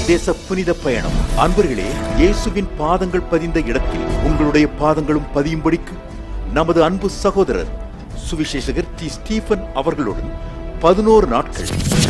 Israel தேச புனித பயணம் அன்பர்களே இயேசுவின் பாதங்கள் பதிந்த இடத்தில் உங்களுடைய பாதங்களும் பதியும்படிக்கு நமது அன்பு சகோதரர் சுவிசேஷகர் டி ஸ்டீபன் அவர்களுடன் பதினோரு நாட்கள்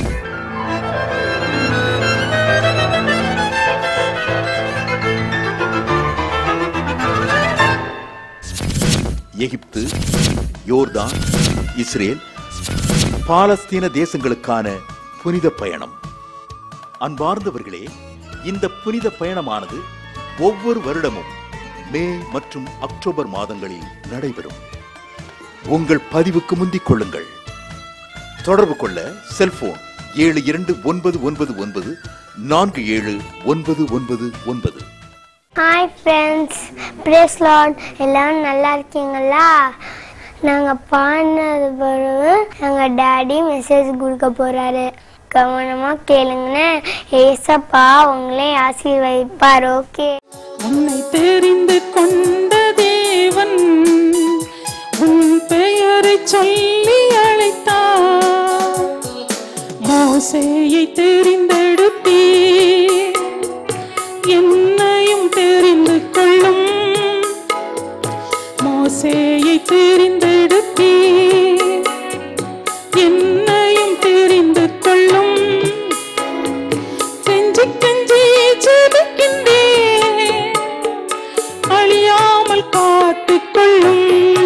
எகிப்து யோர்தான் இஸ்ரேல் பாலஸ்தீன தேசங்களுக்கான புனித பயணம் அன்பார்ந்தவர்களே இந்த புனித பயணமானது ஒவ்வொரு வருடமும் மே மற்றும் அக்டோபர் மாதங்களில் நடைபெறும் உங்கள் பதிவுக்கு முந்திக் கொள்ளுங்கள் தொடர்பு கொள்ள செல்போன் ஏழு இரண்டு ஒன்பது ஒன்பது ஒன்பது நான்கு ஏழு ஒன்பது ஒன்பது ஒன்பது ஹாய் ஃப்ரெண்ட்ஸ் பிரேஸ் லார்ட் எல்லாரும் நல்லா இருக்கீங்களா நாங்கள் பாடினது பிறகு எங்கள் டாடி மெசேஜ் கொடுக்க போகிறாரு கவனமாக கேளுங்கன்னு ஏசப்பா உங்களே ஆசீர்வதிப்பார் ஓகே உன்னை தெரிந்து கொண்ட தேவன் உன் பெயரை சொல்லி அழைத்தார் மோசேயை தெரிந்தெடுத்தீ என்னையும் தெரிந்து கொள்ளும் மோசேயை தெரிந்தெடுத்தீ என்னையும் தெரிந்து கொள்ளும் கெஞ்சி கெஞ்சி ஜெபிக்கின்றேன் அழியாமல் காத்துக் கொள்ளும்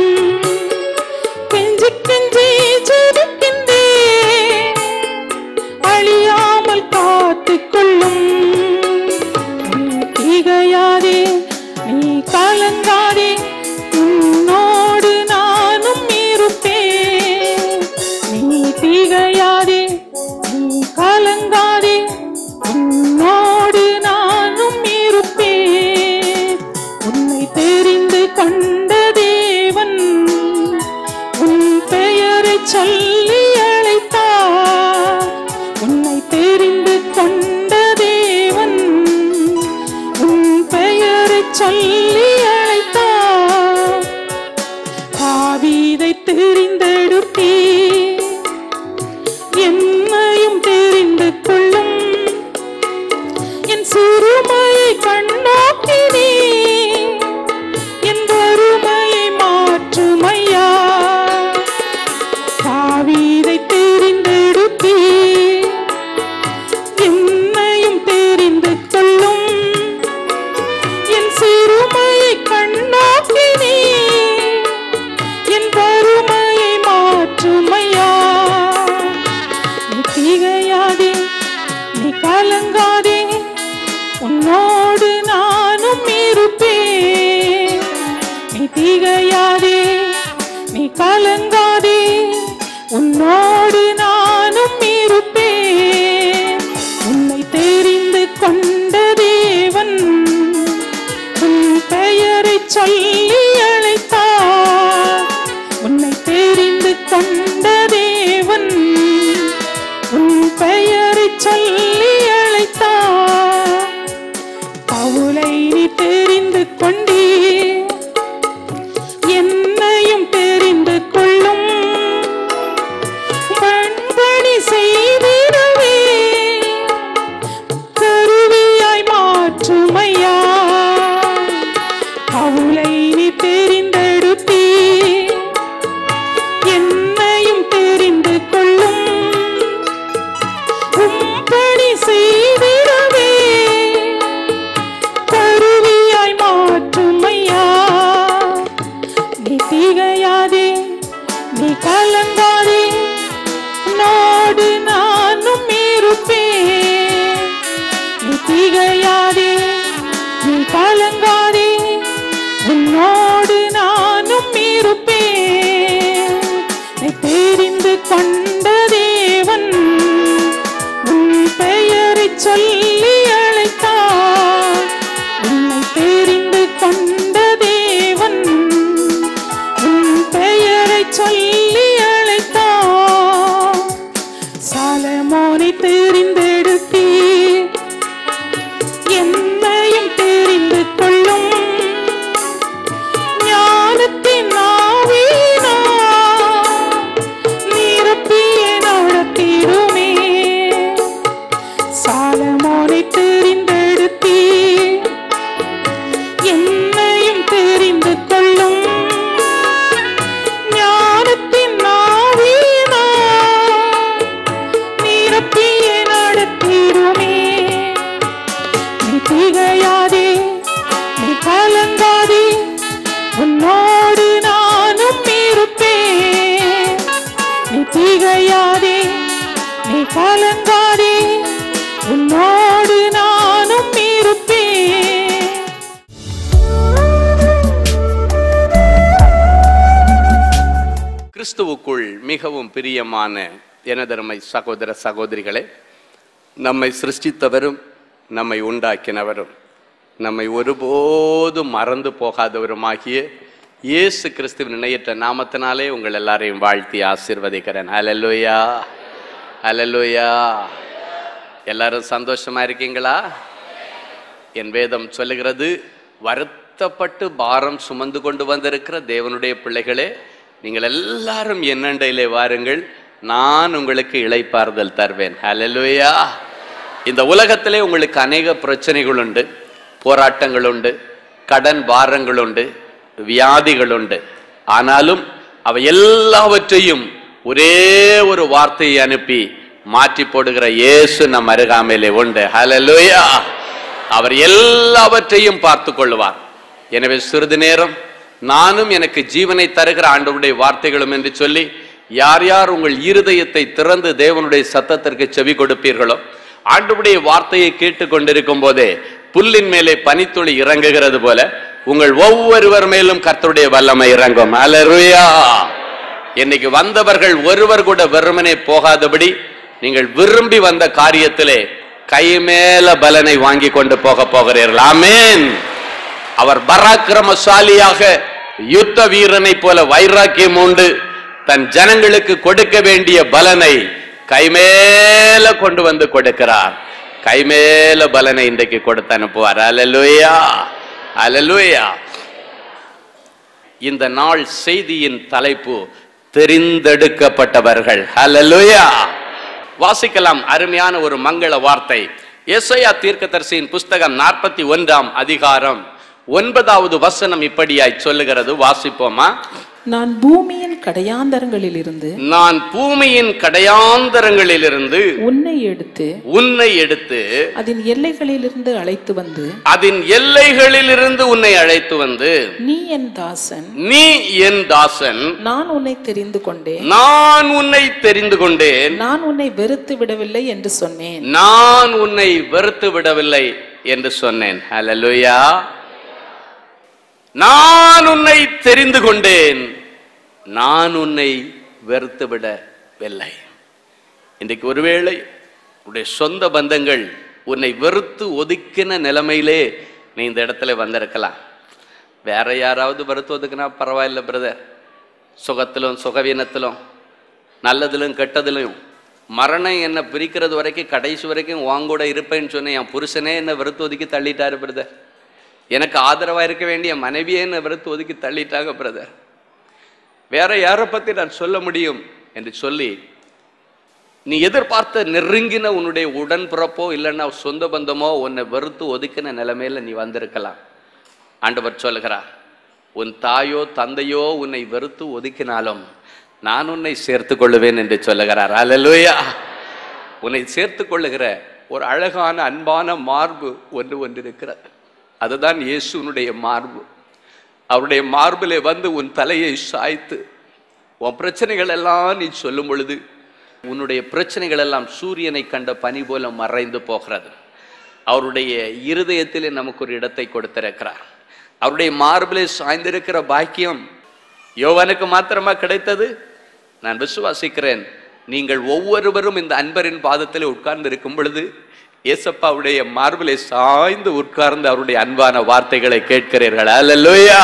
கெஞ்சி கெஞ்சி ஜெபிக்கின்றேன் அழியாமல் காத்துக் கொள்ளும் நீ திகையாதே நீ கலங்காதே உன்னோடு நானும் இருப்பேன் நீ திகையாதே நீ கலங்காதே உன்னோடு நானும் இருப்பேன் உன்னை தெரிந்து கொண்ட தேவன் உன் பெயரை சொல்லி அழைத்தார் உன்னை தெரிந்து கொண்ட தேவன் உன் பெயரை சொல்லி அழைத்தார் தாவீதை தெரிந்தெடுத்தீ என்னையும் தெரிந்து கொள்ளும் என் சிறுமையை கண்ணோக்கினே என் வறுமையை மாற்றுமையா தாவீதை தெரிந்தெடுத்தீ என்னையும் தெரிந்து கொள்ளும் என் சிறுமையை கண்ணோக்கினே என் வறுமையை மாற்றுமையா நீ திகையாதே நீ கலங்காதே உன்னோடு நானும் இருப்பேன் நீ திகையாதே நீ கலங்காதே உன்னோடு நானும் இருப்பேன் உன்னை தெரிந்து கொண்ட தேவன் உன் பெயரை சொல்லி அழைத்தார் உன்னை தெரிந்து கொண்ட தேவன் உன் பெயரை சொல்லி அழைத்தார் பவுலை நீ தெரிந்து கொண்டீ என்னையும் தெரிந்து கொள்ளும் பண்பணி செய்திடவே கருவியாய் மாற்றுமையா பவுலை நீ தெரிந்தெடுத்தீ என்னையும் தெரிந்து கொள்ளும் உம்படி செய்திடவே கருவியாய் மாற்றுமையா நீ திகையாதே நீ கலங்காதே உன்னோடு நானும் இருப்பேன் நீ திகையாதே நீ கலங்காதே உன்னோடு நானும் இருப்பேன் நீ தெரிந்து கொண்ட தேவன் உன் பெயரை சொல்லி அழைத்தார் உன்னை தெரிந்து கொண்ட தேவன் உன் பெயரை சொல்லி அழைத்தார் சாலமோனை தெரிந்தெடுத்தீர் என்னையும் தெரிந்து கொள்ளும் சீமோனை தெரிந்தெடுத்தீ என்னையும் தெரிந்து கொள்ளும் ஞானத்தின் ஆவியினால் நிரப்பியே நடத்திடுமே நீ திகையாதே நீ கலங்காதே உன்னோடு நானும் இருப்பேன் நீ திகையாதே நீ கலங்காதே உன்னோடு நானும் இருப்பேன் கிறிஸ்துவுக்குள் மிகவும் பிரியமான எனதருமை சகோதர சகோதரிகளே நம்மை சிருஷ்டித்தவரும் நம்மை உண்டாக்கினவரும் நம்மை ஒருபோதும் மறந்து போகாதவருமாகிய இயேசு கிறிஸ்துவின் இணையற்ற நாமத்தினாலே உங்கள் எல்லாரையும் வாழ்த்தி ஆசீர்வதிக்கிறேன் ஹalleluya ஹalleluya எல்லாரும் சந்தோஷமா இருக்கீங்களா என் வேதம் சொல்லுகிறது வருத்தப்பட்டு பாரம் சுமந்து கொண்டு வந்திருக்கிற தேவனுடைய பிள்ளைகளே நீங்கள் எல்லாரும் என்னண்டையிலே வாருங்கள் நான் உங்களுக்கு இளைப்பாறுதல் தருவேன் ஹalleluya இந்த உலகத்திலே உங்களுக்கு அநேக பிரச்சனைகள் உண்டு போராட்டங்கள் உண்டு கடன் பாரங்கள் உண்டு வியாதிகள் உண்டு ஆனாலும் அவை எல்லாவற்றையும் ஒரே ஒரு வார்த்தையை அனுப்பி மாற்றி போடுகிற இயேசு நம் அருகாமையிலே உண்டு ஹalleluya அவர் எல்லாவற்றையும் பார்த்து கொள்வார் எனவே சிறிது நேரம் நானும் எனக்கு ஜீவனை தருகிற ஆண்டவருடைய வார்த்தைகளும் என்று சொல்லி யார் யார் உங்கள் இருதயத்தை திறந்து தேவனுடைய சத்தத்திற்கு செவி கொடுப்பீர்களோ ஆண்டவருடைய வார்த்தையை கேட்டுக்கொண்டிருக்கும் போதே புல்லின் மேலே பனித்துளி இறங்குகிறது போல உங்கள் ஒவ்வொருவர் மேலும் கர்த்தருடைய வல்லமை இறங்கும் அல்லேலூயா இன்னைக்கு வந்தவர்கள் ஒருவர் கூட வெறுமனே போகாதபடி நீங்கள் விரும்பி வந்த காரியத்திலே கை மேல பலனை வாங்கி கொண்டு போக போகிறீர்கள் ஆமென் அவர் பராக்கிரமசாலியாக யுத்த வீரனை போல வைராக்கியம் உண்டு தன் ஜனங்களுக்கு கொடுக்க வேண்டிய பலனை கைமேல கொண்டு வந்து கொடுக்கிறார் கைமேல பலனை இன்றைக்கு கொடுத்து அனுப்புவார் அல்லேலூயா அல்லேலூயா இந்த நாள் செய்தியின் தலைப்பு தெரிந்தெடுக்கப்பட்டவர்கள் ஹalleluya வாசிக்கலாம் அருமையான ஒரு மங்கள வார்த்தை எஸ்ஐயா தீர்க்கதரிசியின் புஸ்தகம் நாற்பத்தி ஒன்றாம் அதிகாரம் ஒன்பதாவது வசனம் இப்படியாய் சொல்லுகிறது வாசிப்போமா நான் பூமியின் கடையாந்தரங்களிலிருந்து நான் பூமியின் கடையாந்தரங்களிலிருந்து உன்னை எடுத்து உன்னை எடுத்து அதன் எல்லைகளிலிருந்து அழைத்து வந்து அதன் எல்லைகளிலிருந்து உன்னை அழைத்து வந்து நீ என் தாசன் நீ என் தாசன் நான் உன்னை தெரிந்து கொண்டேன் நான் உன்னை தெரிந்து கொண்டேன் நான் உன்னை வெறுத்து விடவில்லை என்று சொன்னேன் நான் உன்னை வெறுத்து விடவில்லை என்று சொன்னேன் ஹalleluya நான் உன்னை தெரிந்து கொண்டேன் நான் உன்னை வெறுத்து விடவில்லை இன்றைக்கு ஒருவேளை உன்னுடைய சொந்த பந்தங்கள் உன்னை வெறுத்து ஒதுக்கின நிலைமையிலே நீ இந்த இடத்துல வந்திருக்கலாம் வேற யாராவது வெறுத்து ஒதுக்குனா பரவாயில்ல பிரதர் சுகத்திலும் சுகவீனத்திலும் நல்லதிலும் கெட்டதிலும் மரணம் என்னை பிரிக்கிறது வரைக்கும் கடைசி வரைக்கும் வாங்கூட இருப்பேன்னு சொன்னேன் என் புருஷனே என்னை வெறுத்து ஒதுக்கி தள்ளிட்டாரு பிரதர் எனக்கு ஆதரவா இருக்க வேண்டிய மனைவியே என்னை வெறுத்து ஒதுக்கி தள்ளிட்டாங்க பிரதர் வேற யாரை பத்தி நான் சொல்ல முடியும் என்று சொல்லி நீ எதிர்பார்த்த நெருங்கின உன்னுடைய உடன்பிறப்போ இல்லைன்னா சொந்த பந்தமோ உன்னை வெறுத்து ஒதுக்கின நிலைமையில நீ வந்திருக்கலாம் ஆண்டவர் சொல்லுகிறார் உன் தாயோ தந்தையோ உன்னை வெறுத்து ஒதுக்கினாலும் நான் உன்னை சேர்த்து கொள்ளுவேன் என்று சொல்லுகிறார் அல்லேலூயா உன்னை சேர்த்து கொள்ளுகிற ஒரு அழகான அன்பான மார்பு ஒன்று ஒன்று இருக்கிறது அதுதான் இயேசுனுடைய மார்பு அவருடைய மார்பிலே வந்து உன் தலையை சாய்த்து உன் பிரச்சனைகள் எல்லாம் நீ சொல்லும் பொழுது உன்னுடைய பிரச்சனைகள் எல்லாம் சூரியனை கண்ட பனி போல மறைந்து போகிறது அவருடைய இருதயத்திலே நமக்கு ஒரு இடத்தை கொடுத்திருக்கிறார் அவருடைய மார்பிலே சாய்ந்திருக்கிற பாக்கியம் யோவானுக்கு மாத்திரமா கிடைத்தது நான் விசுவாசிக்கிறேன் நீங்கள் ஒவ்வொருவரும் இந்த அன்பரின் பாதத்தில் உட்கார்ந்து இருக்கும் பொழுது ஏசப்பாவுடைய மார்பிலே சாய்ந்து உட்கார்ந்து அவருடைய அன்பான வார்த்தைகளை கேட்கிறீர்கள் அல்லேலூயா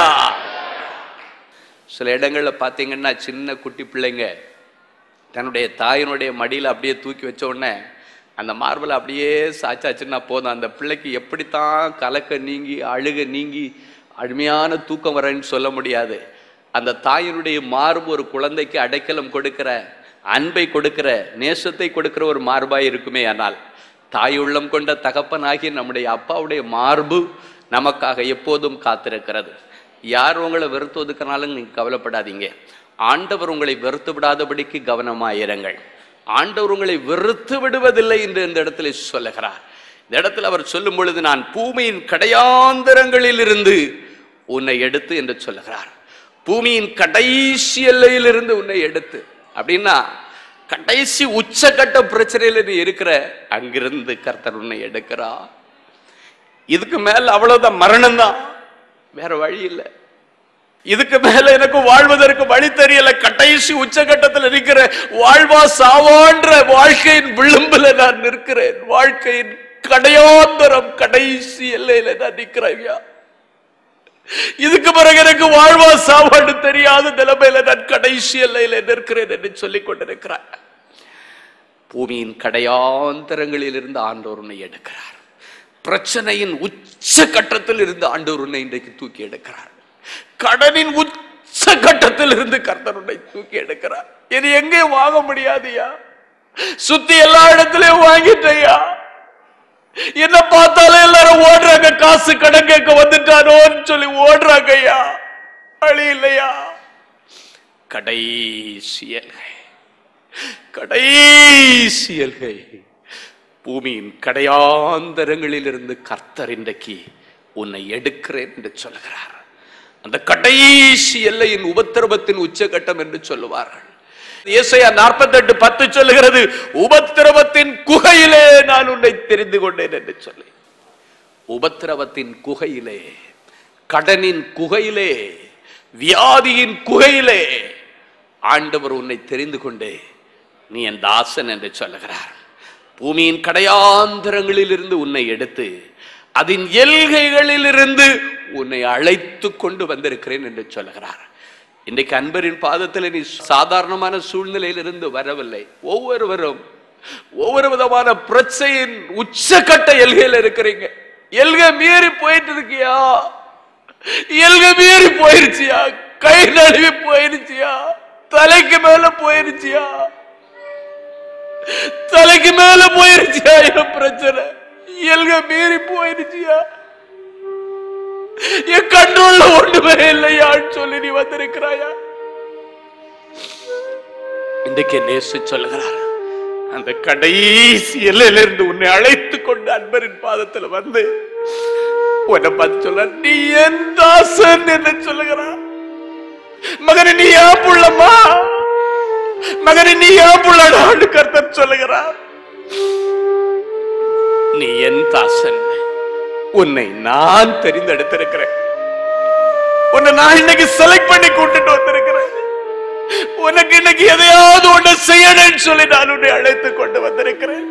சில இடங்கள்ல பார்த்தீங்கன்னா சின்ன குட்டி பிள்ளைங்க தன்னுடைய தாயினுடைய மடியில் அப்படியே தூக்கி வச்ச உடனே அந்த மார்பில் அப்படியே சாச்சாச்சுன்னா போதும் அந்த பிள்ளைக்கு எப்படித்தான் கலக்க நீங்கி அழுக நீங்கி அருமையான தூக்கம் வரேன்னு சொல்ல முடியாது அந்த தாயினுடைய மார்பு ஒரு குழந்தைக்கு அடைக்கலம் கொடுக்கிற அன்பை கொடுக்கிற நேசத்தை கொடுக்கிற ஒரு மார்பாய் இருக்குமே ஆனால் தாயுள்ளம் கொண்ட தகப்பனாகிய நம்முடைய அப்பாவுடைய மார்பு நமக்காக எப்போதும் காத்திருக்கிறது யார் உங்களை வெறுத்து ஒதுக்கினாலும் நீங்க கவலைப்படாதீங்க ஆண்டவர் உங்களை வெறுத்து விடாதபடிக்கு கவனமாயிருங்கள் ஆண்டவர் உங்களை வெறுத்து விடுவதில்லை என்று இந்த இடத்துல சொல்லுகிறார் இந்த இடத்துல அவர் சொல்லும் பொழுது நான் பூமியின் கடையாந்தரங்களில் இருந்து உன்னை எடுத்து என்று சொல்லுகிறார் பூமியின் கடைசி எல்லையிலிருந்து உன்னை எடுத்து அப்படின்னா கடைசி உச்சக்கட்ட பிரச்சனையில நீ இருக்கிற அங்கிருந்து கர்த்தர் உன்னை எடுக்கிறா இதுக்கு மேல அவ்வளவுதான் மரணம் தான் வேற வழி இல்லை இதுக்கு மேல எனக்கு வாழ்வதற்கு வழி தெரியல கடைசி உச்சகட்டத்தில் இருக்கிற வாழ்வா சாவான்ற வாழ்க்கையின் விளிம்புல நான் நிற்கிறேன் வாழ்க்கையின் கடையாந்தரம் கடைசி எல்லையில நான் நிற்கிறேன் ஐயா இதுக்கு பிறகு எனக்கு வாழ்வா சாவான்னு தெரியாத நிலைமையில நான் கடைசி எல்லையில நிற்கிறேன் என்று சொல்லிக் கொண்டிருக்கிறார் பூமியின் கடையாந்தரங்களில் இருந்து ஆண்டோர் உன்னை எடுக்கிறார் பிரச்சனையின் உச்ச கட்டத்தில் இருந்து ஆண்டோர் உன்னை இன்றைக்கு தூக்கி எடுக்கிறார் கடனின் உச்ச கட்டத்தில் இருந்து கர்த்தர் உன்னை தூக்கி எடுக்கிறார் இது எங்கேயும் வாங்க முடியாதுயா சுத்தி எல்லா இடத்துலயும் வாங்கிட்டயா என்ன பார்த்தாலும் எல்லாரும் ஓடுறாங்க காசு கடன் கேட்க வந்துட்டானோன்னு சொல்லி ஓடுறாங்க ஐயா வழி இல்லையா கடைசியல்கை கடைசியல்கை பூமியின் கடையாந்தரங்களில் இருந்து கர்த்தர் இன்றைக்கு உன்னை எடுக்கிறேன் என்று சொல்கிறார் அந்த கடைசி எல்லையின் உபத்திரவத்தின் உச்சகட்டம் என்று சொல்லுவார்கள் இயேசையா நாற்பத்தெட்டு பத்து சொல்லுகிறது உபத்திரவத்தின் குகையிலே நான் உன்னை தெரிந்து கொண்டேன் என்று சொல்லி உபத்திரவத்தின் குகையிலே கடனின் குகையிலே வியாதியின் குகையிலே ஆண்டவர் உன்னை தெரிந்து கொண்டே நீ என் தாசன் என்று சொல்லுகிறார் பூமியின் கடையாந்தரங்களில் இருந்து உன்னை எடுத்து அதன் எல்கைகளில் இருந்து உன்னை அழைத்து கொண்டு வந்திருக்கிறேன் என்று சொல்லுகிறார் இன்றைக்கு அன்பரின் பாதத்தில் நீ சாதாரணமான சூழ்நிலையிலிருந்து வரவில்லை ஒவ்வொருவரும் ஒவ்வொரு விதமான பிரச்சனையின் உச்சக்கட்ட எல்கையில் இருக்கிறீங்க எல்கை மீறி போயிட்டு இருக்கியா எல்கை மீறி போயிருச்சியா கை நழுவி போயிருச்சியா தலைக்கு மேல போயிருச்சியா தலைக்கு மேல போயிருச்சியா என் பிரச்சனை எல்க மீறி போயிருச்சியா என் கண்ணுள்ள ஒண்ணுமே இல்லையான்னு சொல்லி நீ வந்திருக்கிறாயா இன்றைக்கு நேசு சொல்லுகிறார் அந்த கடைசி எல்லையிலிருந்து உன்னை அழைத்து கொண்டு அன்பரின் பாதத்துல வந்து உன்னை பார்த்து சொல்ல நீ என் தாசன் என்று சொல்லுகிறான் மகனே நீ ஏன் புள்ளம்மா மகனே நீ ஏன் புள்ளடான்னு கர்த்தர் சொல்லுகிறார் நீ என் தாசன் உன்னை நான் தெரிந்தெடுத்திருக்கிறேன் உன்னை நான் இன்னைக்கு செலக்ட் பண்ணி கூட்டிட்டு வந்திருக்கிறேன் உனக்கு இன்னைக்கு எதையாவது ஒண்ணு செய்யணும்னு சொல்லி நான் உன்னை அழைத்து கொண்டு வந்திருக்கிறேன்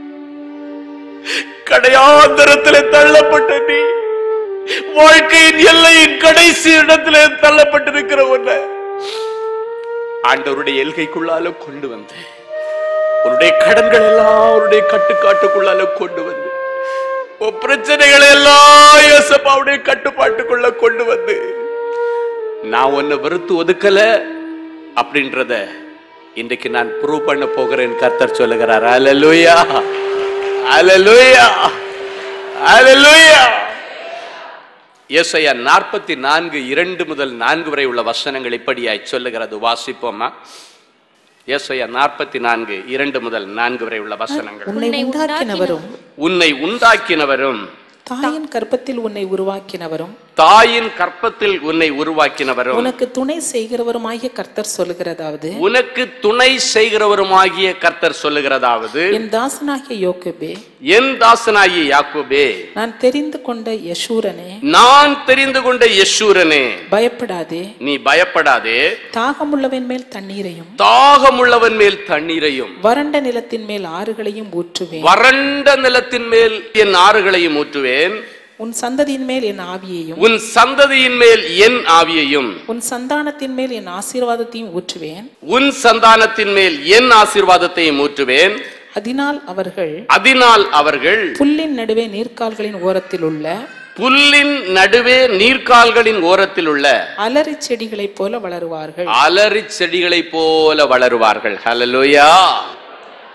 கடையாந்தரத்தில் தள்ளப்பட்ட நீ வாழ்க்கையின் எல்லையின் கடைசி இடத்துல தள்ளப்பட்டிருக்கிற உன்னை ஆண்டவருடைய எல்கைக்குள்ளால கொண்டு வந்து உன்னுடைய கடன்கள் எல்லாம் அவருடைய கட்டுக்காட்டுக்குள்ளால கொண்டு வந்து உன் பிரச்சனைகள் எல்லாம் இயேசப்பாவுடைய கட்டுப்பாட்டுக்குள்ள கொண்டு வந்து நான் உன்னை வெறுத்து ஒதுக்கல அப்படின்றத இன்றைக்கு நான் ப்ரூவ் பண்ண போகிறேன் கர்த்தர் சொல்லுகிறார் அல்லேலூயா அல்லேலூயா அல்லேலூயா ஏசாயா நாற்பத்தி நான்கு இரண்டு முதல் நான்கு வரை உள்ள வசனங்கள் இப்படியாய் சொல்லுகிறது வாசிப்போமா ஏசாயா நாற்பத்தி நான்கு இரண்டு முதல் நான்கு வரை உள்ள வசனங்கள் உன்னை உண்டாக்கினவரும் உன்னை உண்டாக்கினவரும் தாயின் கர்ப்பத்தில் உன்னை உருவாக்கினவரும் தாயின் கற்பத்தில் உன்னை உருவாக்கினவரும் உனக்கு துணை செய்கிறவருமாகிய கர்த்தர் சொல்லுகிறதாவது உனக்கு துணை செய்கிறவருமாகிய கர்த்தர் சொல்லுகிறதாவது என் தாசனாகிய யோக்கபே என் தாசனாகிய யாக்கோபே நான் தெரிந்து கொண்ட யசூரனே நான் தெரிந்து கொண்ட யசூரனே பயப்படாதே நீ பயப்படாதே தாகமுள்ளவன் மேல் தண்ணீரையும் தாகமுள்ளவன் மேல் தண்ணீரையும் வறண்ட நிலத்தின் மேல் ஆறுகளையும் ஊற்றுவேன் வறண்ட நிலத்தின் மேல் என் ஆறுகளையும் ஊற்றுவேன் உன் சந்ததியின் மேல் என் ஆவியையும் உன் சந்ததியின் மேல் என் ஆவியையும் உன் சந்தானத்தின் மேல் என் ஆசீர்வாதத்தையும் ஊற்றுவேன் உன் சந்தானத்தின் மேல் என் ஆசீர்வாதத்தையும் ஊற்றுவேன் அதனால் அவர்கள் அதனால் அவர்கள் புல்லின் நடுவே நீர்க்கால்களின் ஓரத்தில் உள்ள புல்லின் நடுவே நீர்க்கால்களின் ஓரத்தில் உள்ள அலரி செடிகளைப் போல வளருவார்கள் அலரி செடிகளைப் போல வளருவார்கள் ஹalleluya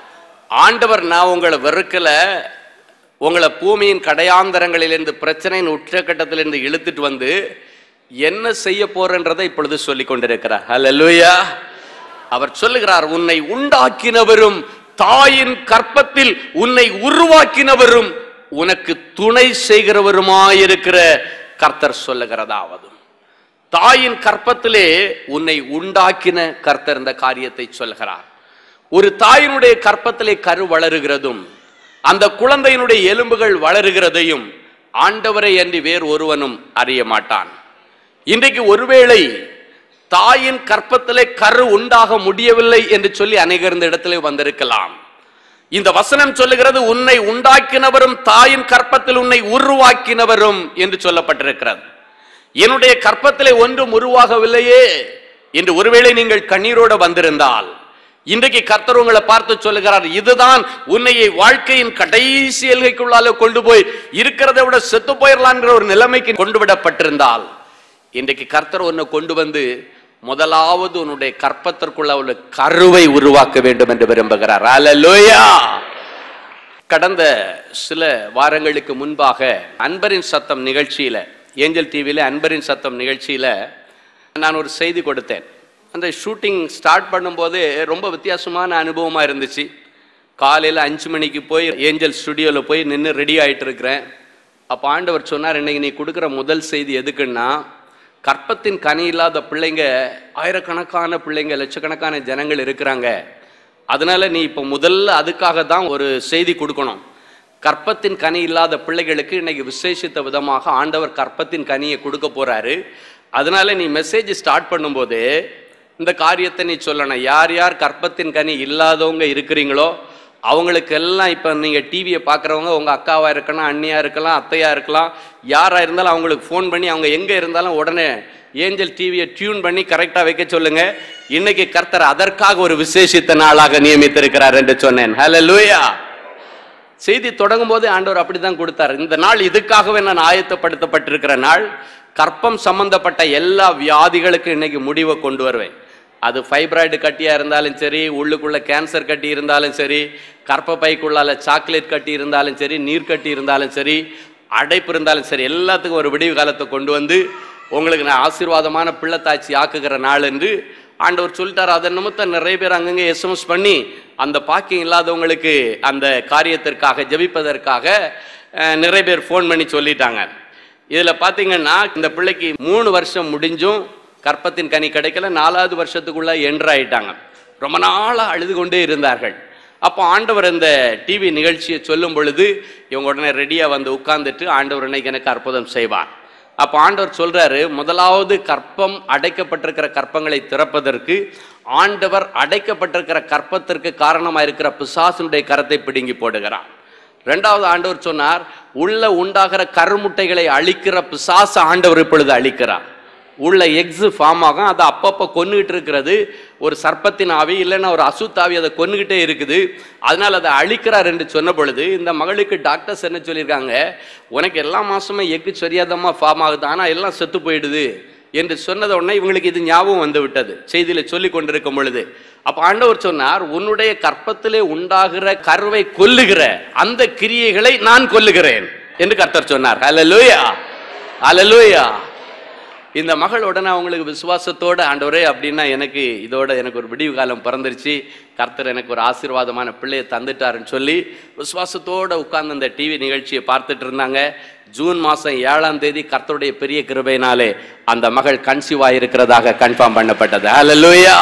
ஆண்டவர் நான் உங்களை வெறுக்கல உங்களை பூமியின் கடையாந்தரங்களிலிருந்து பிரச்சனையின் உச்சக்கட்டத்திலிருந்து இழுத்துட்டு வந்து என்ன செய்ய போறன்றதை இப்பொழுது சொல்லிக் கொண்டிருக்கிறார் ஹalleluya அவர் சொல்லுகிறார் உன்னை உண்டாக்கினவரும் தாயின் கற்பத்தில் உன்னை உருவாக்கினவரும் உனக்கு துணை செய்கிறவருமாயிருக்கிற கர்த்தர் சொல்லுகிறதாவது தாயின் கற்பத்திலே உன்னை உண்டாக்கின கர்த்தர் இந்த காரியத்தை சொல்கிறார் ஒரு தாயினுடைய கற்பத்திலே கரு வளருகிறதும் அந்த குழந்தையினுடைய எலும்புகள் வளருகிறதையும் ஆண்டவரை அன்றி வேறு ஒருவனும் அறிய மாட்டான் இன்றைக்கு ஒருவேளை தாயின் கற்பத்திலே கரு உண்டாக முடியவில்லை என்று சொல்லி அநேகர் இந்த இடத்திலே வந்திருக்கலாம் இந்த வசனம் சொல்லுகிறது உன்னை உண்டாக்கினவரும் தாயின் கற்பத்தில் உன்னை உருவாக்கினவரும் என்று சொல்லப்பட்டிருக்கிறது என்னுடைய கற்பத்திலே ஒன்றும் உருவாகவில்லையே என்று ஒருவேளை நீங்கள் கண்ணீரோடு வந்திருந்தால் இன்றைக்கு கர்த்தர் உங்களை பார்த்து சொல்லுகிறார் இதுதான் உன்னையை வாழ்க்கையின் கடைசி எல்கைக்குள்ளால கொண்டு போய் இருக்கிறதை விட செத்து போயிடலான்ற ஒரு நிலைமைக்கு கொண்டு விடப்பட்டிருந்தால் இன்றைக்கு கர்த்தர் உன்னை கொண்டு வந்து முதலாவது உன்னுடைய கற்பத்திற்குள்ள உள்ள கருவை உருவாக்க வேண்டும் என்று விரும்புகிறார் அல்லேலூயா கடந்த சில வாரங்களுக்கு முன்பாக அன்பரின் சத்தம் நிகழ்ச்சியில ஏஞ்சல் டிவியில அன்பரின் சத்தம் நிகழ்ச்சியில நான் ஒரு செய்தி கொடுத்தேன் அந்த ஷூட்டிங் ஸ்டார்ட் பண்ணும்போது ரொம்ப வித்தியாசமான அனுபவமா இருந்துச்சு காலையில் அஞ்சு மணிக்கு போய் ஏஞ்சல் ஸ்டுடியோவில் போய் நின்று ரெடி ஆயிட்டு இருக்கிறேன் அப்போ ஆண்டவர் சொன்னார் இன்னைக்கு நீ கொடுக்குற முதல் செய்தி எதுக்குன்னா கற்பத்தின் கனி இல்லாத பிள்ளைங்க ஆயிரக்கணக்கான பிள்ளைங்க லட்சக்கணக்கான ஜனங்கள் இருக்கிறாங்க அதனால நீ இப்போ முதல்ல அதுக்காக தான் ஒரு செய்தி கொடுக்கணும் கற்பத்தின் கனி இல்லாத பிள்ளைகளுக்கு இன்னைக்கு விசேஷித்த விதமாக ஆண்டவர் கற்பத்தின் கனியை கொடுக்க போறாரு அதனால நீ மெசேஜ் ஸ்டார்ட் பண்ணும்போது இந்த காரியத்தை நீ சொல்லணும் யார் யார் கற்பத்தின் கனி இல்லாதவங்க இருக்கிறீங்களோ அவங்களுக்கெல்லாம் இப்போ நீங்கள் டிவியை பார்க்குறவங்க உங்கள் அக்காவாக இருக்கலாம் அண்ணியாக இருக்கலாம் அத்தையாக இருக்கலாம் யாராக இருந்தாலும் அவங்களுக்கு ஃபோன் பண்ணி அவங்க எங்கே இருந்தாலும் உடனே ஏஞ்சல் டிவியை டியூன் பண்ணி கரெக்டாக வைக்க சொல்லுங்க இன்னைக்கு கர்த்தர் அதற்காக ஒரு விசேஷித்த நாளாக நியமித்திருக்கிறார் என்று சொன்னேன் ஹalleluya செய்தி தொடங்கும் போதே ஆண்டவர் அப்படிதான் கொடுத்தார் இந்த நாள் இதுக்காகவே நான் ஆயத்தப்படுத்தப்பட்டிருக்கிற நாள் கற்பம் சம்பந்தப்பட்ட எல்லா வியாதிகளுக்கு இன்னைக்கு முடிவை கொண்டு வருவேன் அது ஃபைப்ராய்டு கட்டியா இருந்தாலும் சரி உள்ளுக்குள்ள கேன்சர் கட்டி இருந்தாலும் சரி கற்ப பைக்குள்ளால சாக்லேட் கட்டி இருந்தாலும் சரி நீர் கட்டி இருந்தாலும் சரி அடைப்பு இருந்தாலும் சரி எல்லாத்துக்கும் ஒரு விடிவு காலத்தை கொண்டு வந்து உங்களுக்கு நான் ஆசீர்வாதமான பிள்ளைத்தாச்சி ஆக்குகிற நாள் என்று ஆண்டவர் சொல்லிட்டார் அதன் நிமித்தம் நிறைய பேர் அங்கங்கே எஸ்எம்எஸ் பண்ணி அந்த பாக்கியம் இல்லாதவங்களுக்கு அந்த காரியத்திற்காக ஜெபிப்பதற்காக அஹ், நிறைய பேர் ஃபோன் பண்ணி சொல்லிட்டாங்க இதில் பார்த்தீங்கன்னா இந்த பிள்ளைக்கு மூணு வருஷம் முடிஞ்சும் கற்பத்தின் கனி கிடைக்கல நாலாவது வருஷத்துக்குள்ள என்ட்ரு ஆயிட்டாங்க ரொம்ப நாளாக அழுது கொண்டே இருந்தார்கள் அப்போ ஆண்டவர் இந்த டிவி நிகழ்ச்சியை சொல்லும் பொழுது இவங்க உடனே ரெடியாக வந்து உட்கார்ந்துட்டு ஆண்டவர் இன்னைக்கு எனக்கு அற்புதம் செய்வார் அப்போ ஆண்டவர் சொல்றாரு முதலாவது கற்பம் அடைக்கப்பட்டிருக்கிற கற்பங்களை திறப்பதற்கு ஆண்டவர் அடைக்கப்பட்டிருக்கிற கற்பத்திற்கு காரணமாக இருக்கிற பிசாசுனுடைய கரத்தை பிடுங்கி போடுகிறார் ரெண்டாவது ஆண்டவர் சொன்னார் உள்ள உண்டாகிற கருமுட்டைகளை அழிக்கிற பிசாச ஆண்டவர் இப்பொழுது அழிக்கிறார் உள்ள எக்ஸ் ஃபார்ம் ஆகும் அதை அப்பப்போ கொன்னுகிட்டு இருக்கிறது ஒரு சர்ப்பத்தின் ஆவி இல்லைன்னா ஒரு அசுத்தாவி அதை கொன்னுகிட்டே இருக்குது அதனால அதை அழிக்கிறார் என்று சொன்ன பொழுது இந்த மகளுக்கு டாக்டர்ஸ் என்ன சொல்லியிருக்காங்க உனக்கு எல்லா மாசமும் எக்கு சரியாதமா ஃபார்ம் ஆகுது ஆனால் எல்லாம் செத்து போயிடுது என்று சொன்னத உடனே இவங்களுக்கு இது ஞாபகம் வந்து விட்டது செய்தியில சொல்லி கொண்டிருக்கும் பொழுது அப்ப ஆண்டவர் சொன்னார் உன்னுடைய கற்பத்திலே உண்டாகிற கருவை கொல்லுகிற அந்த கிரியைகளை நான் கொல்லுகிறேன் என்று கர்த்தர் சொன்னார் அல்லேலூயா அல்லேலூயா இந்த மகள் உடனே அவங்களுக்கு விசுவாசத்தோட ஆண்டவரே அப்படின்னா எனக்கு இதோட எனக்கு ஒரு விடிவு காலம் பிறந்துருச்சு கர்த்தர் எனக்கு ஒரு ஆசீர்வாதமான பிள்ளையை தந்துட்டாருன்னு சொல்லி விசுவாசத்தோட உட்கார்ந்து அந்த டிவி நிகழ்ச்சியை பார்த்துட்டு இருந்தாங்க ஜூன் மாதம் ஏழாம் தேதி கர்த்தருடைய பெரிய கிருபையினாலே அந்த மகள் கன்சீவ் ஆயிருக்கிறதாக கன்ஃபார்ம் பண்ணப்பட்டது அல்லேலூயா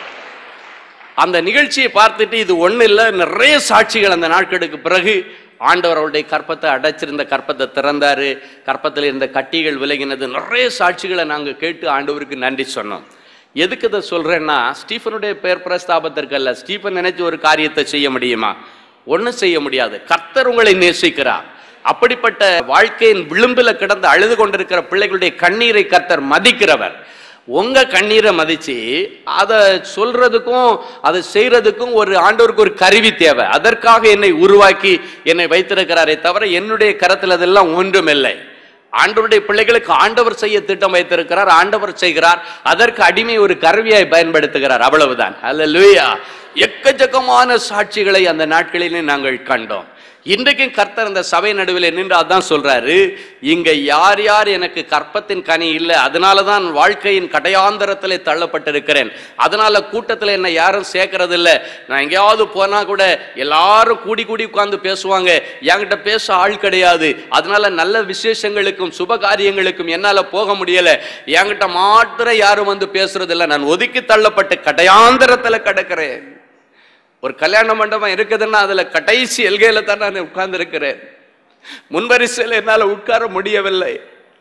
அந்த நிகழ்ச்சியை பார்த்துட்டு இது ஒண்ணு இல்லை நிறைய சாட்சிகள் அந்த நாட்களுக்கு பிறகு ஆண்டவர் அவருடைய கற்பத்தை அடைச்சிருந்த கற்பத்தை திறந்தாரு கற்பத்தில் இருந்த கட்டிகள் விலகினது நிறைய சாட்சிகளை நாங்கள் கேட்டு ஆண்டவருக்கு நன்றி சொன்னோம் எதுக்கு இதை சொல்றேன்னா ஸ்டீஃபனுடைய பெயர் பிரஸ்தாபத்திற்கு அல்ல ஸ்டீஃபன் நினைச்சு ஒரு காரியத்தை செய்ய முடியுமா ஒன்றும் செய்ய முடியாது கர்த்தர் உங்களை நேசிக்கிறார் அப்படிப்பட்ட வாழ்க்கையின் விளிம்பில் கிடந்து அழுது கொண்டிருக்கிற பிள்ளைகளுடைய கண்ணீரை கர்த்தர் மதிக்கிறவர் உங்க கண்ணீரை மதிச்சு அதை சொல்றதுக்கும் அதை செய்யறதுக்கும் ஒரு ஆண்டவருக்கு ஒரு கருவி தேவை அதற்காக என்னை உருவாக்கி என்னை வைத்திருக்கிறாரே தவிர என்னுடைய கரத்தில் அதெல்லாம் ஒன்றுமில்லை ஆண்டவருடைய பிள்ளைகளுக்கு ஆண்டவர் செய்ய திட்டம் வைத்திருக்கிறார் ஆண்டவர் செய்கிறார் அதற்கு அடிமை ஒரு கருவியாய் பயன்படுத்துகிறார் அவ்வளவுதான் அல்லேலூயா எக்கச்சக்கமான சாட்சிகளை அந்த நாட்களிலே நாங்கள் கண்டோம் இன்றைக்கும் கர்த்தர் அந்த சபை நடுவில் நின்று அதான் சொல்றாரு இங்க யார் யார் எனக்கு கற்பத்தின் கனி இல்லை அதனால தான் வாழ்க்கையின் கடையாந்தரத்திலே தள்ளப்பட்டிருக்கிறேன் அதனால கூட்டத்தில் என்ன யாரும் சேர்க்கறது இல்லை நான் எங்கேயாவது போனா கூட எல்லாரும் கூடி கூடி உட்கார்ந்து பேசுவாங்க என்கிட்ட பேச ஆள் கிடையாது அதனால நல்ல விசேஷங்களுக்கும் சுப காரியங்களுக்கும் என்னால போக முடியல என்கிட்ட மாத்திரம் யாரும் வந்து பேசுறது இல்லை நான் ஒதுக்கி தள்ளப்பட்டு கடையாந்தரத்துல கிடக்கிறேன் ஒரு கல்யாண மண்டபம் இருக்குதுன்னா அதுல கடைசி எல்கையில தான் நான் உட்கார்ந்து இருக்கிறேன் முன்வரிசையில் என்னால உட்கார முடியவில்லை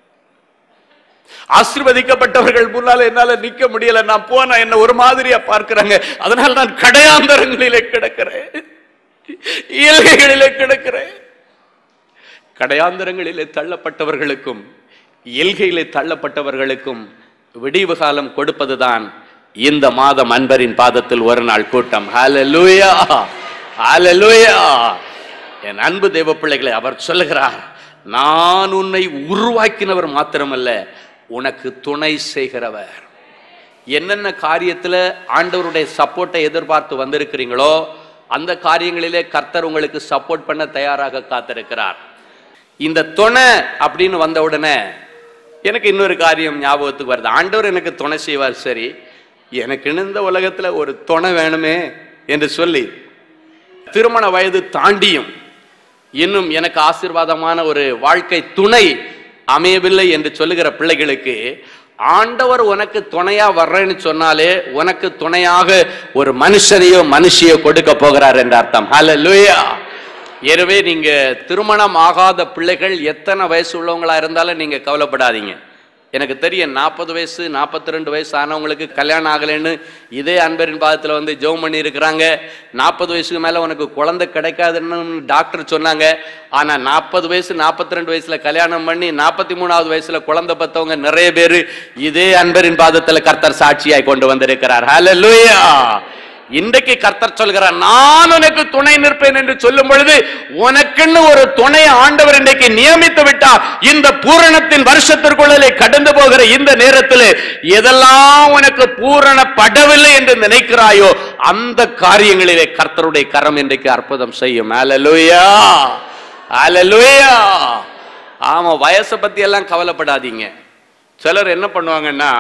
ஆசிர்வதிக்கப்பட்டவர்கள் முன்னால என்னால நிக்க முடியல நான் போனா என்ன ஒரு மாதிரியா பார்க்கிறாங்க அதனால நான் கடையாந்தரங்களிலே கிடக்கிறேன் இயல்கைகளிலே கிடக்கிறேன் கடையாந்தரங்களிலே தள்ளப்பட்டவர்களுக்கும் எல்கையிலே தள்ளப்பட்டவர்களுக்கும் விடிவு காலம் கொடுப்பதுதான் இந்த மாதம் அன்பரின் பாதத்தில் ஒரு நாள் கூட்டம் ஹalleluya ஹalleluya என் அன்பு தேவ பிள்ளைகளை அவர் சொல்லுகிறார் நான் உன்னை உருவாக்கினவர் மாத்திரமல்ல உனக்கு துணை செய்கிறவர் என்னென்ன காரியத்துல ஆண்டவருடைய சப்போர்ட்டை எதிர்பார்த்து வந்திருக்கிறீங்களோ அந்த காரியங்களிலே கர்த்தர் உங்களுக்கு சப்போர்ட் பண்ண தயாராக காத்திருக்கிறார் இந்த துணை அப்படின்னு வந்த உடனே எனக்கு இன்னொரு காரியம் ஞாபகத்துக்கு வருது ஆண்டவர் எனக்கு துணை செய்வார் சரி எனக்கு இந்த உலகத்துல ஒரு துணை வேணுமே என்று சொல்லி திருமண வயது தாண்டியும் இன்னும் எனக்கு ஆசீர்வாதமான ஒரு வாழ்க்கை துணை அமையவில்லை என்று சொல்லுகிற பிள்ளைகளுக்கு ஆண்டவர் உனக்கு துணையா வர்றேன்னு சொன்னாலே உனக்கு துணையாக ஒரு மனுஷனையோ மனுஷியோ கொடுக்க போகிறார் என்ற அர்த்தம் ஹalleluya எனவே நீங்க திருமணம் ஆகாத பிள்ளைகள் எத்தனை வயசு உள்ளவங்களா இருந்தாலும் நீங்க கவலைப்படாதீங்க எனக்கு தெரியும் நாற்பது வயசு நாற்பத்தி ரெண்டு வயசு ஆனவங்களுக்கு கல்யாணம் ஆகலைன்னு இதே அன்பரின் பாதத்தில் வந்து ஜெபம் பண்ணி இருக்கிறாங்க நாற்பது வயசுக்கு மேலே உனக்கு குழந்தை கிடைக்காதுன்னு டாக்டர் சொன்னாங்க ஆனால் நாற்பது வயசு நாற்பத்தி ரெண்டு வயசுல கல்யாணம் பண்ணி நாற்பத்தி மூணாவது வயசுல குழந்தை பெற்றவங்க நிறைய பேர் இதே அன்பரின் பாதத்தில் கர்த்தர் சாட்சியாய் கொண்டு வந்திருக்கிறார் ஹalleluya இன்றைக்கு கர்த்தர் சொல்கிறார் நான் உனக்கு துணை நிற்பேன் என்று சொல்லும் பொழுது உனக்குன்னு ஒரு துணை ஆண்டவர் இன்றைக்கு நியமித்து விட்டார் இந்த பூரணத்தின் வருஷத்திற்குள்ளே கடந்து போகிற இந்த நேரத்தில் எதெல்லாம் உனக்கு பூரணப்படவில்லை என்று நினைக்கிறாயோ அந்த காரியங்களிலே கர்த்தருடைய கரம் இன்றைக்கு அற்புதம் செய்யும் ஹalleluya ஹalleluya ஆமா வயசை பத்தி எல்லாம் கவலைப்படாதீங்க சிலர் என்ன பண்ணுவாங்கன்னா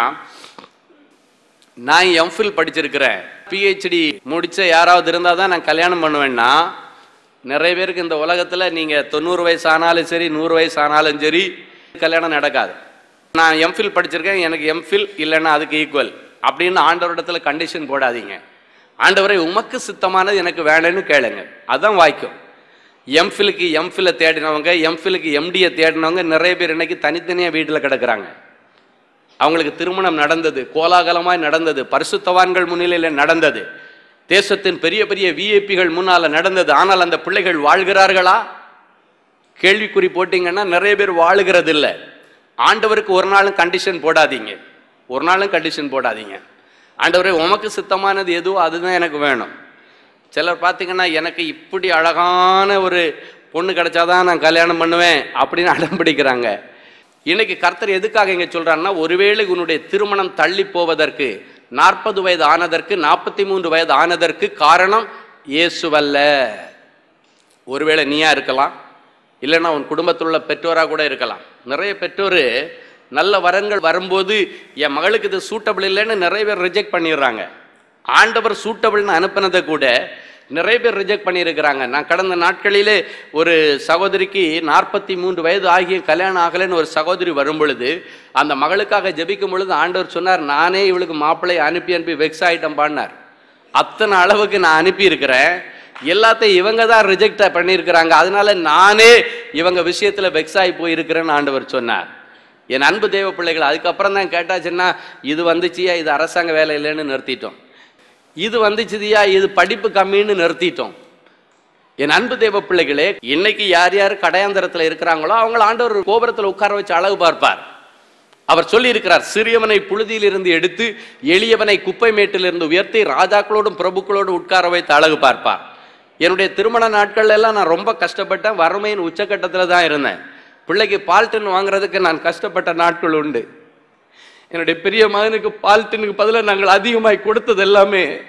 நான் எம்ஃபில் படிச்சிருக்கிறேன் பிஹெச்டி முடிச்ச யாராவது இருந்தால் தான் நான் கல்யாணம் பண்ணுவேன்னா நிறைய பேருக்கு இந்த உலகத்தில் நீங்கள் தொண்ணூறு வயசு ஆனாலும் சரி நூறு வயசு ஆனாலும் சரி கல்யாணம் நடக்காது நான் எம்ஃபில் படிச்சிருக்கேன் எனக்கு எம்ஃபில் இல்லைன்னா அதுக்கு ஈக்குவல் அப்படின்னு ஆண்டவரிடத்துல கண்டிஷன் போடாதீங்க ஆண்டவரை உமக்கு சித்தமானது எனக்கு வேணும்னு கேளுங்க அதுதான் வாய்க்கும் எம்ஃபிலுக்கு எம்ஃபிலை தேடினவங்க எம்ஃபிலுக்கு எம்டியை தேடினவங்க நிறைய பேர் இன்னைக்கு தனித்தனியாக வீட்டில் கிடக்குறாங்க அவங்களுக்கு திருமணம் நடந்தது கோலாகலமாய் நடந்தது பரிசுத்தவான்கள் முன்னிலையில் நடந்தது தேசத்தின் பெரிய பெரிய விஐபிகள் முன்னால நடந்தது ஆனால் அந்த பிள்ளைகள் வாழ்கிறார்களா கேள்விக்குறி போட்டீங்கன்னா நிறைய பேர் வாழுகிறது இல்லை ஆண்டவருக்கு ஒரு நாளும் கண்டிஷன் போடாதீங்க ஒரு நாளும் கண்டிஷன் போடாதீங்க ஆண்டவரே உமக்கு சித்தமானது எதுவோ அதுதான் எனக்கு வேணும் சிலர் பார்த்தீங்கன்னா எனக்கு இப்படி அழகான ஒரு பொண்ணு கிடைச்சாதான் நான் கல்யாணம் பண்ணுவேன் அப்படின்னு அடம் பிடிக்கிறாங்க இன்னைக்கு கர்த்தர் எதுக்காக இங்க சொல்றாருன்னா ஒருவேளை உன்னுடைய திருமணம் தள்ளி போவதற்கு நாற்பது வயது ஆனதற்கு நாற்பத்தி மூன்று வயது ஆனதற்கு காரணம் இயேசுவல்ல ஒருவேளை நீயா இருக்கலாம் இல்லைன்னா உன் குடும்பத்தில் உள்ள பெற்றோராக கூட இருக்கலாம் நிறைய பெற்றோர் நல்ல வரங்கள் வரும்போது என் மகளுக்கு இது சூட்டபிள் இல்லைன்னு நிறைய பேர் ரிஜெக்ட் பண்ணிடுறாங்க ஆண்டவர் சூட்டபிள்னு அனுப்பினதை கூட நிறைய பேர் ரிஜெக்ட் பண்ணியிருக்கிறாங்க நான் கடந்த நாட்களிலே ஒரு சகோதரிக்கு நாற்பத்தி மூன்று வயது ஆகிய கல்யாணம் ஆகலைன்னு ஒரு சகோதரி வரும் பொழுது அந்த மகளுக்காக ஜெபிக்கும் பொழுது ஆண்டவர் சொன்னார் நானே இவளுக்கு மாப்பிள்ளை அனுப்பி அனுப்பி வெக்ஸ் ஆயிட்டம் பாடினார் அத்தனை அளவுக்கு நான் அனுப்பி இருக்கிறேன் எல்லாத்தையும் இவங்க தான் ரிஜெக்ட் பண்ணியிருக்கிறாங்க அதனால நானே இவங்க விஷயத்துல வெக்ஸ் ஆகி போயிருக்கிறேன்னு ஆண்டவர் சொன்னார் என் அன்பு தேவ பிள்ளைகள் அதுக்கப்புறம் தான் கேட்டாச்சுன்னா இது வந்துச்சியா இது அரசாங்க வேலை இல்லைன்னு நிறுத்திட்டோம் இது வந்துச்சுதியா இது படிப்பு கம்மின்னு நிறுத்திட்டோம் என் அன்பு தேவ பிள்ளைகளே இன்னைக்கு யார் யார் கடையாந்தரத்தில் இருக்கிறாங்களோ அவங்கள ஆண்டவர் கோபுரத்தில் உட்கார வச்சு அழகு பார்ப்பார் அவர் சொல்லி இருக்கிறார் சிறியவனை புழுதியிலிருந்து எடுத்து எளியவனை குப்பை மேட்டிலிருந்து உயர்த்தி ராஜாக்களோடும் பிரபுக்களோடும் உட்கார வைத்து அழகு பார்ப்பார் என்னுடைய திருமண நாட்கள்ல எல்லாம் நான் ரொம்ப கஷ்டப்பட்டேன் வறுமையின் உச்சக்கட்டத்தில் தான் இருந்தேன் பிள்ளைக்கு பால் டின் வாங்குறதுக்கு நான் கஷ்டப்பட்ட நாட்கள் உண்டு என்னுடைய பெரிய மகனுக்கு பால் டின்னுக்கு பதிலாக நாங்கள் அதிகமாய் கொடுத்தது எல்லாமே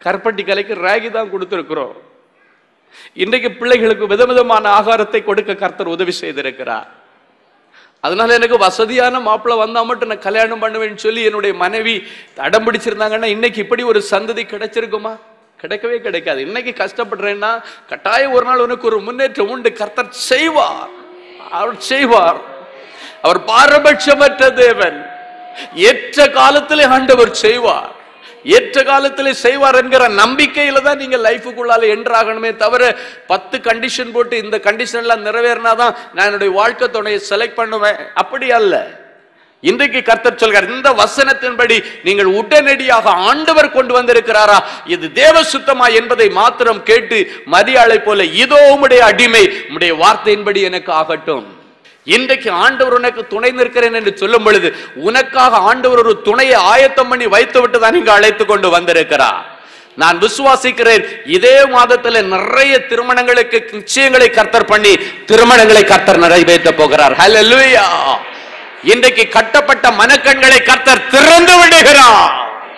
கருப்பட்டி கலைக்கு ராகி தான் கொடுத்திருக்கிறோம் இன்றைக்கு பிள்ளைகளுக்கு விதவிதமான ஆகாரத்தை கொடுக்க கர்த்தர் உதவி செய்திருக்கிறார் அதனால எனக்கு வசதியான மாப்பிள்ளை வந்தா மட்டும் நான் கல்யாணம் பண்ணுவேன்னு சொல்லி என்னுடைய மனைவி அடம் பிடிச்சிருந்தாங்கன்னா இன்னைக்கு இப்படி ஒரு சந்ததி கிடைச்சிருக்குமா கிடைக்கவே கிடைக்காது இன்னைக்கு கஷ்டப்படுறேன்னா கட்டாயம் ஒரு நாள் உனக்கு ஒரு முன்னேற்றம் உண்டு கர்த்தர் செய்வார் அவர் செய்வார் அவர் பாரபட்சமற்ற தேவன் ஏற்ற காலத்திலே ஆண்டவர் செய்வார் ஏற்ற காலத்திலே செய்வார் என்கிற நம்பிக்கையில தான் நீங்க லைஃபுக்குள்ளால என்றாகணுமே தவிர பத்து கண்டிஷன் போட்டு இந்த கண்டிஷன் எல்லாம் நிறைவேறினாதான் நான் என்னுடைய வாழ்க்கை துணையை செலக்ட் பண்ணுவேன் அப்படி அல்ல இன்றைக்கு கர்த்தர் சொல்கிறார் இந்த வசனத்தின்படி நீங்கள் உடனடியாக ஆண்டவர் கொண்டு வந்திருக்கிறாரா இது தேவ சுத்தமா என்பதை மாத்திரம் கேட்டு மரியாதை போல இதோ உம்முடைய அடிமை உம்முடைய வார்த்தையின்படி எனக்கு ஆகட்டும் இன்றைக்கு ஆண்டவர் உனக்கு துணை நிற்கிறேன் என்று சொல்லும் பொழுது உனக்காக ஆண்டவர் ஒரு துணையை ஆயத்தம் பண்ணி வைத்து விட்டு தான் இங்கு அழைத்து கொண்டு வந்திருக்கிறார் நான் விசுவாசிக்கிறேன் இதே மாதத்துல நிறைய திருமணங்களுக்கு நிச்சயங்களை கர்த்தர் பண்ணி திருமணங்களை கர்த்தர் நிறைவேற்ற போகிறார் ஹalleluya இன்றைக்கு கட்டப்பட்ட மனக்கண்களை கர்த்தர் திறந்து விடுகிறார்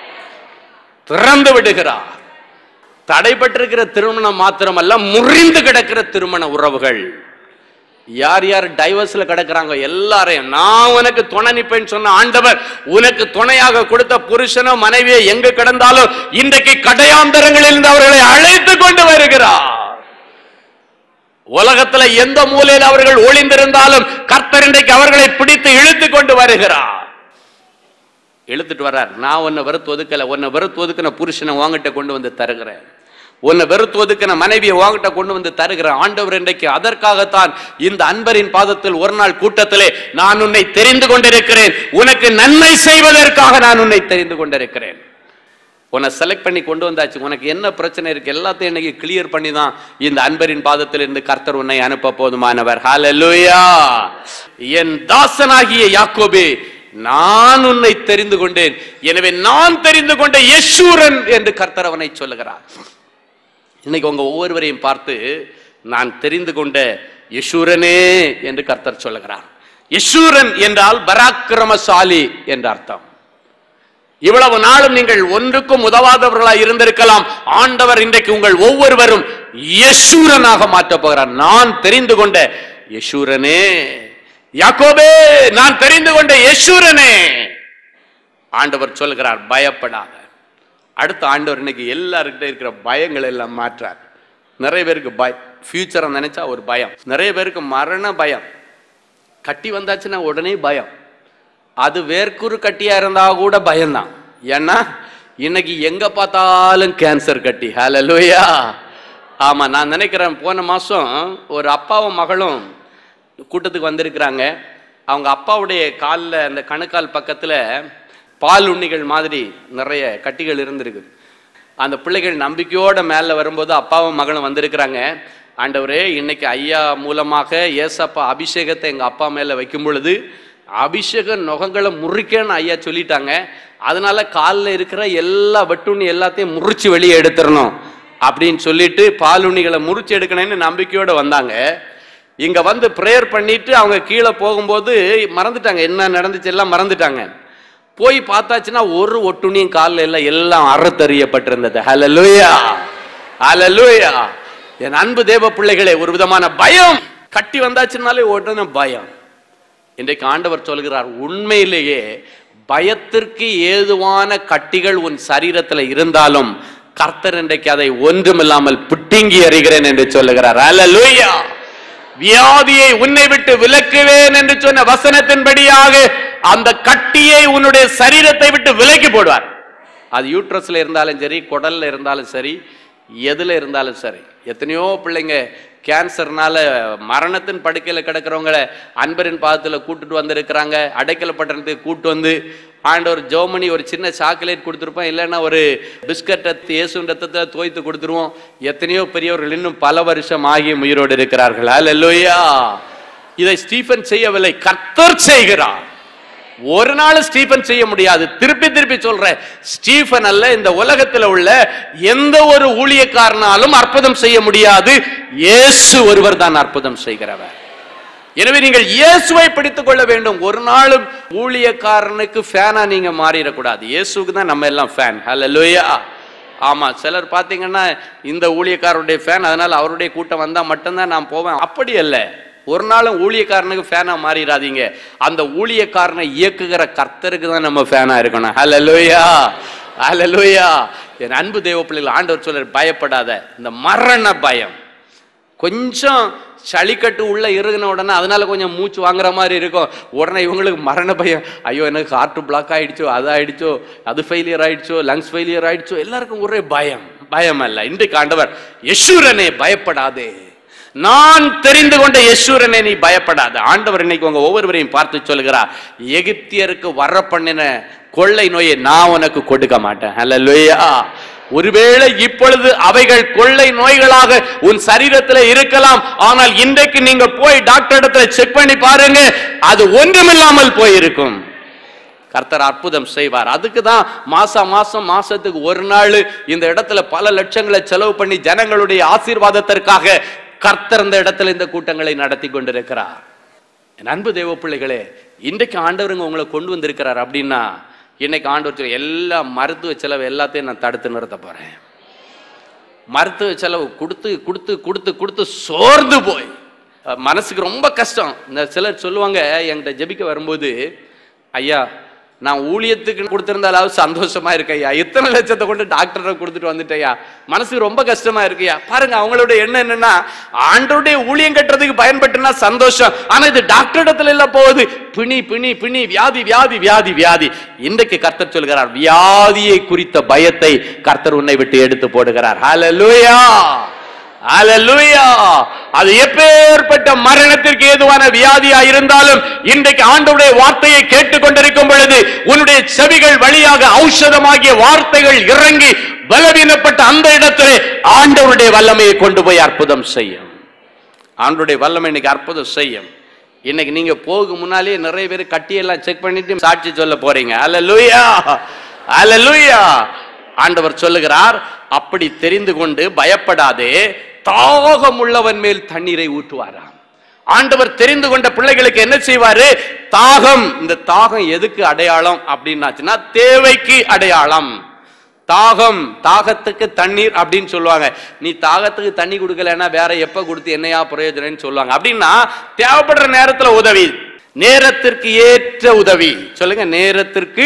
திறந்து விடுகிறார் தடைபட்டிருக்கிற திருமணம் மாத்திரமல்ல முறிந்து கிடக்கிற திருமண உறவுகள் யார் யார் டைவர்ஸ்ல கிடக்குறாங்க எல்லாரையும் நான் உனக்கு துணை நிப்பேன்னு சொன்ன ஆண்டவர் உனக்கு துணையாக கொடுத்த புருஷனோ மனைவியோ எங்க கிடந்தாலும் இன்றைக்கு கடையாந்தரங்களில் இருந்து அவர்களை அழைத்து கொண்டு வருகிறார் உலகத்துல எந்த மூலையில் அவர்கள் ஒளிந்திருந்தாலும் கர்த்தர் இன்றைக்கு அவர்களை பிடித்து இழுத்து கொண்டு வருகிறார் இழுத்துட்டு வர்றார் நான் உன்னை வெறுத்து ஒதுக்கல உன்னை வெறுத்து ஒதுக்கின புருஷனை வாங்கிட்ட கொண்டு வந்து தருகிறேன் உன்னை வெறுத்து ஒதுக்கின மனைவியை வாங்கிட்ட கொண்டு வந்து தருகிறேன் ஆண்டவர் இன்றைக்கு அதற்காகத்தான் இந்த அன்பரின் பாதத்தில் ஒரு நாள் கூட்டத்திலே நான் உன்னை தெரிந்து கொண்டிருக்கிறேன் உனக்கு நன்மை செய்வதற்காக நான் உன்னை தெரிந்து கொண்டிருக்கிறேன் உன்னை செலக்ட் பண்ணி கொண்டு வந்தாச்சு உனக்கு என்ன பிரச்சனை இருக்கு எல்லாத்தையும் இன்னைக்கு கிளியர் பண்ணி தான் இந்த அன்பரின் பாதத்தில் இருந்து கர்த்தர் உன்னை அனுப்ப போதுமானவர் ஹalleluya என் தாசனாகிய யாக்கோபே நான் உன்னை தெரிந்து கொண்டேன் எனவே நான் தெரிந்து கொண்ட யசூரன் என்று கர்த்தர் அவனை சொல்லுகிறார் இன்னைக்கு உங்க ஒவ்வொருவரையும் பார்த்து நான் தெரிந்து கொண்ட யசூரனே என்று கர்த்தர் சொல்லுகிறார் யசூரன் என்றால் பராக்கிரமசாலி என்ற அர்த்தம் இவ்வளவு நாளும் நீங்கள் ஒன்றுக்கும் உதவாதவர்களாய் இருந்திருக்கலாம் ஆண்டவர் இன்றைக்கு உங்கள் ஒவ்வொருவரும் யசூரனாக மாற்றப் போகிறார் நான் தெரிந்து கொண்ட யசூரனே யாக்கோபே நான் தெரிந்து கொண்ட யசூரனே ஆண்டவர் சொல்கிறார் பயப்படாத அடுத்த ஆண்டவர் இன்னைக்கு எல்லாருக்கிட்ட இருக்கிற பயங்கள் எல்லாம் மாற்றார் நிறைய பேருக்கு பயம் ஃபியூச்சரை நினைச்சா ஒரு பயம் நிறைய பேருக்கு மரண பயம் கட்டி வந்தாச்சுன்னா உடனே பயம் அது வேர்க்குரு கட்டியா இருந்தா கூட பயம்தான் ஏன்னா இன்னைக்கு எங்க பார்த்தாலும் கேன்சர் கட்டி ஹalleluya ஆமா நான் நினைக்கிறேன் போன மாசம் ஒரு அப்பாவும் மகளும் கூட்டத்துக்கு வந்திருக்கிறாங்க அவங்க அப்பாவுடைய காலில் அந்த கணுக்கால் பக்கத்துல பால் உண்ணிகள் மாதிரி நிறைய கட்டிகள் இருந்திருக்கு அந்த பிள்ளைகள் நம்பிக்கையோட மேலே வரும்போது அப்பாவும் மகளும் வந்திருக்கிறாங்க ஆண்டவரே இன்னைக்கு ஐயா மூலமாக ஏசப்பா அபிஷேகத்தை எங்க அப்பா மேல வைக்கும் பொழுது அபிஷேக நுகங்களை முறிக்கன்னு ஐயா சொல்லிட்டாங்க அதனால காலில் இருக்கிற எல்லா வெட்டுண்ணி எல்லாத்தையும் முறிச்சு வெளியே எடுத்துடணும் அப்படின்னு சொல்லிட்டு பாலுண்ணிகளை முறிச்சு எடுக்கணும்னு நம்பிக்கையோட வந்தாங்க இங்க வந்து ப்ரேயர் பண்ணிட்டு அவங்க கீழே போகும்போது மறந்துட்டாங்க என்ன நடந்துச்சு எல்லாம் மறந்துட்டாங்க போய் பார்த்தாச்சுன்னா ஒரு ஒட்டுணியும் காலில் எல்லாம் எல்லாம் அறுத்தறியப்பட்டிருந்தது ஹalleluya ஹalleluya என் அன்பு தேவ பிள்ளைகளே ஒரு விதமான பயம் கட்டி வந்தாச்சுனாலே உடனே பயம் இன்றைக்கு ஆண்டவர் சொல்கிறார் உண்மையிலேயே பயத்திற்கு ஏதுவான கட்டிகள் உன் சரீரத்தில் இருந்தாலும் கர்த்தர் இன்றைக்கு அதை ஒன்றுமில்லாமல் பிட்டிங்கி அறிகிறேன் என்று சொல்லுகிறார் அல்லேலூயா வியாதியை உன்னை விட்டு விலக்குவேன் என்று சொன்ன வசனத்தின்படியாக அந்த கட்டியை உன்னுடைய சரீரத்தை விட்டு விலக்கி போடுவார் அது யூட்ரஸ்ல இருந்தாலும் சரி குடல்ல இருந்தாலும் சரி எதுல இருந்தாலும் சரி எத்தனையோ பிள்ளைங்க கேன்சர்னால மரணத்தின் படுக்கையில கிடக்கிறவங்கள அன்பரின் பாதத்துல கூட்டிட்டு வந்திருக்கிறாங்க அடைக்கல பட்டணத்துக்கு கூட்டு வந்து ஆண்டவர் ஜோமனி ஒரு சின்ன சாக்லேட் கொடுத்துருப்போம் இல்லைன்னா ஒரு பிஸ்கட்டை இயேசு ரத்தத்தை தோய்த்து கொடுத்துருவோம் எத்தனையோ பெரியவர்கள் இன்னும் பல வருஷம் ஆகிய உயிரோடு இருக்கிறார்கள் அல்லேலூயா இதை ஸ்டீஃபன் செய்யவில்லை கர்த்தர் செய்கிறார் ஒரு நாள் ஸ்டீபன் செய்ய முடியாது திருப்பி திருப்பி சொல்றேன் ஸ்டீபன் அல்ல இந்த உலகத்தில் உள்ள எந்த ஒரு ஊழியக்காரனாலும் அற்புதம் செய்ய முடியாது இயேசு ஒருவர் தான் அற்புதம் செய்கிறவர் எனவே நீங்கள் இயேசுவை பிடித்துக் கொள்ள வேண்டும் ஒரு நாளும் ஊழியக்காரனுக்கு ஃபேனா நீங்க மாறிடக்கூடாது இயேசுக்கு தான் நம்ம எல்லாம் ஃபேன் ஹalleluya ஆமா சிலர் பார்த்தீங்கன்னா இந்த ஊழியக்காரருடைய ஃபேன் அதனால அவருடைய கூட்டம் வந்தா மட்டும்தான் நான் போவேன் அப்படி அல்ல ஒரு நாளும் ஊழியக்காரனுக்கு ஃபேனா மாறிடாதீங்க அந்த ஊழியக்காரனை இயக்குகிற கர்த்தருக்கு தான் நம்ம ஃபேனா இருக்கணும் ஹalleluya ஹalleluya என் அன்பு தேவ பிள்ளைகள் ஆண்டவர் சொல்றார் பயப்படாத இந்த மரண பயம் கொஞ்சம் சளிக்கட்டு உள்ள இறுகின உடனே அதனால கொஞ்சம் மூச்சு வாங்குற மாதிரி இருக்கும் உடனே இவங்களுக்கு மரண பயம் ஐயோ எனக்கு ஹார்ட் பிளாக் ஆயிடுச்சோ அது ஆயிடுச்சோ அது ஃபெயிலியர் ஆயிடுச்சோ லங்ஸ் ஃபெயிலியர் ஆயிடுச்சோ எல்லாருக்கும் ஒரே பயம் பயம் அல்ல இன்றைக்கு ஆண்டவர் யசூரனே பயப்படாதே நான் தெரிந்து கொண்ட யசூரனே நீ பயப்படாத ஆண்டவர் இன்னைக்கு உங்க ஒவ்வொருவரையும் பார்த்து சொல்கிறார் எகிப்தியருக்கு வர பண்ணின கொள்ளை நோயை நான் உனக்கு கொடுக்க மாட்டேன் அல்ல ஒருவேளை இப்பொழுது அவைகள் கொள்ளை நோய்களாக உன் சரீரத்தில் இருக்கலாம் ஆனால் இன்றைக்கு நீங்க போய் டாக்டர் இடத்துல செக் பண்ணி பாருங்க அது ஒன்றுமில்லாமல் போயிருக்கும் கர்த்தர் அற்புதம் செய்வார் அதுக்கு தான் மாசம் மாசம் மாசத்துக்கு ஒரு நாள் இந்த இடத்துல பல லட்சங்களை செலவு பண்ணி ஜனங்களுடைய ஆசீர்வாதத்திற்காக கர்த்தர் இந்த இடத்துல இந்த கூட்டங்களை நடத்தி கொண்டிருக்கிறார் என் அன்பு தேவ பிள்ளைகளே இன்றைக்கு ஆண்டவருங்க உங்களை கொண்டு வந்திருக்கிறார் அப்படின்னா இன்னைக்கு ஆண்டவர் சொல்ல எல்லா மருத்துவ செலவு எல்லாத்தையும் நான் தடுத்து நிறுத்த போறேன் மருத்துவ செலவு கொடுத்து கொடுத்து கொடுத்து கொடுத்து சோர்ந்து போய் அஹ், மனசுக்கு ரொம்ப கஷ்டம் இந்த சிலர் சொல்லுவாங்க என்கிட்ட ஜெபிக்க வரும்போது ஐயா நான் ஊழியத்துக்கு கொடுத்திருந்தாலாவது சந்தோஷமா இருக்கையா இத்தனை லட்சத்தை கொண்டு டாக்டரை கொடுத்துட்டு வந்துட்டேயா மனசுக்கு ரொம்ப கஷ்டமா இருக்குயா பாருங்க அவங்களோட எண்ணம் என்னன்னா ஆண்டோடைய ஊழியம் கட்டுறதுக்கு பயன்பட்டுனா சந்தோஷம் ஆனா இது டாக்டர் இடத்துல இல்ல போகுது பிணி பிணி பிணி வியாதி வியாதி வியாதி வியாதி இன்றைக்கு கர்த்தர் சொல்கிறார் வியாதியை குறித்த பயத்தை கர்த்தர் உன்னை விட்டு எடுத்து போடுகிறார் ஹalleluya ஹalleluya அது எப்பேற்பட்ட மரணத்திற்கு ஏதுவான வியாதியா இருந்தாலும் இன்றைக்கு ஆண்டவருடைய வார்த்தையை கேட்டுக்கொண்டிருக்கும் பொழுது உன்னுடைய செவிகள் வழியாக ஔஷதமாகிய வார்த்தைகள் இறங்கி பலவீனப்பட்ட அந்த இடத்திலே ஆண்டவருடைய வல்லமையை கொண்டு போய் அற்புதம் செய்யும் ஆண்டவருடைய வல்லமை இன்னைக்கு அற்புதம் செய்யும் இன்னைக்கு நீங்க போக முன்னாலே நிறைய பேர் கட்டியெல்லாம் செக் பண்ணிட்டு சாட்சி சொல்ல போறீங்க அல்லேலூயா அல்லேலூயா ஆண்டவர் சொல்லுகிறார் அப்படி தெரிந்து கொண்டு பயப்படாதே தாகம் உள்ளவன் மேல் தண்ணீரை ஊற்றுவாராம் ஆண்டவர் தெரிந்து கொண்ட பிள்ளைகளுக்கு என்ன செய்வாரு தாகம் இந்த தாகம் எதுக்கு அடையாளம் அப்படின்னாச்சுன்னா தேவைக்கு அடையாளம் தாகம் தாகத்துக்கு தண்ணீர் அப்படின்னு சொல்லுவாங்க நீ தாகத்துக்கு தண்ணி கொடுக்கலன்னா வேற எப்ப கொடுத்து என்னையா பிரயோஜனம்னு சொல்லுவாங்க அப்படின்னா தேவைப்படுற நேரத்துல உதவி நேரத்திற்கு ஏற்ற உதவி சொல்லுங்க நேரத்திற்கு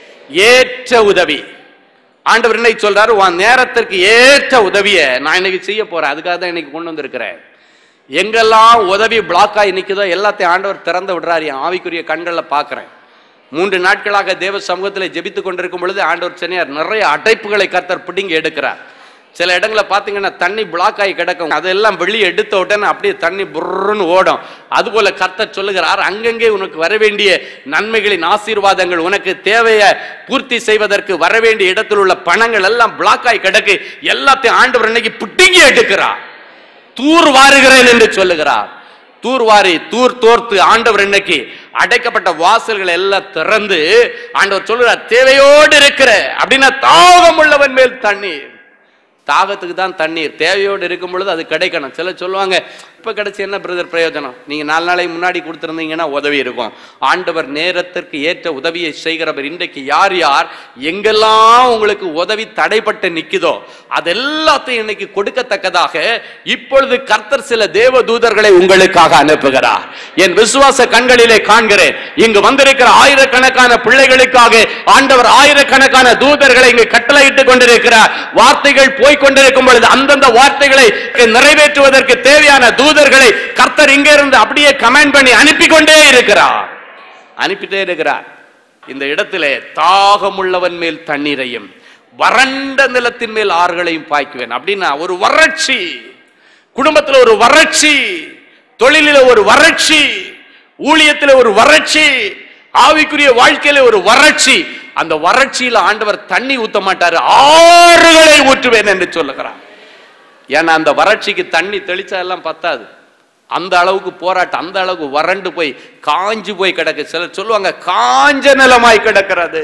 ஏற்ற உதவி ஆண்டவர் என்ன சொல்றாரு உன் நேரத்திற்கு ஏற்ற உதவியை நான் இன்னைக்கு செய்ய போறேன் அதுக்காக தான் இன்னைக்கு கொண்டு வந்திருக்கிறேன் எங்கெல்லாம் உதவி பிளாக் ஆகி நிக்குதோ எல்லாத்தையும் ஆண்டவர் திறந்து விடுறாரு என் ஆவிக்குரிய கண்களில் பார்க்கிறேன் மூன்று நாட்களாக தேவ சமூகத்தில் ஜெபித்து கொண்டிருக்கும் பொழுது ஆண்டவர் சொன்னார் நிறைய அடைப்புகளை கர்த்தர் பிடுங்கி எடுக்கிறார் சில இடங்களை பார்த்தீங்கன்னா தண்ணி பிளாக் ஆகி கிடக்கும் அதெல்லாம் வெளியே எடுத்த உடனே அப்படியே தண்ணி புர்ருன்னு ஓடும் அதுபோல கர்த்தர் சொல்லுகிறார் அங்கங்கே உனக்கு வர வேண்டிய நன்மைகளின் ஆசீர்வாதங்கள் உனக்கு தேவையை பூர்த்தி செய்வதற்கு வர வேண்டிய இடத்தில் உள்ள பணங்கள் எல்லாம் பிளாக் ஆகி கிடக்கு எல்லாத்தையும் ஆண்டவர் இன்னைக்கு பிடுங்கி எடுக்கிறார் தூர் வாருகிறேன் என்று சொல்லுகிறார் தூர் வாரி தூர் தோர்த்து ஆண்டவர் இன்னைக்கு அடைக்கப்பட்ட வாசல்கள் எல்லாம் திறந்து ஆண்டவர் சொல்லுகிறார் தேவையோடு இருக்கிற அப்படின்னா தாகம் உள்ளவன் மேல் தண்ணீர் தாகத்துக்கு தான் தண்ணீர் தேவையோடு இருக்கும் பொழுது அது கிடைக்கணும் சில சொல்லுவாங்க இப்ப கிடைச்சி என்ன பிரதர் பிரயோஜனம் நீங்க நாலு நாளைக்கு முன்னாடி கொடுத்திருந்தீங்கன்னா உதவி இருக்கும் ஆண்டவர் நேரத்திற்கு ஏற்ற உதவியை செய்கிறவர் இன்றைக்கு யார் யார் எங்கெல்லாம் உங்களுக்கு உதவி தடைப்பட்டு நிக்குதோ அது எல்லாத்தையும் இன்னைக்கு கொடுக்கத்தக்கதாக இப்பொழுது கர்த்தர் சில தேவ தூதர்களை உங்களுக்காக அனுப்புகிறார் என் விசுவாச கண்களிலே காண்கிறேன் இங்கு வந்திருக்கிற ஆயிரக்கணக்கான பிள்ளைகளுக்காக ஆண்டவர் ஆயிரக்கணக்கான தூதர்களை இங்கு கட்டளையிட்டுக் கொண்டிருக்கிறார் வார்த்தைகள் போய்க் கொண்டிருக்கும் பொழுது அந்தந்த வார்த்தைகளை நிறைவேற்றுவதற்கு தேவையான தூதர்களை கர்த்தர் இங்க இருந்து அப்படியே கமெண்ட் பண்ணி அனுப்பி கொண்டே இருக்கிறார் அனுப்பிட்டே இருக்கிறார் இந்த இடத்திலே தாகமுள்ளவன் மேல் தண்ணீரையும் வறண்ட நிலத்தின் மேல் ஆறுகளையும் பாய்க்குவேன் அப்படின்னா ஒரு வறட்சி குடும்பத்துல ஒரு வறட்சி தொழிலில ஒரு வறட்சி ஊழியத்துல ஒரு வறட்சி ஆவிக்குரிய வாழ்க்கையில ஒரு வறட்சி அந்த வறட்சியில ஆண்டவர் தண்ணி ஊத்த மாட்டாரு ஆறுகளை ஊற்றுவேன் என்று சொல்லுகிறார் ஏன்னா அந்த வறட்சிக்கு தண்ணி தெளிச்சா எல்லாம் பத்தாது அந்த அளவுக்கு போராட்டம் அந்த அளவுக்கு வறண்டு போய் காஞ்சு போய் கிடக்கு சிலர் சொல்லுவாங்க காஞ்ச நிலமாய் கிடக்கிறது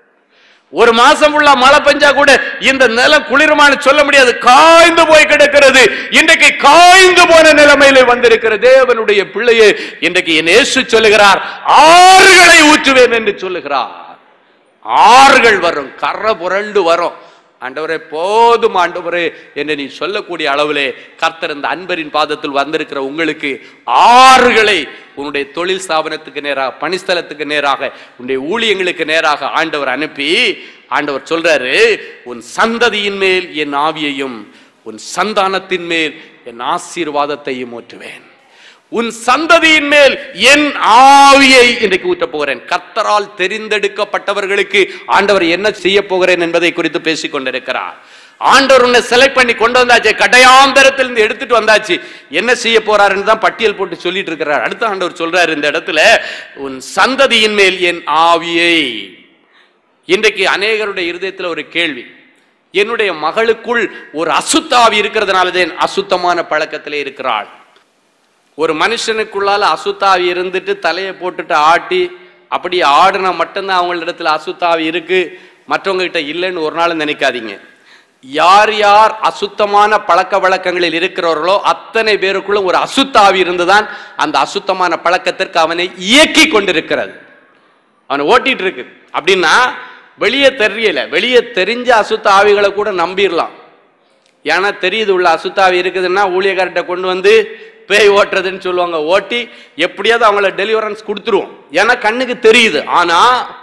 ஒரு மாசம் உள்ள மழை பெஞ்சா கூட இந்த நிலம் குளிருமான்னு சொல்ல முடியாது காய்ந்து போய் கிடக்கிறது இன்றைக்கு காய்ந்து போன நிலைமையில வந்திருக்கிற தேவனுடைய பிள்ளையை இன்றைக்கு என் இயேசு சொல்லுகிறார் ஆறுகளை ஊற்றுவேன் என்று சொல்லுகிறார் ஆறுகள் வரும் கரை புரண்டு வரும் ஆண்டவரே போதும் ஆண்டவரே என்று நீ சொல்லக்கூடிய அளவிலே கர்த்தர் இந்த அன்பரின் பாதத்தில் வந்திருக்கிற உங்களுக்கு ஆறுகளை உன்னுடைய தொழில் ஸ்தாபனத்துக்கு நேராக பணிஸ்தலத்துக்கு நேராக உன்னுடைய ஊழியங்களுக்கு நேராக ஆண்டவர் அனுப்பி ஆண்டவர் சொல்றாரு உன் சந்ததியின் மேல் என் ஆவியையும் உன் சந்தானத்தின் மேல் என் ஆசீர்வாதத்தையும் ஊற்றுவேன் உன் சந்ததியின் மேல் என் ஆவியை இன்றைக்கு ஊற்றப் போகிறேன் கர்த்தரால் தெரிந்தெடுக்கப்பட்டவர்களுக்கு ஆண்டவர் என்ன செய்ய போகிறேன் என்பதை குறித்து பேசிக் கொண்டிருக்கிறார் ஆண்டவர் உன்னை செலக்ட் பண்ணி கொண்டு வந்தாச்சு கடையாந்தரத்திலிருந்து எடுத்துட்டு வந்தாச்சு என்ன செய்ய போறாருன்னு தான் பட்டியல் போட்டு சொல்லிட்டு இருக்கிறார் அடுத்த ஆண்டவர் சொல்றாரு இந்த இடத்துல உன் சந்ததியின் மேல் என் ஆவியை இன்றைக்கு அநேகருடைய இருதயத்தில் ஒரு கேள்வி என்னுடைய மகளுக்குள் ஒரு அசுத்தாவி இருக்கிறதுனாலதான் அசுத்தமான பழக்கத்திலே இருக்கிறாள் ஒரு மனுஷனுக்குள்ளால அசுத்தாவி இருந்துட்டு தலையை போட்டுட்டு ஆட்டி அப்படி ஆடுனா மட்டும்தான் அவங்களிடத்துல அசுத்தாவி இருக்கு மற்றவங்க கிட்ட இல்லைன்னு ஒரு நாள் நினைக்காதீங்க யார் யார் அசுத்தமான பழக்க வழக்கங்களில் இருக்கிறவர்களோ அத்தனை பேருக்குள்ள ஒரு அசுத்தாவி இருந்துதான் அந்த அசுத்தமான பழக்கத்திற்கு அவனை இயக்கி கொண்டிருக்கிறது அவனை ஓட்டிட்டு இருக்கு அப்படின்னா வெளியே தெரியல வெளியே தெரிஞ்ச அசுத்த ஆவிகளை கூட நம்பிடலாம் ஏன்னா தெரியுது உள்ள அசுத்தாவி இருக்குதுன்னா ஊழியக்கார்ட்ட கொண்டு வந்து பேய் ஓட்டுறதுன்னு சொல்லுவாங்க ஓட்டி எப்படியாவது அவங்கள டெலிவரன்ஸ் கொடுத்துருவோம் ஏன்னா கண்ணுக்கு தெரியுது ஆனா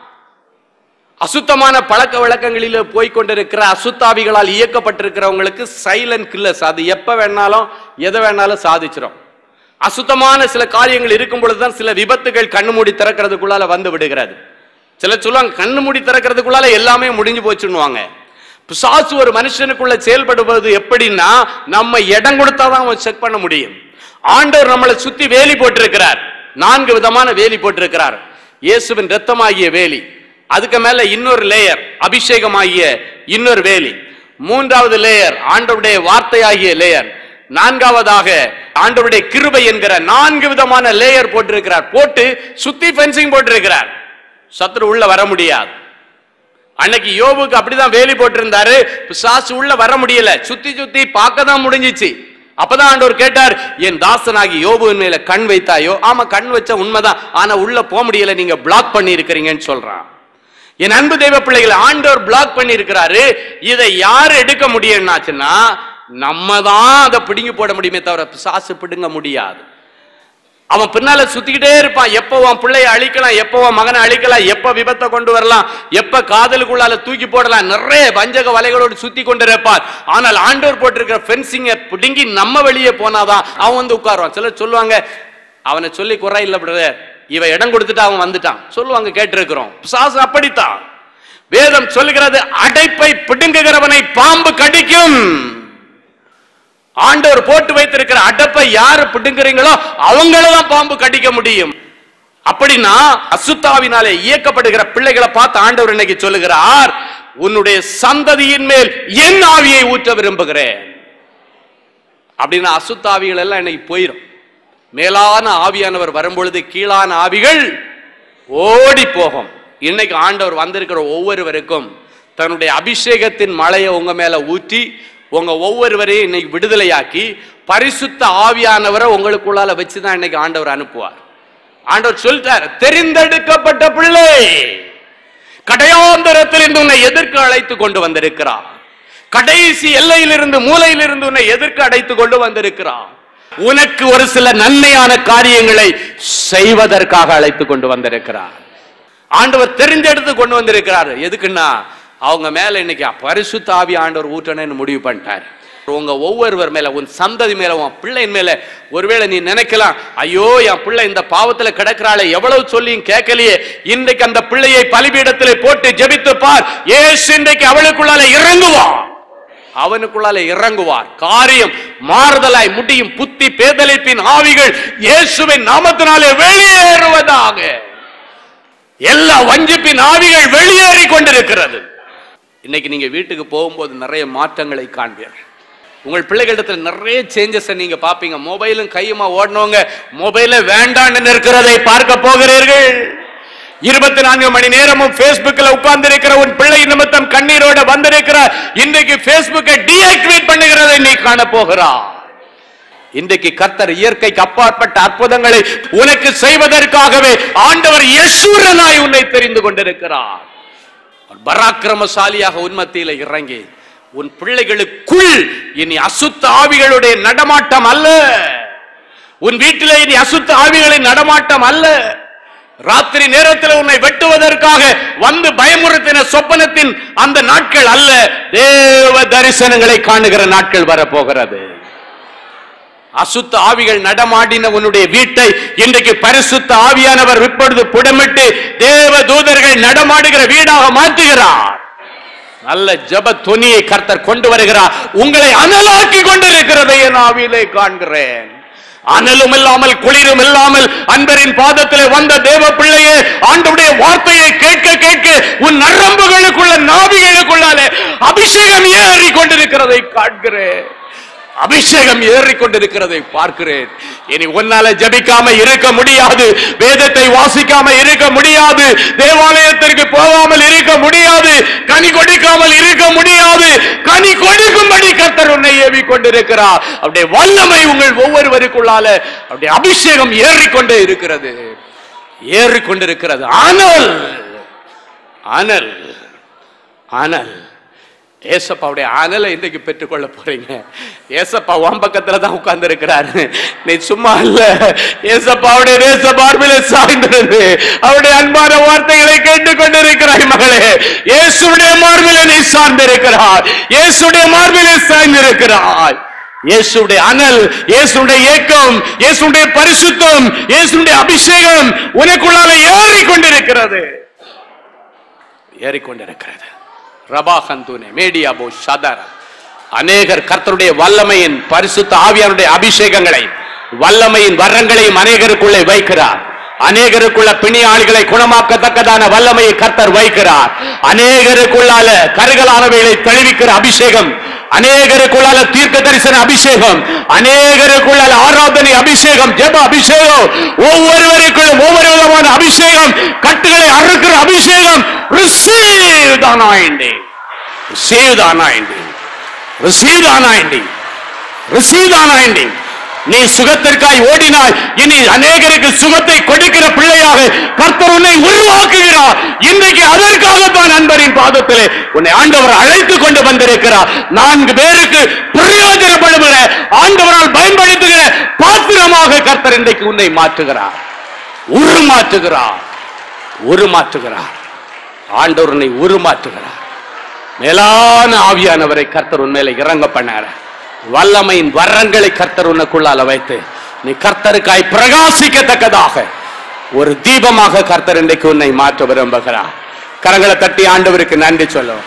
அசுத்தமான பழக்க வழக்கங்களில் போய் கொண்டிருக்கிற அசுத்தாவிகளால் இயக்கப்பட்டிருக்கிறவங்களுக்கு சைலண்ட் கில்லர்ஸ் அது எப்ப வேணாலும் எதை வேணாலும் சாதிச்சிடும் அசுத்தமான சில காரியங்கள் இருக்கும் பொழுதுதான் சில விபத்துகள் கண்ணு மூடி திறக்கிறதுக்குள்ளால வந்து விடுகிறது சிலர் சொல்லுவாங்க கண்ணு மூடி திறக்கிறதுக்குள்ளால எல்லாமே முடிஞ்சு போச்சுன்னுவாங்க பிசாசு ஒரு மனுஷனுக்குள்ள செயல்படுவது எப்படின்னா நம்ம இடம் கொடுத்தாதான் அவன் செக் பண்ண முடியும் ஆண்டவர் நம்மளை சுத்தி வேலி போட்டிருக்கிறார் நான்கு விதமான வேலி போட்டிருக்கிறார் இயேசுவின் ரத்தமாகிய வேலி அதுக்கு மேல இன்னொரு லேயர் அபிஷேகமாகிய இன்னொரு வேலி மூன்றாவது லேயர் ஆண்டவருடைய வார்த்தையாகிய லேயர் நான்காவதாக ஆண்டவருடைய கிருபை என்கிற நான்கு விதமான லேயர் போட்டிருக்கிறார் போட்டு சுத்தி ஃபென்சிங் போட்டிருக்கிறார் சத்துரு உள்ள வர முடியாது அன்னைக்கு யோபுக்கு அப்படிதான் வேலி போட்டிருந்தாரு பிசாசு உள்ள வர முடியல சுத்தி சுத்தி பார்க்க தான் முடிஞ்சிச்சு அப்பதான் ஆண்டவர் கேட்டார் என் தாசனாகி யோபுவின் மேல கண் வைத்தாயோ ஆமா கண் வச்ச உண்மைதான் ஆனா உள்ள போக முடியல நீங்க பிளாக் பண்ணி இருக்கிறீங்கன்னு சொல்றான் என் அன்பு தெய்வ பிள்ளைகளை ஆண்டவர் பிளாக் பண்ணி இருக்கிறாரு இதை யார் எடுக்க முடியும்னாச்சுன்னா நம்ம தான் அதை பிடுங்கி போட முடியுமே தவிர பிசாசு பிடுங்க முடியாது அவன் பின்னால சுத்திக்கிட்டே இருப்பான் எப்போ உன் பிள்ளைய அழிக்கலாம் எப்போ உன் மகனை அழிக்கலாம் எப்ப விபத்தை கொண்டு வரலாம் எப்ப காதலுக்குள்ளால தூக்கி போடலாம் நிறைய வஞ்சக வலைகளோடு சுத்தி கொண்டு இருப்பான் ஆனால் ஆண்டோர் போட்டிருக்கிற ஃபென்சிங்கை பிடுங்கி நம்ம வெளியே போனாதான் அவன் வந்து உட்காருவான் சிலர் சொல்லுவாங்க அவனை சொல்லி குறை இல்லை பிரதர் இவன் இடம் கொடுத்துட்டு அவன் வந்துட்டான் சொல்லுவாங்க கேட்டிருக்கிறோம் பிசாசு அப்படித்தான் வேதம் சொல்லுகிறது அடைப்பை பிடுங்குகிறவனை பாம்பு கடிக்கும் ஆண்டவர் போட்டு வைத்திருக்கிற அடப்பை யாரு பிடுங்குறீங்களோ அவங்கள தான் பாம்பு கடிக்க முடியும் அப்படின்னா அசுத்தாவினாலே இயக்கப்படுகிற பிள்ளைகளை பார்த்து ஆண்டவர் இன்னைக்கு சொல்லுகிறார் உன்னுடைய சந்ததியின் மேல் என் ஆவியை ஊற்ற விரும்புகிறேன் அப்படின்னா அசுத்தாவிகள் எல்லாம் இன்னைக்கு போயிடும் மேலான ஆவியானவர் வரும்பொழுது கீழான ஆவிகள் ஓடி போகும் இன்னைக்கு ஆண்டவர் வந்திருக்கிற ஒவ்வொருவருக்கும் தன்னுடைய அபிஷேகத்தின் மழையை உங்க மேல ஊற்றி உங்க ஒவ்வொருவரையும் இன்னைக்கு விடுதலையாக்கி பரிசுத்த ஆவியானவரை உங்களுக்குள்ளால வச்சுதான் இன்னைக்கு ஆண்டவர் அனுப்புவார் ஆண்டவர் சொல்லிட்டார் தெரிந்தெடுக்கப்பட்ட பிள்ளை கடையாந்தரத்திலிருந்து உன்னை எதிர்க்க அழைத்து கொண்டு வந்திருக்கிறார் கடைசி எல்லையிலிருந்து மூலையிலிருந்து உன்னை எதிர்க்க அழைத்து கொண்டு வந்திருக்கிறார் உனக்கு ஒரு சில நன்மையான காரியங்களை செய்வதற்காக அழைத்து கொண்டு வந்திருக்கிறார் ஆண்டவர் தெரிஞ்செடுத்து கொண்டு வந்திருக்கிறார் எதுக்குன்னா அவங்க மேல இன்னைக்கு பரிசுத்த ஆவி ஆண்டவர் ஊற்றணும்னு முடிவு பண்ணிட்டார் உங்க ஒவ்வொருவர் மேல உன் சந்ததி மேல உன் பிள்ளையின் மேல ஒருவேளை நீ நினைக்கலாம் ஐயோ என் பிள்ளை இந்த பாவத்துல கிடக்கிறாளே எவ்வளவு சொல்லியும் கேட்கலையே இன்றைக்கு அந்த பிள்ளையை பலிபீடத்திலே போட்டு ஜெபித்து பார் ஏசு இன்றைக்கு அவளுக்குள்ளால இறங்குவான் அவனுக்குள்ளால இறங்குவார் காரியம் மாறுதலாய் முடியும் புத்தி பேதலிப்பின் ஆவிகள் இயேசுவின் நாமத்தினாலே வெளியேறுவதாக எல்லா வஞ்சிப்பின் ஆவிகள் வெளியேறி கொண்டிருக்கிறது இன்னைக்கு நீங்க வீட்டுக்கு போகும்போது நிறைய மாற்றங்களை காண்பீர்கள் உங்கள் பிள்ளைகளிடத்துல நிறைய சேஞ்சஸ் நீங்க பாப்பீங்க மொபைலும் கையுமா ஓடினவங்க மொபைல வேண்டான்னு இருக்கிறதை பார்க்க போகிறீர்கள் இருபத்தி நான்கு மணி நேரமும் பேஸ்புக்ல உட்கார்ந்து இருக்கிற உன் பிள்ளை நிமித்தம் கண்ணீரோட வந்திருக்கிற இன்றைக்கு பேஸ்புக்கை டீஆக்டிவேட் பண்ணுகிறதை நீ காண போகிறா இன்றைக்கு கர்த்தர் இயற்கைக்கு அப்பாற்பட்ட அற்புதங்களை உனக்கு செய்வதற்காகவே ஆண்டவர் யசூரனாய் உன்னை தெரிந்து கொண்டிருக்கிறார் அவர் பராக்கிரமசாலியாக உன்மத்தியில இறங்கி உன் பிள்ளைகளுக்குள் இனி அசுத்த ஆவிகளுடைய நடமாட்டம் அல்ல உன் வீட்டிலே இனி அசுத்த ஆவிகளின் நடமாட்டம் அல்ல ராத்திரி நேரத்தில் உன்னை வெட்டுவதற்காக வந்து பயமுறுத்தின சொப்பனத்தின் அந்த நாட்கள் அல்ல தேவ தரிசனங்களை காணுகிற நாட்கள் வரப்போகிறது அசுத்த ஆவிகள் நடமாடின உன்னுடைய வீட்டை இன்றைக்கு பரிசுத்த ஆவியானவர் இப்பொழுது புடமிட்டு தேவ தூதர்கள் நடமாடுகிற வீடாக மாற்றுகிறார் நல்ல ஜப துணியை கர்த்தர் கொண்டு வருகிறார் உங்களை அனலாக்கி கொண்டிருக்கிறதை என் ஆவியிலே காண்கிறேன் அனலும் இல்லாமல் குளிரும் இல்லாமல் அன்பரின் பாதத்திலே வந்த தேவ பிள்ளையே ஆண்டவுடைய வார்த்தையை கேட்க கேட்க உன் நரம்புகளுக்குள்ள நாவிகளுக்குள்ளாலே அபிஷேகம் ஏறி கொண்டிருக்கிறதை காண்கிறேன் அபிஷேகம் ஏறிக் கொண்டிருக்கிறதை பார்க்கிறேன் இனி உன்னால ஜபிக்காம இருக்க முடியாது வேதத்தை வாசிக்காம இருக்க முடியாது தேவாலயத்திற்கு போகாமல் இருக்க முடியாது கனி கொடுக்காமல் இருக்க முடியாது கனி கொடுக்கும்படி கர்த்தர் உன்னை ஏவி கொண்டிருக்கிறார் அப்படியே வல்லமை உங்கள் ஒவ்வொருவருக்குள்ளால அப்படியே அபிஷேகம் ஏறிக்கொண்டே இருக்கிறது ஏறிக்கொண்டிருக்கிறது அனல் அனல் அனல் ஏசப்பாவுடைய அனலை இன்றைக்கு பெற்றுக்கொள்ள போறீங்க ஏசப்பா உன் பக்கத்துல தான் உட்கார்ந்து இருக்கிறாரு நீ சும்மா இல்ல ஏசப்பாவுடைய தேச பார்வையில சாய்ந்திருந்து அவருடைய அன்பான வார்த்தைகளை கேட்டுக்கொண்டிருக்கிறாய் மகளே இயேசுடைய மார்பில நீ சார்ந்திருக்கிறாய் இயேசுடைய மார்பில சாய்ந்திருக்கிறாய் இயேசுடைய அனல் இயேசுடைய ஏக்கம் இயேசுடைய பரிசுத்தம் இயேசுடைய அபிஷேகம் உனக்குள்ளால ஏறிக் கொண்டிருக்கிறது ஏறிக்கொண்டிருக்கிறது ரபா ஹந்தூனே மேடியா போ ஷதர அநேகர் கர்த்தருடைய வல்லமையின் பரிசுத்த ஆவியானுடைய அபிஷேகங்களை வல்லமையின் வரங்களையும் அநேகருக்குள்ளே வைக்கிறார் அநேகருக்குள்ள பிணியாளிகளை குணமாக்கத்தக்கதான வல்லமையை கர்த்தர் வைக்கிறார் அநேகருக்குள்ளால கருகலானவைகளை தெளிவிக்கிற அபிஷேகம் அநேகருக்குள்ளால தீர்க்க தரிசன அபிஷேகம் அநேகருக்குள்ளால ஆராதனை அபிஷேகம் ஜெப அபிஷேகம் ஒவ்வொருவருக்குள்ளும் ஒவ்வொரு விதமான அபிஷேகம் கட்டுகளை அறுக்கிற அபிஷேகம் receive the anointing receive the anointing receive the anointing receive the anointing நீ சுகத்திற்காய் ஓடினாய் இனி அநேகருக்கு சுகத்தை கொடுக்கிற பிள்ளையாக கர்த்தர் உன்னை உருவாக்குகிறார் இன்றைக்கு அதற்காகத்தான் நண்பரின் பாதத்திலே உன்னை ஆண்டவர் அழைத்து கொண்டு வந்திருக்கிறார் நான்கு பேருக்கு பிரயோஜனப்படுகிற ஆண்டவரால் பயன்படுத்துகிற பாத்திரமாக கர்த்தர் இன்றைக்கு உன்னை மாற்றுகிறார் உருமாற்றுகிறார் உருமாற்றுகிறார் ஆண்டவர் உன்னை உருமாற்றுகிறார் மேலான ஆவியானவரை கர்த்தர் உண்மையில இறங்க பண்ணார வல்லமையின் வரங்களை கர்த்தர் உனக்குள்ளால வைத்து நீ கர்த்தருக்காய் பிரகாசிக்கத்தக்கதாக ஒரு தீபமாக கர்த்தர் இன்றைக்கு உன்னை மாற்ற விரும்புகிறார் கரங்களை தட்டி ஆண்டவருக்கு நன்றி சொல்லும்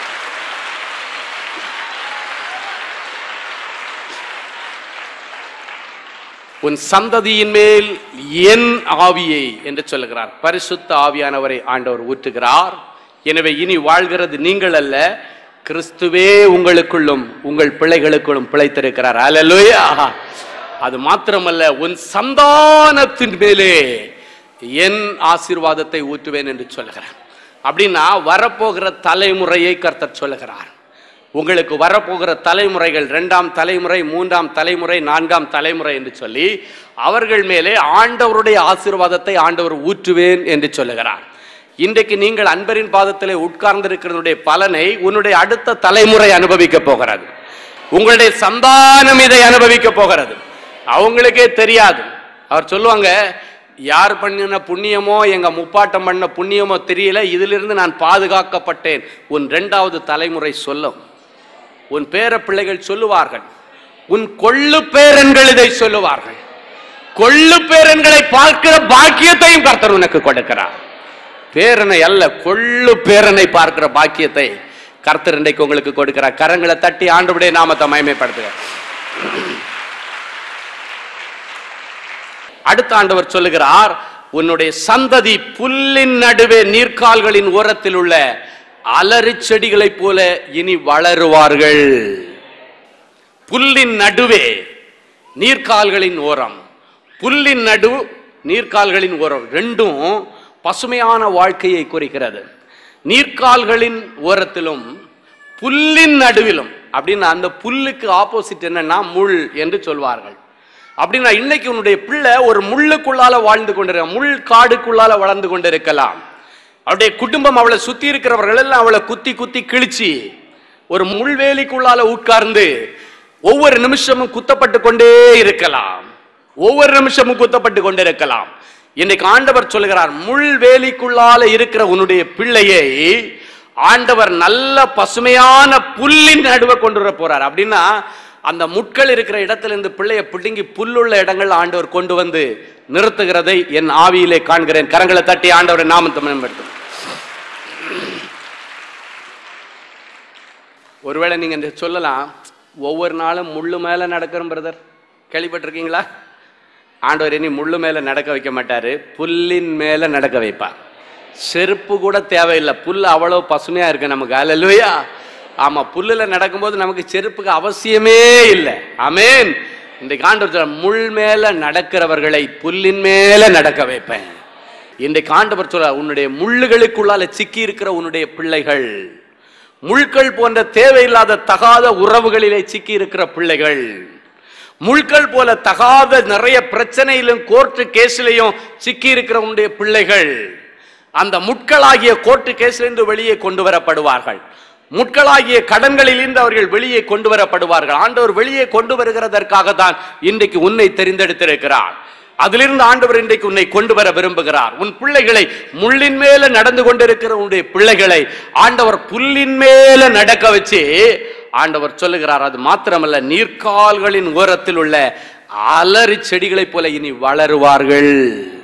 உன் சந்ததியின் மேல் என் ஆவியை என்று சொல்லுகிறார் பரிசுத்த ஆவியானவரை ஆண்டவர் ஊற்றுகிறார் எனவே இனி வாழ்கிறது நீங்கள் அல்ல கிறிஸ்துவே உங்களுக்குள்ளும் உங்கள் பிள்ளைகளுக்குள்ளும் பிழைத்திருக்கிறார் அல்லேலூயா அது மாத்திரமல்ல உன் சந்தானத்தின் மேலே என் ஆசீர்வாதத்தை ஊற்றுவேன் என்று சொல்லுகிறார் அப்படின்னா வரப்போகிற தலைமுறையை கர்த்தர் சொல்லுகிறார் உங்களுக்கு வரப்போகிற தலைமுறைகள் இரண்டாம் தலைமுறை மூன்றாம் தலைமுறை நான்காம் தலைமுறை என்று சொல்லி அவர்கள் மேலே ஆண்டவருடைய ஆசீர்வாதத்தை ஆண்டவர் ஊற்றுவேன் என்று சொல்லுகிறார் இன்றைக்கு நீங்கள் அன்பரின் பாதத்திலே உட்கார்ந்திருக்கிறதுடைய பலனை உன்னுடைய அடுத்த தலைமுறை அனுபவிக்க போகிறது உங்களுடைய சந்தானம் இதை அனுபவிக்க போகிறது அவங்களுக்கே தெரியாது அவர் சொல்லுவாங்க யார் பண்ணின புண்ணியமோ எங்க முப்பாட்டம் பண்ண புண்ணியமோ தெரியல இதிலிருந்து நான் பாதுகாக்கப்பட்டேன் உன் இரண்டாவது தலைமுறை சொல்லும் உன் பேர பிள்ளைகள் சொல்லுவார்கள் உன் கொள்ளு பேரன்கள் இதை சொல்லுவார்கள் கொள்ளு பேரன்களை பார்க்கிற பாக்கியத்தையும் கர்த்தர் உனக்கு கொடுக்கிறார் பேரனை அல்ல கொள்ளு பேரனை பார்க்கிற பாக்கியத்தை கர்த்தர் இன்றைக்கு உங்களுக்கு கொடுக்கிறார் கரங்களை தட்டி ஆண்டுடைய நாமத்தை மயமைப்படுத்துக அடுத்த ஆண்டவர் சொல்லுகிறார் உன்னுடைய சந்ததி புல்லின் நடுவே நீர்க்கால்களின் ஓரத்தில் உள்ள அலறி செடிகளைப் போல இனி வளருவார்கள் புல்லின் நடுவே நீர்க்கால்களின் ஓரம் புல்லின் நடு நீர்க்கால்களின் ஓரம் ரெண்டும் பசுமையான வாழ்க்கையை குறிக்கிறது நீர்க்கால்களின் ஓரத்திலும் புல்லின் நடுவிலும் அப்படின்னு அந்த புல்லுக்கு ஆப்போசிட் என்னன்னா முள் என்று சொல்வார்கள் அப்படின்னா இன்னைக்கு உன்னுடைய பிள்ளை ஒரு முள்ளுக்குள்ளால வாழ்ந்து கொண்டிருக்க முள் காடுக்குள்ளால வளர்ந்து கொண்டிருக்கலாம் அவருடைய குடும்பம் அவளை சுத்தி இருக்கிறவர்கள் எல்லாம் அவளை குத்தி குத்தி கிழிச்சு ஒரு முள்வேலிக்குள்ளால உட்கார்ந்து ஒவ்வொரு நிமிஷமும் குத்தப்பட்டு கொண்டே இருக்கலாம் ஒவ்வொரு நிமிஷமும் குத்தப்பட்டு கொண்டே இருக்கலாம் இன்னைக்கு ஆண்டவர் சொல்லுகிறார் முள்வேலிக்குள்ளால இருக்கிற உன்னுடைய பிள்ளையை ஆண்டவர் நல்ல பசுமையான புல்லின் நடுவே கொண்டு வர போறார் அப்படின்னா அந்த முட்கள் இருக்கிற இடத்துல இருந்து பிள்ளையை பிடுங்கி புல்லுள்ள இடங்கள் ஆண்டவர் கொண்டு வந்து நிறுத்துகிறதை என் ஆவியிலே காண்கிறேன் கரங்களை தட்டி ஆண்டவரை நாமத்தை மேம்படுத்தும் ஒருவேளை நீங்க இந்த சொல்லலாம் ஒவ்வொரு நாளும் முள்ளு மேல நடக்கிறோம் பிரதர் கேள்விப்பட்டிருக்கீங்களா ஆண்டவர் இனி முள்ளு மேல நடக்க வைக்க மாட்டாரு புல்லின் மேல நடக்க வைப்பார் செருப்பு கூட தேவையில்லை புல் அவ்வளோ பசுமையா இருக்கு நமக்கு அல்லையா ஆமா புல்லுல நடக்கும்போது நமக்கு செருப்புக்கு அவசியமே இல்லை ஆமென் இன்றைக்கு ஆண்டவர் சொல்றார், முள் மேல நடக்கிறவர்களை புல்லின் மேல நடக்க வைப்பேன் இன்றைக்கு ஆண்டவர் சொல்ற உன்னுடைய முள்ளுகளுக்குள்ளால சிக்கி இருக்கிற உன்னுடைய பிள்ளைகள் முள்கள் போன்ற தேவையில்லாத தகாத உறவுகளிலே சிக்கி இருக்கிற பிள்ளைகள் முள்கள் போல தகாத நிறைய பிரச்சனையிலும் கோர்ட்டு கேஸ்லையும் சிக்கி இருக்கிற உன்னுடைய பிள்ளைகள் அந்த முட்களாகிய கோர்ட்டு கேஸ்லிருந்து வெளியே கொண்டு வரப்படுவார்கள் முட்களாகிய கடன்களிலிருந்து அவர்கள் வெளியே கொண்டு வரப்படுவார்கள் ஆண்டவர் வெளியே கொண்டு வருகிறதற்காக தான் இன்றைக்கு உன்னை தெரிந்தெடுத்திருக்கிறார் அதிலிருந்து ஆண்டவர் இன்றைக்கு உன்னை கொண்டு வர விரும்புகிறார் உன் பிள்ளைகளை முள்ளின் மேல நடந்து கொண்டிருக்கிற உன்னுடைய பிள்ளைகளை ஆண்டவர் புல்லின் மேல நடக்க வச்சு ஆண்டவர் சொல்லுகிறார் அது மாத்திரமல்ல நீர்க்கால்களின் ஓரத்தில் உள்ள அலறி செடிகளைப் போல இனி வளருவார்கள்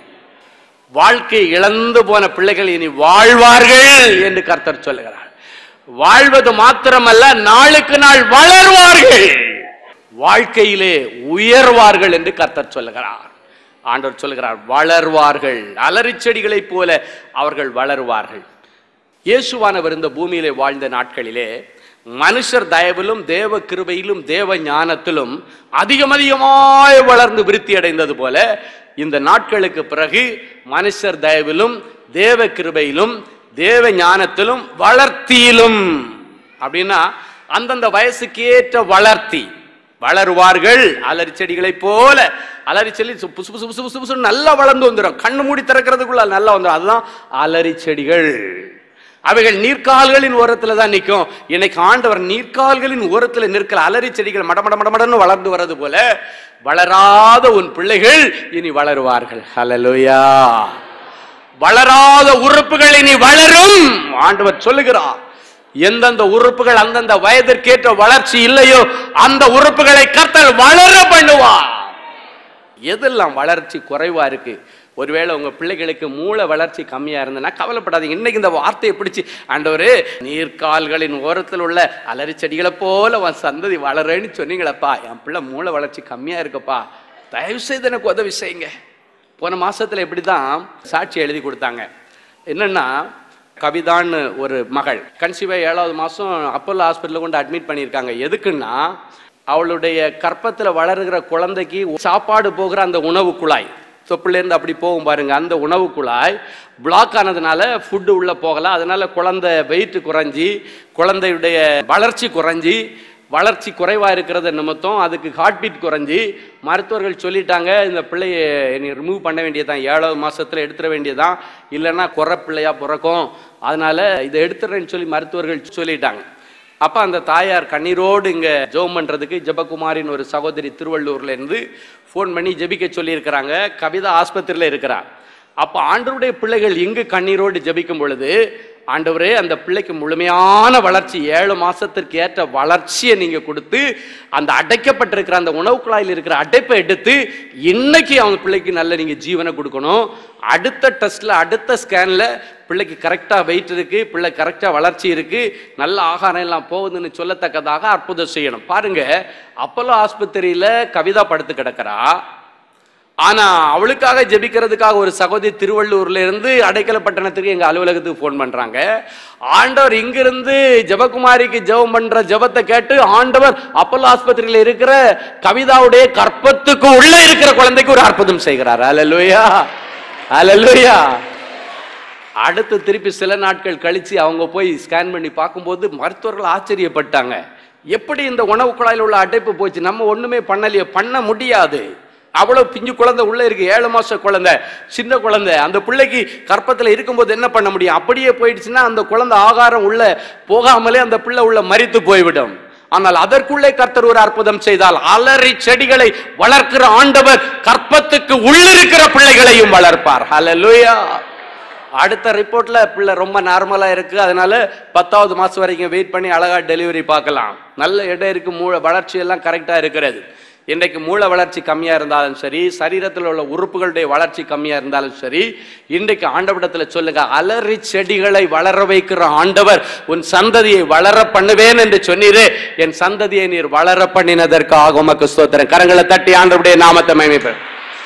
வாழ்க்கை இழந்து போன பிள்ளைகள் இனி வாழ்வார்கள் என்று கர்த்தர் சொல்லுகிறார் வாழ்வது மாத்திரமல்ல நாளுக்கு நாள் வளர்வார்கள் வாழ்க்கையிலே உயர்வார்கள் என்று கர்த்தர் சொல்லுகிறார் ஆண்டவர் சொல்லுகிறார் வளர்வார்கள் அலறி செடிகளைப் போல அவர்கள் வளருவார்கள் இயேசுவானவர் இந்த பூமியிலே வாழ்ந்த நாட்களிலே மனுஷர் தயவிலும் தேவ கிருபையிலும் தேவ ஞானத்திலும் அதிகம் அதிகமாய் வளர்ந்து விருத்தி அடைந்தது போல இந்த நாட்களுக்கு பிறகு மனுஷர் தயவிலும் தேவ கிருபையிலும் தேவ ஞானத்திலும் வளர்த்தியிலும் அப்படின்னா அந்தந்த வயசுக்கு ஏற்ற வளர்த்தி வளருவார்கள் அலரி செடிகளைப் போல அலரி செடி சு- புசு புசு புசு புசு புசுன்னு நல்லா வளர்ந்து வந்துடும் கண்ணு மூடி திறக்கிறதுக்குள்ள நல்லா வந்துடும் அதுதான் அலரி செடிகள் அவைகள் நீர்க்கால்களின் ஓரத்துல தான் நிற்கும் இன்னைக்கு ஆண்டவர் நீர்க்கால்களின் ஓரத்துல நிற்கிற அலரி செடிகள் மட மட மட மடன்னு வளர்ந்து வர்றது போல வளராத உன் பிள்ளைகள் இனி வளருவார்கள் ஹalleluya வளராத உறுப்புகள் இனி வளரும் ஆண்டவர் சொல்லுகிறார் எந்தெந்த உறுப்புகள் அந்தந்த வயதிற்கேற்ற வளர்ச்சி இல்லையோ அந்த உறுப்புகளை கர்த்தர் வளர பண்ணுவார் எதெல்லாம் வளர்ச்சி குறைவா இருக்கு ஒருவேளை உங்க பிள்ளைகளுக்கு மூளை வளர்ச்சி கம்மியா இருந்ததுன்னா கவலைப்படாதீங்க இன்னைக்கு இந்த வார்த்தையை பிடிச்சு ஆண்டவரே நீர்க்கால்களின் ஓரத்தில் உள்ள அலரி செடிகளை போல உன் சந்ததி வளரேன்னு சொன்னீங்களப்பா என் பிள்ளை மூளை வளர்ச்சி கம்மியா இருக்குப்பா தயவு செய்து எனக்கு உதவி செய்யுங்க போன மாசத்துல இப்படிதான் சாட்சி எழுதி கொடுத்தாங்க என்னன்னா கவிதான்னு ஒரு மகள் கன்சீவாக ஏழாவது மாதம் அப்போலோ ஹாஸ்பிட்டலில் கொண்டு அட்மிட் பண்ணியிருக்காங்க எதுக்குன்னா அவளுடைய கற்பத்தில் வளருகிற குழந்தைக்கு சாப்பாடு போகிற அந்த உணவு குழாய் தொப்புலேருந்து அப்படி போகும் பாருங்க அந்த உணவு குழாய் பிளாக் ஆனதுனால ஃபுட்டு உள்ளே போகல அதனால குழந்தை வெயிட் குறைஞ்சி குழந்தையுடைய வளர்ச்சி குறைஞ்சி வளர்ச்சி குறைவாக இருக்கிறது நிமித்தம் அதுக்கு ஹார்ட் பீட் குறைஞ்சி மருத்துவர்கள் சொல்லிட்டாங்க இந்த பிள்ளைய நீ ரிமூவ் பண்ண வேண்டியதான் ஏழாவது மாசத்துல எடுத்துட வேண்டியதான் இல்லைன்னா குறை பிள்ளையா பிறக்கும் அதனால இதை எடுத்துறேன்னு சொல்லி மருத்துவர்கள் சொல்லிட்டாங்க அப்ப அந்த தாயார் கண்ணீரோடு இங்க ஜெபம் பண்றதுக்கு ஜெபகுமாரின் ஒரு சகோதரி திருவள்ளூர்ல இருந்து ஃபோன் பண்ணி ஜெபிக்க சொல்லியிருக்கிறாங்க கவிதா ஆஸ்பத்திரியில இருக்கிறார் அப்ப ஆண்டவருடைய பிள்ளைகள் இங்கு கண்ணீரோடு ஜெபிக்கும் பொழுது ஆண்டவரே அந்த பிள்ளைக்கு முழுமையான வளர்ச்சி ஏழு மாசத்திற்கு ஏற்ற வளர்ச்சியை நீங்க கொடுத்து அந்த அடைக்கப்பட்டிருக்கிற அந்த உணவு குழாயில் இருக்கிற அடைப்பை எடுத்து இன்னைக்கு அவங்க பிள்ளைக்கு நல்ல நீங்க ஜீவனை கொடுக்கணும் அடுத்த டெஸ்ட்ல அடுத்த ஸ்கேன்ல பிள்ளைக்கு கரெக்டா வெயிட் இருக்கு பிள்ளை கரெக்டா வளர்ச்சி இருக்கு நல்ல ஆகாரம் எல்லாம் போகுதுன்னு சொல்லத்தக்கதாக அற்புதம் செய்யணும் பாருங்க அப்போலோ ஆஸ்பத்திரியில கவிதா படுத்து கிடக்கிறா ஆனா அவளுக்காக ஜெபிக்கிறதுக்காக ஒரு சகோதரி திருவள்ளூர்ல இருந்து அடைக்கல பட்டணத்துக்கு எங்க அலுவலகத்துக்கு ஃபோன் பண்றாங்க ஆண்டவர் இங்கிருந்து ஜெபகுமாரிக்கு ஜெபம் பண்ற ஜெபத்தை கேட்டு ஆண்டவர் அப்பல்லோ ஆஸ்பத்திரியில இருக்கிற கவிதாவுடைய கற்பத்துக்கு உள்ள இருக்கிற குழந்தைக்கு ஒரு அற்புதம் செய்கிறார் அல்லேலூயா அல்லேலூயா அடுத்து திருப்பி சில நாட்கள் கழிச்சு அவங்க போய் ஸ்கேன் பண்ணி பார்க்கும்போது மருத்துவர்கள் ஆச்சரியப்பட்டாங்க எப்படி இந்த உணவு குழாயில் உள்ள அடைப்பு போச்சு நம்ம ஒண்ணுமே பண்ணலையே பண்ண முடியாது அவ்வளவு பிஞ்சு குழந்தை உள்ள இருக்கு ஏழு மாச குழந்தை சின்ன குழந்தை அந்த பிள்ளைக்கு கற்பத்துல இருக்கும்போது என்ன பண்ண முடியும் அப்படியே போயிடுச்சுன்னா அந்த குழந்தை ஆகாரம் உள்ள போகாமலே அந்த பிள்ளை உள்ள மரித்து போய்விடும் ஆனால் அதற்குள்ளே கர்த்தர் ஒரு அற்புதம் செய்தால் அலறி செடிகளை வளர்க்கிற ஆண்டவர் கற்பத்துக்கு உள்ளிருக்கிற பிள்ளைகளையும் வளர்ப்பார் ஹalleluya அடுத்த ரிப்போர்ட்ல பிள்ளை ரொம்ப நார்மலா இருக்கு அதனால பத்தாவது மாசம் வரைக்கும் வெயிட் பண்ணி அழகா டெலிவரி பார்க்கலாம் நல்ல இடம் இருக்கு மூளை வளர்ச்சி எல்லாம் கரெக்டா இருக்கிறது இன்றைக்கு மூளை வளர்ச்சி கம்மியா இருந்தாலும் சரி சரீரத்தில் உள்ள உறுப்புகளுடைய வளர்ச்சி கம்மியா இருந்தாலும் சரி இன்றைக்கு ஆண்டவரிடத்துல சொல்லுங்க அலறி செடிகளை வளர வைக்கிற ஆண்டவர் உன் சந்ததியை வளர பண்ணுவேன் என்று சொன்னீரே என் சந்ததியை நீர் வளர பண்ணினதற்காக உமக்கு ஸ்தோத்திரம் கரங்களை தட்டி ஆண்டவருடைய நாமத்தை மகிமைப்பேன்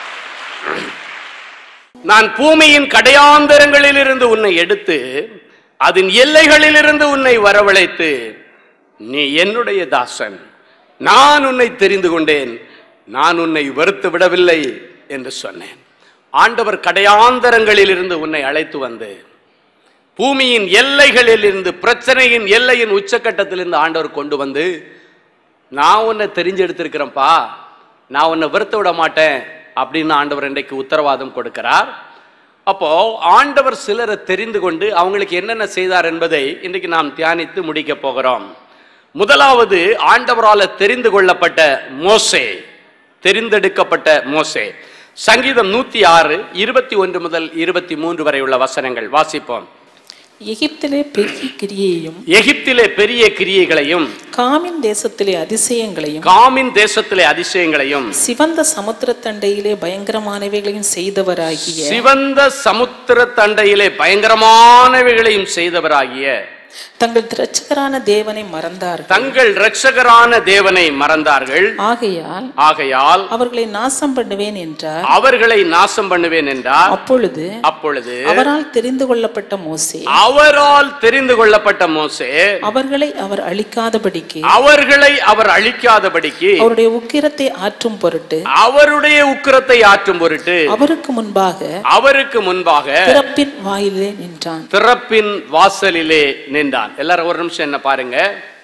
நான் பூமியின் கடையாந்தரங்களில் இருந்து உன்னை எடுத்து அதன் எல்லைகளில் இருந்து உன்னை வரவழைத்து நீ என்னுடைய தாசன் நான் உன்னை தெரிந்து கொண்டேன் நான் உன்னை வெறுத்து விடவில்லை என்று சொன்னேன் ஆண்டவர் கடையாந்தரங்களில் இருந்து உன்னை அழைத்து வந்து பூமியின் எல்லைகளில் இருந்து பிரச்சனையின் எல்லையின் உச்சக்கட்டத்திலிருந்து ஆண்டவர் கொண்டு வந்து நான் உன்னை தெரிஞ்செடுத்திருக்கிறேன்ப்பா நான் உன்னை வெறுத்து விட மாட்டேன் அப்படின்னு ஆண்டவர் இன்றைக்கு உத்தரவாதம் கொடுக்கிறார் அப்போ ஆண்டவர் சிலரை தெரிந்து கொண்டு அவங்களுக்கு என்னென்ன செய்தார் என்பதை இன்றைக்கு நாம் தியானித்து முடிக்க போகிறோம் முதலாவது ஆண்டவரால தெரிந்து கொள்ளப்பட்ட மோசே தெரிந்தெடுக்கப்பட்ட மோசே சங்கீதம் நூத்தி ஆறு இருபத்தி ஒன்று முதல் இருபத்தி மூன்று வரை உள்ள வசனங்கள் வாசிப்போம் எகிப்திலே பெரிய கிரியையும் எகிப்திலே பெரிய கிரியைகளையும் காமின் தேசத்திலே அதிசயங்களையும் காமின் தேசத்திலே அதிசயங்களையும் சிவந்த சமுத்திரத்தண்டையிலே பயங்கரமானவைகளையும் செய்தவராகிய சிவந்த சமுத்திர தண்டையிலே பயங்கரமானவைகளையும் செய்தவராகிய தங்கள் திரட்சகரான தேவனை மறந்தார்கள் தங்கள் இரட்சகரான தேவனை மறந்தார்கள் ஆகையால் ஆகையால் அவர்களை நாசம் பண்ணுவேன் என்றார் அவர்களை நாசம் பண்ணுவேன் என்றார் அப்பொழுது அப்பொழுது அவரால் தெரிந்து கொள்ளப்பட்ட மோசே அவரால் தெரிந்து கொள்ளப்பட்ட மோசே அவர்களை அவர் அழிக்காதபடிக்கு அவர்களை அவர் அழிக்காதபடிக்கு அவருடைய உக்கிரத்தை ஆற்றும் பொருட்டு அவருடைய உக்கிரத்தை ஆற்றும் பொருட்டு அவருக்கு முன்பாக அவருக்கு முன்பாக திறப்பின் வாயிலே நின்றான் திறப்பின் வாசலிலே நின்றான் எல்லாரும் ஒரு நிமிஷம் என்ன பாருங்க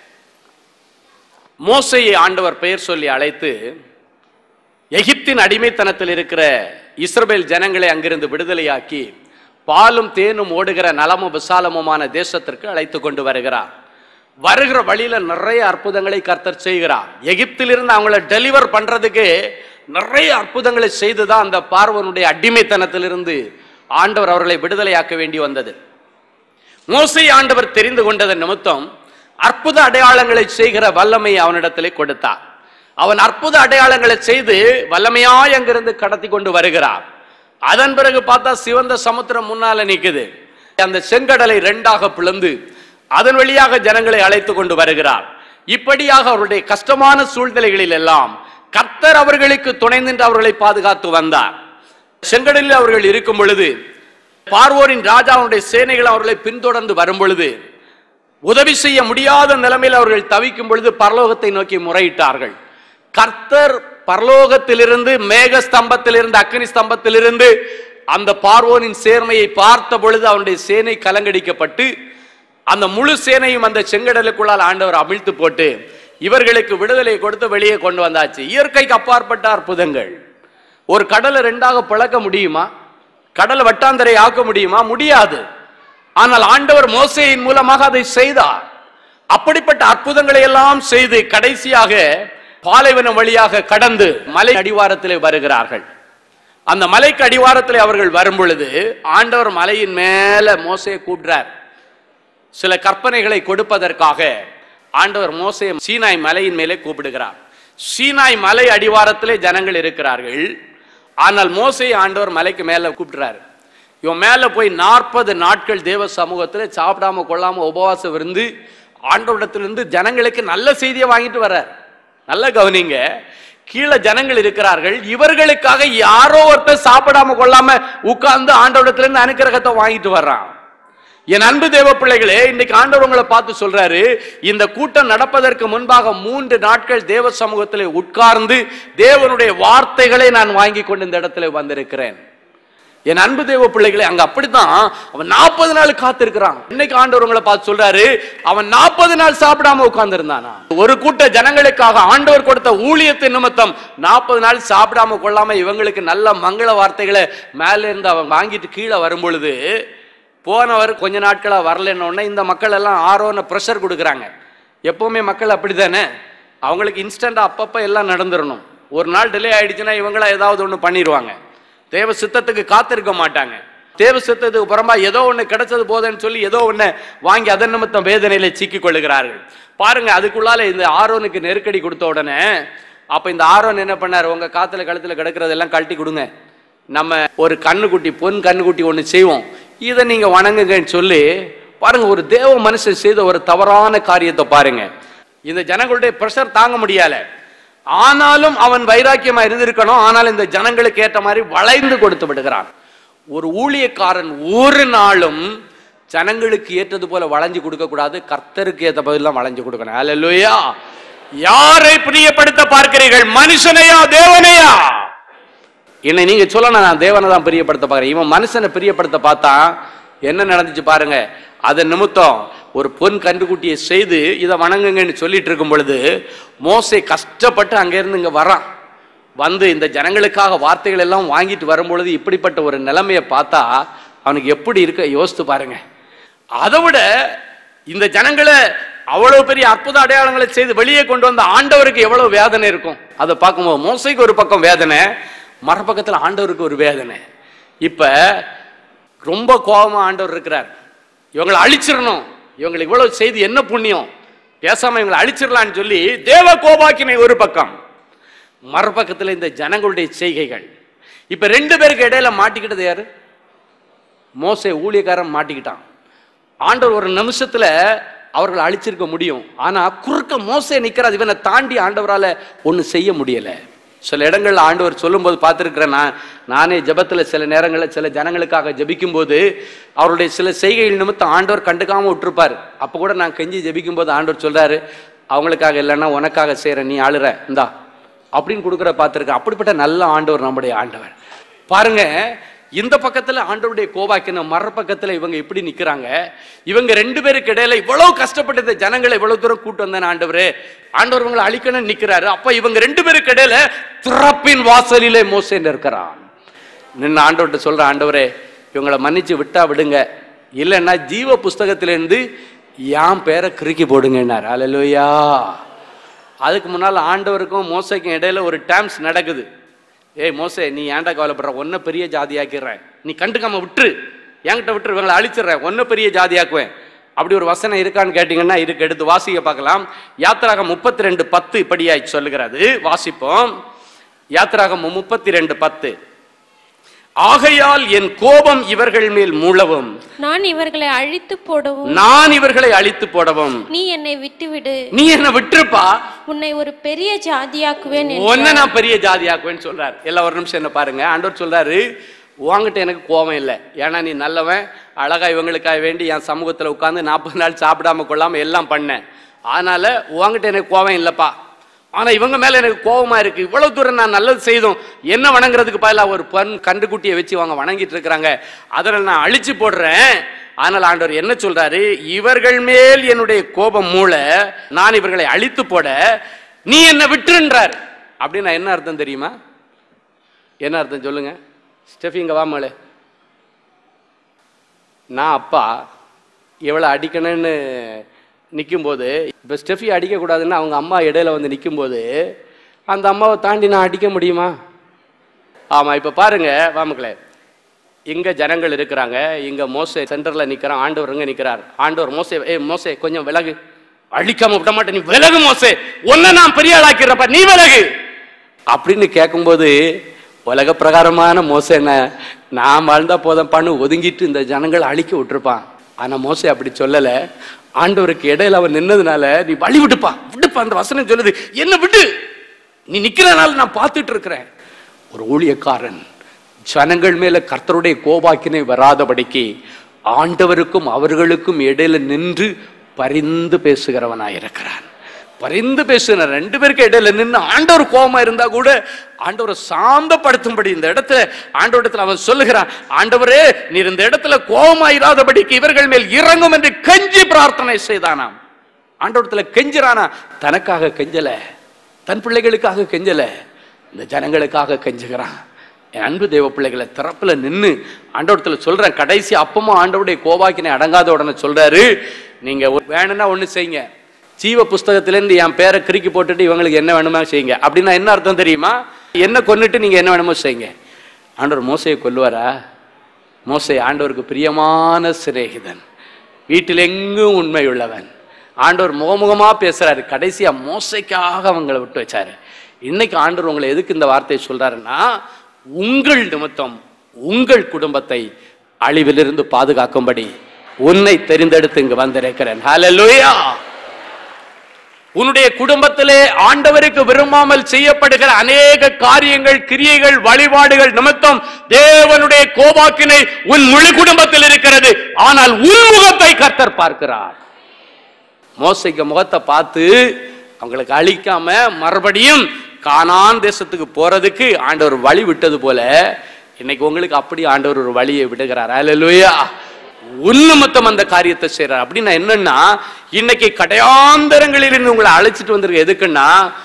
மோசையை ஆண்டவர் பெயர் சொல்லி அழைத்து எகிப்தின் அடிமைத்தனத்தில் இருக்கிற இஸ்ரவேல் ஜனங்களை அங்கிருந்து விடுதலையாக்கி பாலும் தேனும் ஓடுகிற நலமும் விசாலமுமான தேசத்திற்கு அழைத்து கொண்டு வருகிறார் வருகிற வழியில நிறைய அற்புதங்களை கர்த்தர் செய்கிறார் எகிப்திலிருந்து அவங்கள டெலிவர் பண்றதுக்கு நிறைய அற்புதங்களை செய்துதான் அந்த பார்வனுடைய அடிமைத்தனத்திலிருந்து ஆண்டவர் அவர்களை விடுதலையாக்க வேண்டி வந்தது மோசை ஆண்டவர் தெரிந்து கொண்டதன் நிமித்தம் அற்புத அடையாளங்களை செய்கிற வல்லமை அவனிடத்திலே கொடுத்தார் அவன் அற்புத அடையாளங்களை செய்து வல்லமையாய் அங்கிருந்து கடத்தி கொண்டு வருகிறார் அதன் பிறகு பார்த்தா சிவந்த சமுத்திரம் முன்னால நிக்குது அந்த செங்கடலை ரெண்டாக பிளந்து அதன் வழியாக ஜனங்களை அழைத்து கொண்டு வருகிறார் இப்படியாக அவருடைய கஷ்டமான சூழ்நிலைகளில் எல்லாம் கர்த்தர் அவர்களுக்கு துணை நின்று அவர்களை பாதுகாத்து வந்தார் செங்கடலில் அவர்கள் இருக்கும் பொழுது பார்வோரின் ராஜாவுடைய சேனைகள் அவர்களை பின்தொடர்ந்து வரும் பொழுது உதவி செய்ய முடியாத நிலைமையில் அவர்கள் தவிக்கும் பொழுது பரலோகத்தை நோக்கி முறையிட்டார்கள் கர்த்தர் பரலோகத்திலிருந்து மேக ஸ்தம்பத்திலிருந்து அக்னி ஸ்தம்பத்திலிருந்து அந்த பார்வோனின் சேர்மையை பார்த்த பொழுது அவனுடைய சேனை கலங்கடிக்கப்பட்டு அந்த முழு சேனையும் அந்த செங்கடலுக்குள்ளால் ஆண்டவர் அமிழ்த்து போட்டு இவர்களுக்கு விடுதலை கொடுத்து வெளியே கொண்டு வந்தாச்சு இயற்கைக்கு அப்பாற்பட்ட அற்புதங்கள் ஒரு கடலை ரெண்டாக பிளக்க முடியுமா கடலை வட்டாந்தரை ஆக்க முடியுமா முடியாது ஆனால் ஆண்டவர் மோசையின் மூலமாக அதை செய்தார் அப்படிப்பட்ட அற்புதங்களை எல்லாம் செய்து கடைசியாக பாலைவனம் வழியாக கடந்து மலை அடிவாரத்திலே வருகிறார்கள் அந்த மலைக்கு அடிவாரத்திலே அவர்கள் வரும் பொழுது ஆண்டவர் மலையின் மேல மோசையை கூப்பிடுறார் சில கற்பனைகளை கொடுப்பதற்காக ஆண்டவர் மோசையை சீனாய் மலையின் மேலே கூப்பிடுகிறார் சீனாய் மலை அடிவாரத்திலே ஜனங்கள் இருக்கிறார்கள் ஆனால் மோசையை ஆண்டவர் மலைக்கு மேல கூப்பிடுறாரு இவன் மேல போய் நாற்பது நாட்கள் தேவ சமூகத்துல சாப்பிடாம கொள்ளாம உபவாசம் இருந்து ஆண்டவரிடத்திலிருந்து ஜனங்களுக்கு நல்ல செய்தியை வாங்கிட்டு வர்றார் நல்ல கவனிங்க கீழே ஜனங்கள் இருக்கிறார்கள் இவர்களுக்காக யாரோ ஒருத்தர் சாப்பிடாம கொள்ளாம உட்கார்ந்து ஆண்டவரிடத்திலிருந்து அனுக்கிரகத்தை வாங்கிட்டு வர்றான் என் அன்பு தேவ பிள்ளைகளே இன்னைக்கு ஆண்டவர் உங்களை பார்த்து சொல்றாரு இந்த கூட்டம் நடப்பதற்கு முன்பாக மூன்று நாட்கள் தேவ சமூகத்திலே உட்கார்ந்து தேவனுடைய வார்த்தைகளை நான் வாங்கி கொண்டு இந்த இடத்துல வந்திருக்கிறேன் என் அன்பு தேவ பிள்ளைகளை அங்க அப்படித்தான் அவன் நாற்பது நாள் காத்திருக்கிறான் இன்னைக்கு ஆண்டவர் உங்களை பார்த்து சொல்றாரு அவன் நாற்பது நாள் சாப்பிடாம உட்கார்ந்து இருந்தானா ஒரு கூட்ட ஜனங்களுக்காக ஆண்டவர் கொடுத்த ஊழியத்தின் நிமித்தம் நாற்பது நாள் சாப்பிடாம கொள்ளாம இவங்களுக்கு நல்ல மங்கள வார்த்தைகளை மேல இருந்து அவன் வாங்கிட்டு கீழே வரும் பொழுது போனவர் கொஞ்ச நாட்களா வரலன்ன உடனே இந்த மக்கள் எல்லாம் ஆரோன ப்ரெஷர் கொடுக்குறாங்க எப்பவுமே மக்கள் அப்படிதானே அவங்களுக்கு இன்ஸ்டண்டா அப்பப்ப எல்லாம் நடந்துடணும் ஒரு நாள் டிலே ஆயிடுச்சுன்னா இவங்களா ஏதாவது ஒன்று பண்ணிடுவாங்க தேவ சித்தத்துக்கு காத்திருக்க மாட்டாங்க தேவ சித்தத்துக்கு புறம்பா ஏதோ ஒண்ணு கிடைச்சது போதுன்னு சொல்லி ஏதோ ஒண்ணு வாங்கி அதன் நிமித்தம் வேதனையில சிக்கிக் கொள்ளுகிறார்கள் பாருங்க அதுக்குள்ளால இந்த ஆரோனுக்கு நெருக்கடி கொடுத்த உடனே அப்ப இந்த ஆரோன் என்ன பண்ணாரு உங்க காத்துல கழுத்துல கிடக்கிறதெல்லாம் கழட்டி கொடுங்க நம்ம ஒரு கண்ணுக்குட்டி பொன் கண்ணுக்குட்டி ஒண்ணு செய்வோம் இதை நீங்க வணங்குங்கன்னு சொல்லி பாருங்க ஒரு தேவ மனுஷன் செய்த ஒரு தவறான காரியத்தை பாருங்க இந்த ஜனங்களுடைய பிரஷர் தாங்க முடியல ஆனாலும் அவன் வைராக்கியமா இருந்திருக்கணும் ஆனால் இந்த ஜனங்களுக்கு ஏற்ற மாதிரி வளைந்து கொடுத்து விடுகிறான் ஒரு ஊழியக்காரன் ஒரு நாளும் ஜனங்களுக்கு ஏற்றது போல வளைஞ்சு கொடுக்க கூடாது கர்த்தருக்கு ஏற்ற பதிலாம் வளைஞ்சு கொடுக்கணும் அல்லேலூயா யாரை பிரியப்படுத்த பார்க்கிறீர்கள் மனுஷனையா தேவனையா என்னை நீங்க சொல்லணும் நான் தேவனை தான் பிரியப்படுத்த பார்க்கிறேன் இவன் மனுஷனை பிரியப்படுத்த பார்த்தா என்ன நடந்துச்சு பாருங்க அதன் நிமித்தம் ஒரு பொன் கண்டுக்குட்டியை செய்து இதை வணங்குங்கன்னு சொல்லிட்டு இருக்கும் பொழுது மோசே கஷ்டப்பட்டு அங்கிருந்து இங்க வரான் வந்து இந்த ஜனங்களுக்காக வார்த்தைகள் எல்லாம் வாங்கிட்டு வரும்பொழுது இப்படிப்பட்ட ஒரு நிலைமையை பார்த்தா அவனுக்கு எப்படி இருக்க யோசித்து பாருங்க அதை விட இந்த ஜனங்களை அவ்வளவு பெரிய அற்புத அடையாளங்களை செய்து வெளியே கொண்டு வந்த ஆண்டவருக்கு எவ்வளவு வேதனை இருக்கும் அதை பார்க்கும்போது மோசைக்கு ஒரு பக்கம் வேதனை மறுபக்கத்தில் ஆண்டவருக்கு ஒரு வேதனை இப்ப ரொம்ப கோபமா ஆண்டவர் இருக்கிறார் இவங்களை அழிச்சிடணும் இவங்களை இவ்வளவு செய்து என்ன புண்ணியம் பேசாம இவங்களை அழிச்சிடலான்னு சொல்லி தேவ கோபாக்கினை ஒரு பக்கம் மறுபக்கத்தில் இந்த ஜனங்களுடைய செய்கைகள் இப்ப ரெண்டு பேருக்கு இடையில மாட்டிக்கிட்டது யாரு மோசே ஊழியக்காரன் மாட்டிக்கிட்டான் ஆண்டவர் ஒரு நிமிஷத்துல அவர்கள் அழிச்சிருக்க முடியும் ஆனா குறுக்க மோசே நிக்கிறார் இவனை தாண்டி ஆண்டவரால ஒண்ணு செய்ய முடியல சில இடங்கள்ல ஆண்டவர் சொல்லும்போது பார்த்திருக்கிறேன் நான் நானே ஜெபத்துல சில நேரங்களில் சில ஜனங்களுக்காக ஜெபிக்கும் போது அவருடைய சில செய்கைகள் நிமித்தம் ஆண்டவர் கண்டுக்காம விட்டுருப்பார் அப்ப கூட நான் கெஞ்சி ஜெபிக்கும் போது ஆண்டவர் சொல்றாரு அவங்களுக்காக இல்லைன்னா உனக்காக செய்யற நீ ஆளுற இந்தா அப்படின்னு கொடுக்குற பார்த்துருக்கேன் அப்படிப்பட்ட நல்ல ஆண்டவர் நம்முடைய ஆண்டவர் பாருங்க இந்த பக்கத்துல ஆண்டவருடைய கோபாக்கின மறுபக்கத்துல இவங்க எப்படி நிக்கிறாங்க இவங்க ரெண்டு பேருக்கு இடையில இவ்வளவு கஷ்டப்பட்டு இந்த ஜனங்களை இவ்வளவு தூரம் கூட்டு வந்தேன் ஆண்டவரே ஆண்டவர் இவங்களை அழிக்கணும்னு நிக்கிறாரு அப்ப இவங்க ரெண்டு பேருக்கு இடையில திறப்பின் வாசலிலே மோசேன்னு இருக்கிறான் நின்று ஆண்டவர்கிட்ட சொல்ற ஆண்டவரே இவங்களை மன்னிச்சு விட்டா விடுங்க இல்லைன்னா ஜீவ புஸ்தகத்திலிருந்து என் பேரை கிறுக்கி போடுங்கன்னார் அல்லேலூயா அதுக்கு முன்னால் ஆண்டவருக்கும் மோசைக்கும் இடையில ஒரு டேம்ஸ் நடக்குது ஏய் மோசே நீ ஏன்டா கவலைப்படுற ஒன்ன பெரிய ஜாதியாக்கிறேன் நீ கண்டுக்காம விட்டுரு என்கிட்ட விட்டுரு இவங்களை அழிச்சிடுறேன் ஒன்ன பெரிய ஜாதியாக்குவேன் அப்படி ஒரு வசனம் இருக்கான்னு கேட்டீங்கன்னா இருக்கு எடுத்து வாசிக்க பார்க்கலாம் யாத்திராகம் முப்பத்தி ரெண்டு பத்து இப்படியாய் சொல்லுகிறது வாசிப்போம் யாத்திராகம் முப்பத்தி ரெண்டு பத்து ஆகையால் என் கோபம் இவர்கள் மேல் மூளவும் நான் இவர்களை அழித்து போடவும் நான் இவர்களை அழித்து போடவும் நீ என்னை விட்டுவிடு நீ என்ன விட்டுருப்பா உன்னை ஒரு பெரிய ஜாதியாக்குவேன் என்றார். ஒன்ன நான் பெரிய ஜாதியாக்குவேன்னு சொல்றாரு எல்லாம் ஒரு நிமிஷம் என்ன பாருங்க ஆண்டவர் சொல்றாரு உன்கிட்ட எனக்கு கோபம் இல்லை ஏன்னா நீ நல்லவன் அழகா இவங்களுக்காக வேண்டி என் சமூகத்துல உட்கார்ந்து நாற்பது நாள் சாப்பிடாம கொள்ளாம எல்லாம் பண்ணேன் அதனால உன்கிட்ட எனக்கு கோபம் இல்லப்பா ஆனா இவங்க மேல எனக்கு கோபமா இருக்கு இவ்வளவு தூரம் நான் நல்லது செய்தோம் என்ன வணங்குறதுக்கு பதிலா ஒரு பண் கண்டுக்குட்டியை வச்சு அவங்க வணங்கிட்டு இருக்கிறாங்க அதில் நான் அழிச்சு போடுறேன் ஆனால் ஆண்டவர் என்ன சொல்றாரு இவர்கள் மேல் என்னுடைய கோபம் மூள நான் இவர்களை அழித்து போட நீ என்ன விட்டுன்றார் அப்படின்னா என்ன அர்த்தம் தெரியுமா என்ன அர்த்தம் சொல்லுங்க ஸ்டெஃபி இங்க வாமலே நான் அப்பா இவளை அடிக்கணும்னு நிற்கும்போது இப்போ ஸ்டெஃபி அடிக்கக்கூடாதுன்னு அவங்க அம்மா இடையில வந்து நிற்கும்போது அந்த அம்மாவை தாண்டி நான் அடிக்க முடியுமா ஆமாம் இப்போ பாருங்க வாமக்களே இங்க ஜனங்கள் இருக்கிறாங்க இங்க மோசே சென்டர்ல நிக்கிறான் ஆண்டவர் இங்க நிக்கிறார் ஆண்டவர் மோசே ஏ மோசே கொஞ்சம் விலகு அழிக்காம விட மாட்டேன் நீ விலகு மோசே ஒன்ன நான் பெரிய ஆளாக்கிறப்ப நீ விலகு அப்படின்னு கேட்கும்போது உலக பிரகாரமான மோசே என்ன நான் வாழ்ந்தா போதும் பண்ணு ஒதுங்கிட்டு இந்த ஜனங்களை அழிக்க விட்டுருப்பான் ஆனா மோசே அப்படி சொல்லல ஆண்டவருக்கு இடையில அவன் நின்னதுனால நீ வழி விட்டுப்பா விட்டுப்பா அந்த வசனம் சொல்லுது என்ன விட்டு நீ நிக்கிறனால நான் பார்த்துட்டு இருக்கிறேன் ஒரு ஊழியக்காரன் ஜனங்கள் மேல கர்த்தருடைய கோபாக்கினை வராதபடிக்கு ஆண்டவருக்கும் அவர்களுக்கும் இடையில நின்று பரிந்து பேசுகிறவனாயிருக்கிறான் பரிந்து பேசுன ரெண்டு பேருக்கு இடையில நின்று ஆண்டவர் கோபமா இருந்தா கூட ஆண்டவரை சாந்தப்படுத்தும்படி இந்த இடத்துல ஆண்டவரிடத்துல அவன் சொல்லுகிறான் ஆண்டவரே நீர் இந்த இடத்துல கோபமாயிராதபடிக்கு இவர்கள் மேல் இறங்கும் என்று கெஞ்சி பிரார்த்தனை செய்தானாம் ஆண்டவரத்துல கெஞ்சுறானா தனக்காக கெஞ்சல தன் பிள்ளைகளுக்காக கெஞ்சல இந்த ஜனங்களுக்காக கெஞ்சுகிறான் என் அன்பு தேவ பிள்ளைகளை திறப்புல நின்று ஆண்டவரத்துல சொல்றேன் கடைசி அப்பமா ஆண்டவருடைய கோபாக்கினை அடங்காத உடனே சொல்றாரு நீங்க ஒரு- வேணும்னா ஒண்ணு செய்யுங்க ஜீவ புஸ்தகத்திலேருந்து என் பேரை கிறுக்கி போட்டுட்டு இவங்களுக்கு என்ன வேணுமோ செய்யுங்க அப்படின்னா என்ன அர்த்தம் தெரியுமா என்ன கொன்னுட்டு நீங்க என்ன வேணுமோ செய்யுங்க ஆண்டவர் மோசையை கொல்லுவாரா மோசை ஆண்டவருக்கு பிரியமான சிநேகிதன் வீட்டில் எங்கும் உண்மை உள்ளவன் ஆண்டவர் முகமுகமா பேசுறாரு கடைசியா மோசைக்காக அவங்கள விட்டு வச்சாரு இன்னைக்கு ஆண்டவர் உங்களை எதுக்கு இந்த வார்த்தையை சொல்றாருன்னா உங்கள் நிமித்தம் உங்கள் குடும்பத்தை அழிவிலிருந்து பாதுகாக்கும்படி உன்னை தெரிந்தெடுத்து இங்கு வந்திருக்கிறேன் ஹalleluya உன்னுடைய குடும்பத்திலே ஆண்டவருக்கு விரும்பாமல் செய்யப்படுகிற அநேக காரியங்கள் கிரியைகள் வழிபாடுகள் நிமித்தம் தேவனுடைய கோபாக்கினை உன் முழு குடும்பத்தில் இருக்கிறது ஆனால் உன் முகத்தை கர்த்தர் பார்க்கிறார் மோசைக்கு முகத்தை பார்த்து அவங்களுக்கு அழிக்காம மறுபடியும் கானான் தேசத்துக்கு போறதுக்கு ஆண்டவர் வழி விட்டது போல இன்னைக்கு உங்களுக்கு அப்படி ஆண்டவர் ஒரு வழியை விடுகிறார் அல்லேலூயா உன்னிமித்தம் அந்த காரியத்தை செய்யறார் அப்படின்னா என்னன்னா இன்னைக்கு கடையாந்தரங்களில் இருந்து உங்களை அழைச்சிட்டு வந்திருக்க எதுக்குன்னா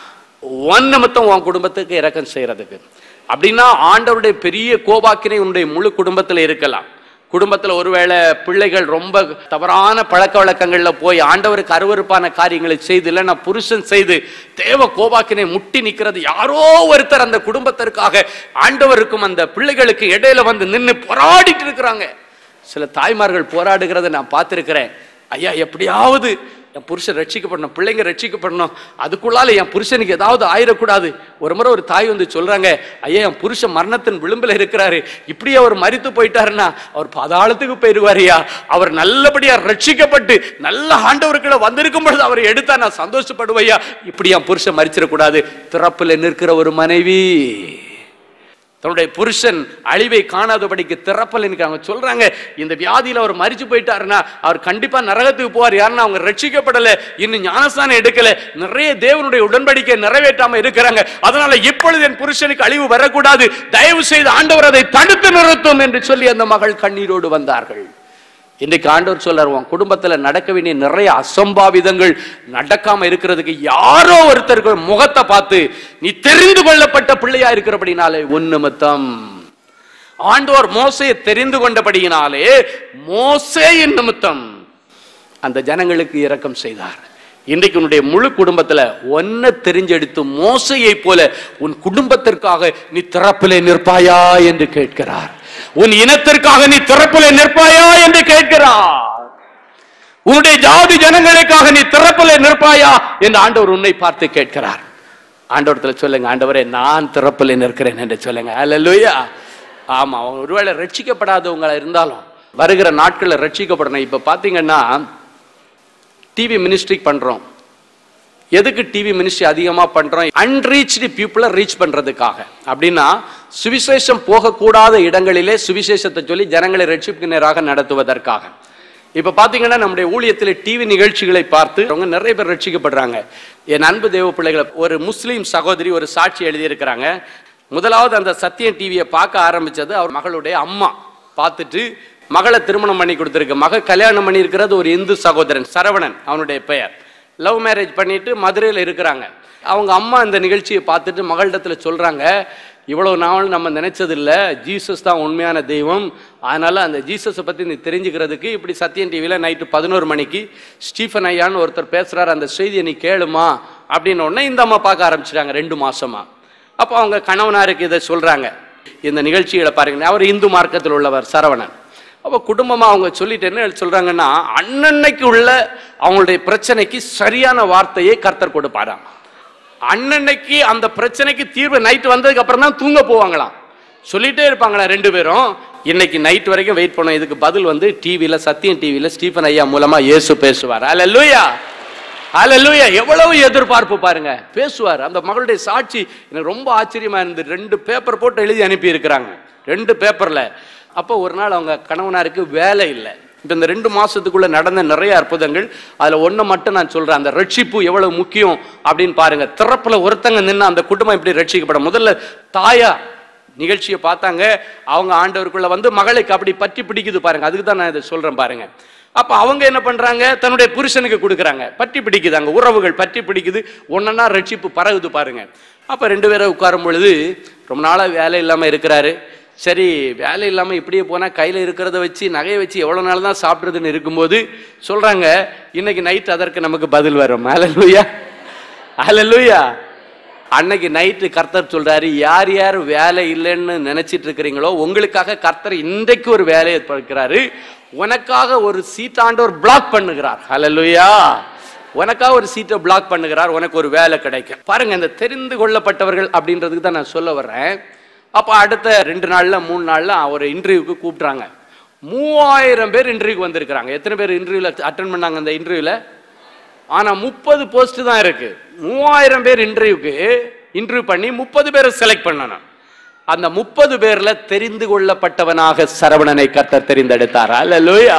உன் நிமித்தம் உன் குடும்பத்துக்கு இறக்கம் செய்யறதுக்கு அப்படின்னா ஆண்டவருடைய பெரிய கோபாக்கினை உன்னுடைய முழு குடும்பத்துல இருக்கலாம் குடும்பத்துல ஒருவேளை பிள்ளைகள் ரொம்ப தவறான பழக்க வழக்கங்கள்ல போய் ஆண்டவருக்கு அருவருப்பான காரியங்களை செய்து இல்லைன்னா புருஷன் செய்து தேவ கோபாக்கினை முட்டி நிக்கிறது யாரோ ஒருத்தர் அந்த குடும்பத்திற்காக ஆண்டவருக்கும் அந்த பிள்ளைகளுக்கு இடையில வந்து நின்னு போராடிட்டு இருக்கிறாங்க சில தாய்மார்கள் போராடுகிறத நான் பார்த்திருக்கிறேன் ஐயா எப்படியாவது என் புருஷன் ரட்சிக்கப்படணும் பிள்ளைங்க ரட்சிக்கப்படணும் அதுக்குள்ளால என் புருஷனுக்கு ஏதாவது ஆயிடக்கூடாது ஒரு முறை ஒரு தாய் வந்து சொல்றாங்க ஐயா என் புருஷன் மரணத்தின் விளிம்பில் இருக்கிறாரு இப்படியே அவர் மரித்து போயிட்டாருன்னா அவர் பாதாளத்துக்கு போயிடுவாரியா அவர் நல்லபடியா ரட்சிக்கப்பட்டு நல்ல ஆண்டவருக்குள்ள வந்திருக்கும் பொழுது அவரை எடுத்தா நான் சந்தோஷப்படுவையா இப்படி என் புருஷன் மரிச்சிடக்கூடாது திறப்புல நிற்கிற ஒரு மனைவி தன்னுடைய புருஷன் அழிவை காணாதபடிக்கு திறப்பல் அவங்க சொல்றாங்க இந்த வியாதியில அவர் மரிச்சு போயிட்டாருன்னா அவர் கண்டிப்பா நரகத்துக்கு போவார் யாருன்னா அவங்க ரட்சிக்கப்படல இன்னும் ஞானஸ்தானம் எடுக்கல நிறைய தேவனுடைய உடன்படிக்கை நிறைவேற்றாம இருக்கிறாங்க அதனால இப்பொழுது என் புருஷனுக்கு அழிவு வரக்கூடாது தயவு செய்து ஆண்டவர் அதை தடுத்து நிறுத்தும் என்று சொல்லி அந்த மகள் கண்ணீரோடு வந்தார்கள் இன்றைக்கு ஆண்டவர் சொல்றார் உன் குடும்பத்துல நடக்க வேண்டிய நிறைய அசம்பாவிதங்கள் நடக்காம இருக்கிறதுக்கு யாரோ ஒருத்தருக்கு முகத்தை பார்த்து நீ தெரிந்து கொள்ளப்பட்ட பிள்ளையா இருக்கிறபடினாலே உன் நிமித்தம் ஆண்டவர் மோசையை தெரிந்து கொண்டபடியினாலே மோசேயின் நிமித்தம் அந்த ஜனங்களுக்கு இரக்கம் செய்தார் இன்றைக்கு உன்னுடைய முழு குடும்பத்துல ஒன்ன தெரிஞ்செடுத்து மோசையை போல உன் குடும்பத்திற்காக நீ திறப்பிலே நிற்பாயா என்று கேட்கிறார் உன் இனத்திற்காக நீ திறப்பிலே நிற்பாயா என்று கேட்கிறார் உன்னுடைய ஜாதி ஜனங்களுக்காக நீ திறப்பிலே நிற்பாயா என்று ஆண்டவர் உன்னை பார்த்து கேட்கிறார் ஆண்டவரத்துல சொல்லுங்க ஆண்டவரே நான் திறப்பிலே நிற்கிறேன் என்று சொல்லுங்க அல்லேலூயா ஆமா அவங்க ஒருவேளை ரட்சிக்கப்படாதவங்களா இருந்தாலும் வருகிற நாட்களில் ரட்சிக்கப்படணும் இப்ப பாத்தீங்கன்னா டிவி மினிஸ்ட்ரி பண்றோம் எதுக்கு டிவி மினிஸ்ட்ரி அதிகமா பண்றோம் அன்ரீச்டு பீப்புளை ரீச் பண்றதுக்காக அப்படின்னா சுவிசேஷம் போகக்கூடாத இடங்களிலே சுவிசேஷத்தை சொல்லி ஜனங்களை ரட்சிப்பு நேராக நடத்துவதற்காக இப்ப பாத்தீங்கன்னா நம்முடைய ஊழியத்தில் டிவி நிகழ்ச்சிகளை பார்த்து அவங்க நிறைய பேர் ரட்சிக்கப்படுறாங்க என் அன்பு தேவ பிள்ளைகளை ஒரு முஸ்லீம் சகோதரி ஒரு சாட்சி எழுதியிருக்கிறாங்க முதலாவது அந்த சத்தியம் டிவியை பார்க்க ஆரம்பிச்சது அவர் மகளுடைய அம்மா பார்த்துட்டு மகளை திருமணம் பண்ணி கொடுத்துருக்கு மக கல்யாணம் பண்ணி இருக்கிறது ஒரு இந்து சகோதரன் சரவணன் அவனுடைய பெயர் லவ் மேரேஜ் பண்ணிட்டு மதுரையில் இருக்கிறாங்க அவங்க அம்மா இந்த நிகழ்ச்சியை பார்த்துட்டு மகளிடத்துல சொல்றாங்க இவ்வளவு நாள் நம்ம நினைச்சதில்ல ஜீசஸ் தான் உண்மையான தெய்வம் அதனால அந்த ஜீசஸை பத்தி நீ தெரிஞ்சுக்கிறதுக்கு இப்படி சத்யன் டிவியில் நைட்டு பதினோரு மணிக்கு ஸ்டீஃபன் ஐயான்னு ஒருத்தர் பேசுறாரு அந்த செய்தியை நீ கேளுமா அப்படின்னு உடனே இந்த அம்மா பார்க்க ஆரம்பிச்சிட்டாங்க ரெண்டு மாசமா அப்போ அவங்க கணவனாருக்கு இதை சொல்றாங்க இந்த நிகழ்ச்சிகளை பாருங்க அவர் இந்து மார்க்கத்தில் உள்ளவர் சரவணன் அப்போ குடும்பமா அவங்க சொல்லிட்டு என்ன சொல்றாங்கன்னா அன்னன்னைக்கு உள்ள அவங்களுடைய பிரச்சனைக்கு சரியான வார்த்தையை கர்த்தர் கொடுப்பாராம் அன்னன்னைக்கு அந்த பிரச்சனைக்கு தீர்வு நைட் வந்ததுக்கு அப்புறம் தான் தூங்க போவாங்களாம் சொல்லிட்டே இருப்பாங்களா ரெண்டு பேரும் இன்னைக்கு நைட் வரைக்கும் வெயிட் பண்ணோம் இதுக்கு பதில் வந்து டிவியில சத்தியம் டிவியில ஸ்டீஃபன் ஐயா மூலமா இயேசு பேசுவார் அல்லேலூயா அல்லேலூயா எவ்வளவு எதிர்பார்ப்பு பாருங்க பேசுவார் அந்த மகளுடைய சாட்சி எனக்கு ரொம்ப ஆச்சரியமா இருந்து ரெண்டு பேப்பர் போட்டு எழுதி அனுப்பி இருக்கிறாங்க ரெண்டு பேப்பர்ல அப்போ ஒரு நாள் அவங்க கணவனாருக்கு வேலை இல்லை இப்போ இந்த ரெண்டு மாசத்துக்குள்ள நடந்த நிறைய அற்புதங்கள் அதுல ஒண்ணு மட்டும் நான் சொல்றேன் அந்த ரட்சிப்பு எவ்வளவு முக்கியம் அப்படின்னு பாருங்க திறப்புல ஒருத்தங்க நின்று அந்த குடும்பம் இப்படி ரட்சிக்கப்படும் முதல்ல தாயா நிகழ்ச்சியை பார்த்தாங்க அவங்க ஆண்டவருக்குள்ள வந்து மகளுக்கு அப்படி பற்றி பிடிக்குது பாருங்க அதுக்கு தான் நான் இதை சொல்றேன் பாருங்க அப்ப அவங்க என்ன பண்றாங்க தன்னுடைய புருஷனுக்கு கொடுக்குறாங்க பற்றி பிடிக்குது அங்க உறவுகள் பற்றி பிடிக்குது ஒன்னா ரட்சிப்பு பரகுது பாருங்க அப்ப ரெண்டு பேரை உட்காரும் பொழுது ரொம்ப நாளா வேலை இல்லாம இருக்கிறாரு சரி வேலை இல்லாம இப்படியே போனா கையில இருக்கிறத வச்சு நகையை வச்சு எவ்வளவு நாள் தான் சாப்பிடுறதுன்னு இருக்கும்போது சொல்றாங்க இன்னைக்கு நைட் அதற்கு நமக்கு பதில் வரும் அலலுயா அலலுயா அன்னைக்கு நைட்டு கர்த்தர் சொல்றாரு யார் யார் வேலை இல்லைன்னு நினைச்சிட்டு இருக்கிறீங்களோ உங்களுக்காக கர்த்தர் இன்றைக்கு ஒரு வேலையை பார்க்கிறாரு உனக்காக ஒரு சீட்டாண்டவர் பிளாக் பண்ணுகிறார் ஹalleluya உனக்காக ஒரு சீட்டை பிளாக் பண்ணுகிறார் உனக்கு ஒரு வேலை கிடைக்கும் பாருங்க இந்த தெரிந்து கொள்ளப்பட்டவர்கள் அப்படின்றதுக்கு தான் நான் சொல்ல வர்றேன் அப்ப அடுத்த ரெண்டு நாள்ல மூணு நாள்ல ஒரு இன்டர்வியூக்கு கூப்பிட்றாங்க மூவாயிரம் பேர் இன்டர்வியூக்கு வந்திருக்கிறாங்க எத்தனை பேர் இன்டர்வியூல அட்டன் பண்ணாங்க அந்த இன்டர்வியூல ஆனா முப்பது போஸ்ட் தான் இருக்கு மூவாயிரம் பேர் இன்டர்வியூக்கு இன்டர்வியூ பண்ணி முப்பது பேரை செலக்ட் பண்ணணும் அந்த முப்பது பேர்ல தெரிந்து கொள்ளப்பட்டவனாக சரவணனை கர்த்தர் தெரிந்தெடுத்தார் அல்லேலூயா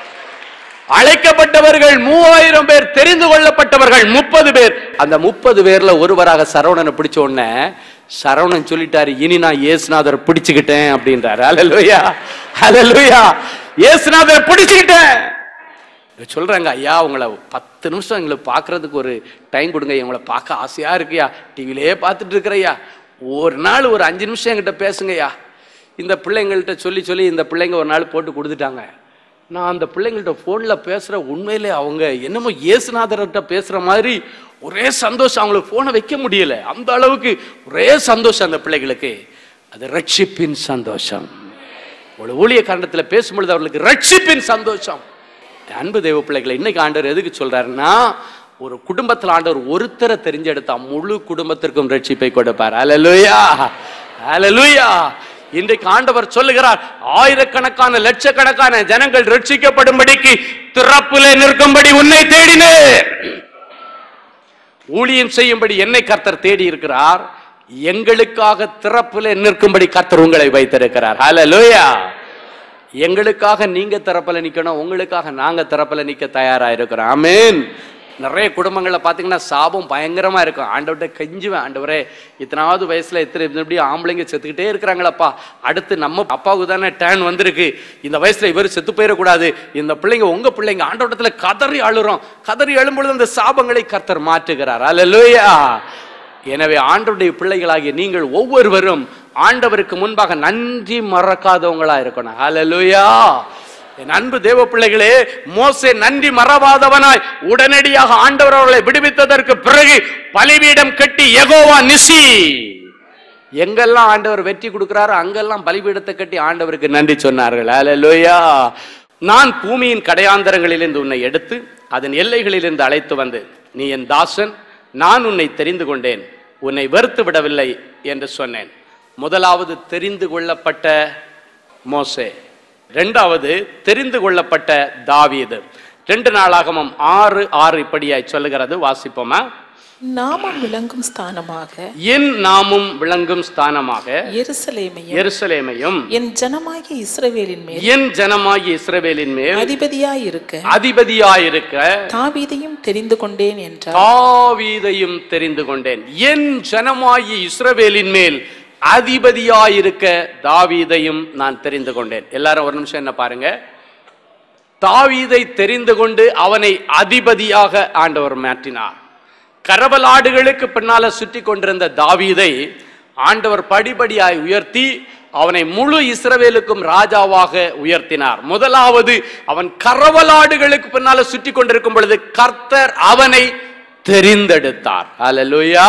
அழைக்கப்பட்டவர்கள் மூவாயிரம் பேர் தெரிந்து கொள்ளப்பட்டவர்கள் முப்பது பேர் அந்த முப்பது பேர்ல ஒருவராக சரவணனை பிடிச்ச உடனே சரவணன் சொல்லிட்டாரு இனி நான் இயேசுநாதர் பிடிச்சுக்கிட்டேன் அப்படின்றாரு அல்லேலூயா அல்லேலூயா இயேசுநாதர் பிடிச்சுக்கிட்டேன் சொல்றாங்க ஐயா உங்களை பத்து நிமிஷம் எங்களை பார்க்கறதுக்கு ஒரு டைம் கொடுங்க உங்களை பார்க்க ஆசையா இருக்குயா டிவிலே பார்த்துட்டு இருக்கிறையா ஒரு நாள் ஒரு அஞ்சு நிமிஷம் என்கிட்ட பேசுங்கய்யா இந்த பிள்ளைங்கள்ட்ட சொல்லி சொல்லி இந்த பிள்ளைங்க ஒரு நாள் போட்டு கொடுத்துட்டாங்க நான் அந்த பிள்ளைங்கள்ட்ட ஃபோனில் பேசுகிற உண்மையிலே அவங்க என்னமோ இயேசுநாதர்கிட்ட பேசுகிற மாதிரி ஒரே சந்தோஷம் அவங்களுக்கு ஃபோனை வைக்க முடியல அந்த அளவுக்கு ஒரே சந்தோஷம் அந்த பிள்ளைகளுக்கு அது ரட்சிப்பின் சந்தோஷம் ஒரு ஊழிய காரணத்தில் பேசும்பொழுது அவர்களுக்கு ரட்சிப்பின் சந்தோஷம் அன்பு தெய்வ பிள்ளைகளை இன்னைக்கு ஆண்டவர் எதுக்கு சொல்றாருன்னா ஒரு குடும்பத்தில் ஆண்டவர் ஒருத்தரை தெரிஞ்செடுத்தா முழு குடும்பத்திற்கும் ரட்சிப்பை கொடுப்பார் அலலுயா அலலுயா இன்றைக்கு ஆண்டவர் சொல்லுகிறார் ஆயிரக்கணக்கான லட்சக்கணக்கான ஜனங்கள் ரட்சிக்கப்படும்படிக்கு திறப்பிலே நிற்கும்படி உன்னை தேடினேன் ஊழியம் செய்யும்படி என்னை கர்த்தர் தேடி இருக்கிறார் எங்களுக்காக திறப்பிலே நிற்கும்படி கர்த்தர் உங்களை வைத்திருக்கிறார் ஹalleluya எங்களுக்காக நீங்க திறப்பல நிக்கணும் உங்களுக்காக நாங்க திறப்பல நிக்க தயாரா இருக்கிறோம் ஆமென் நிறைய குடும்பங்கள்ல பாத்தீங்கன்னா சாபம் பயங்கரமா இருக்கும் ஆண்டவர்கிட்ட கெஞ்சுவேன் ஆண்டவரே இத்தனாவது வயசுல இத்தனை இப்படி ஆம்பளைங்க செத்துக்கிட்டே இருக்கிறாங்களப்பா அடுத்து நம்ம அப்பாவுக்கு தானே டேன் வந்திருக்கு இந்த வயசுல இவர் செத்து போயிடக்கூடாது இந்த பிள்ளைங்க உங்க பிள்ளைங்க ஆண்டவட்டத்துல கதறி அழுறோம் கதறி அழும்பொழுது அந்த சாபங்களை கர்த்தர் மாற்றுகிறார் அல்லேலூயா எனவே ஆண்டவருடைய பிள்ளைகளாகிய நீங்கள் ஒவ்வொருவரும் ஆண்டவருக்கு முன்பாக நன்றி மறக்காதவங்களா இருக்கணும் ஹalleluya என் அன்பு தேவ பிள்ளைகளே மோசே நன்றி மறவாதவனாய் உடனடியாக ஆண்டவர் அவர்களை விடுவித்ததற்கு பிறகு பலிபீடம் கட்டி எகோவா நிசி எங்கெல்லாம் ஆண்டவர் வெற்றி கொடுக்கிறாரோ அங்கெல்லாம் பலிபீடத்தை கட்டி ஆண்டவருக்கு நன்றி சொன்னார்கள் ஹalleluya நான் பூமியின் கடையாந்தரங்களிலிருந்து உன்னை எடுத்து அதன் எல்லைகளிலிருந்து அழைத்து வந்து நீ என் தாசன் நான் உன்னை தெரிந்து கொண்டேன் உன்னை வெறுத்து விடவில்லை என்று சொன்னேன் முதலாவது தெரிந்து கொள்ளப்பட்ட மோசே ரெண்டாவது தெரிந்து கொள்ளப்பட்ட தாவீது ரெண்டு நாளாகமும் ஆறு ஆறு இப்படியாய் சொல்லுகிறது வாசிப்போமா நாமம் விளங்கும் ஸ்தானமாக என் நாமும் விளங்கும் ஸ்தானமாக எருசலேமையும் எருசலேமையும் என் ஜனமாகிய இஸ்ரவேலின் மேல் என் ஜனமாகிய இஸ்ரவேலின் மேல் அதிபதியாயிருக்க அதிபதியாயிருக்க தாவீதையும் தெரிந்து கொண்டேன் என்றார் தாவீதையும் தெரிந்து கொண்டேன் என் ஜனமாகிய இஸ்ரவேலின் மேல் அதிபதியாயிருக்க தாவீதையும் நான் தெரிந்து கொண்டேன் எல்லாரும் ஒரு நிமிஷம் என்ன பாருங்க தாவீதை தெரிந்து கொண்டு அவனை அதிபதியாக ஆண்டவர் மாற்றினார் கரவலாடுகளுக்கு பின்னால சுற்றி கொண்டிருந்த தாவீதை ஆண்டவர் படிப்படியாய் உயர்த்தி அவனை முழு இஸ்ரவேலுக்கும் ராஜாவாக உயர்த்தினார் முதலாவது அவன் கரவலாடுகளுக்கு பின்னால சுற்றி கொண்டிருக்கும் பொழுது கர்த்தர் அவனை தெரிந்தெடுத்தார் அல்லேலூயா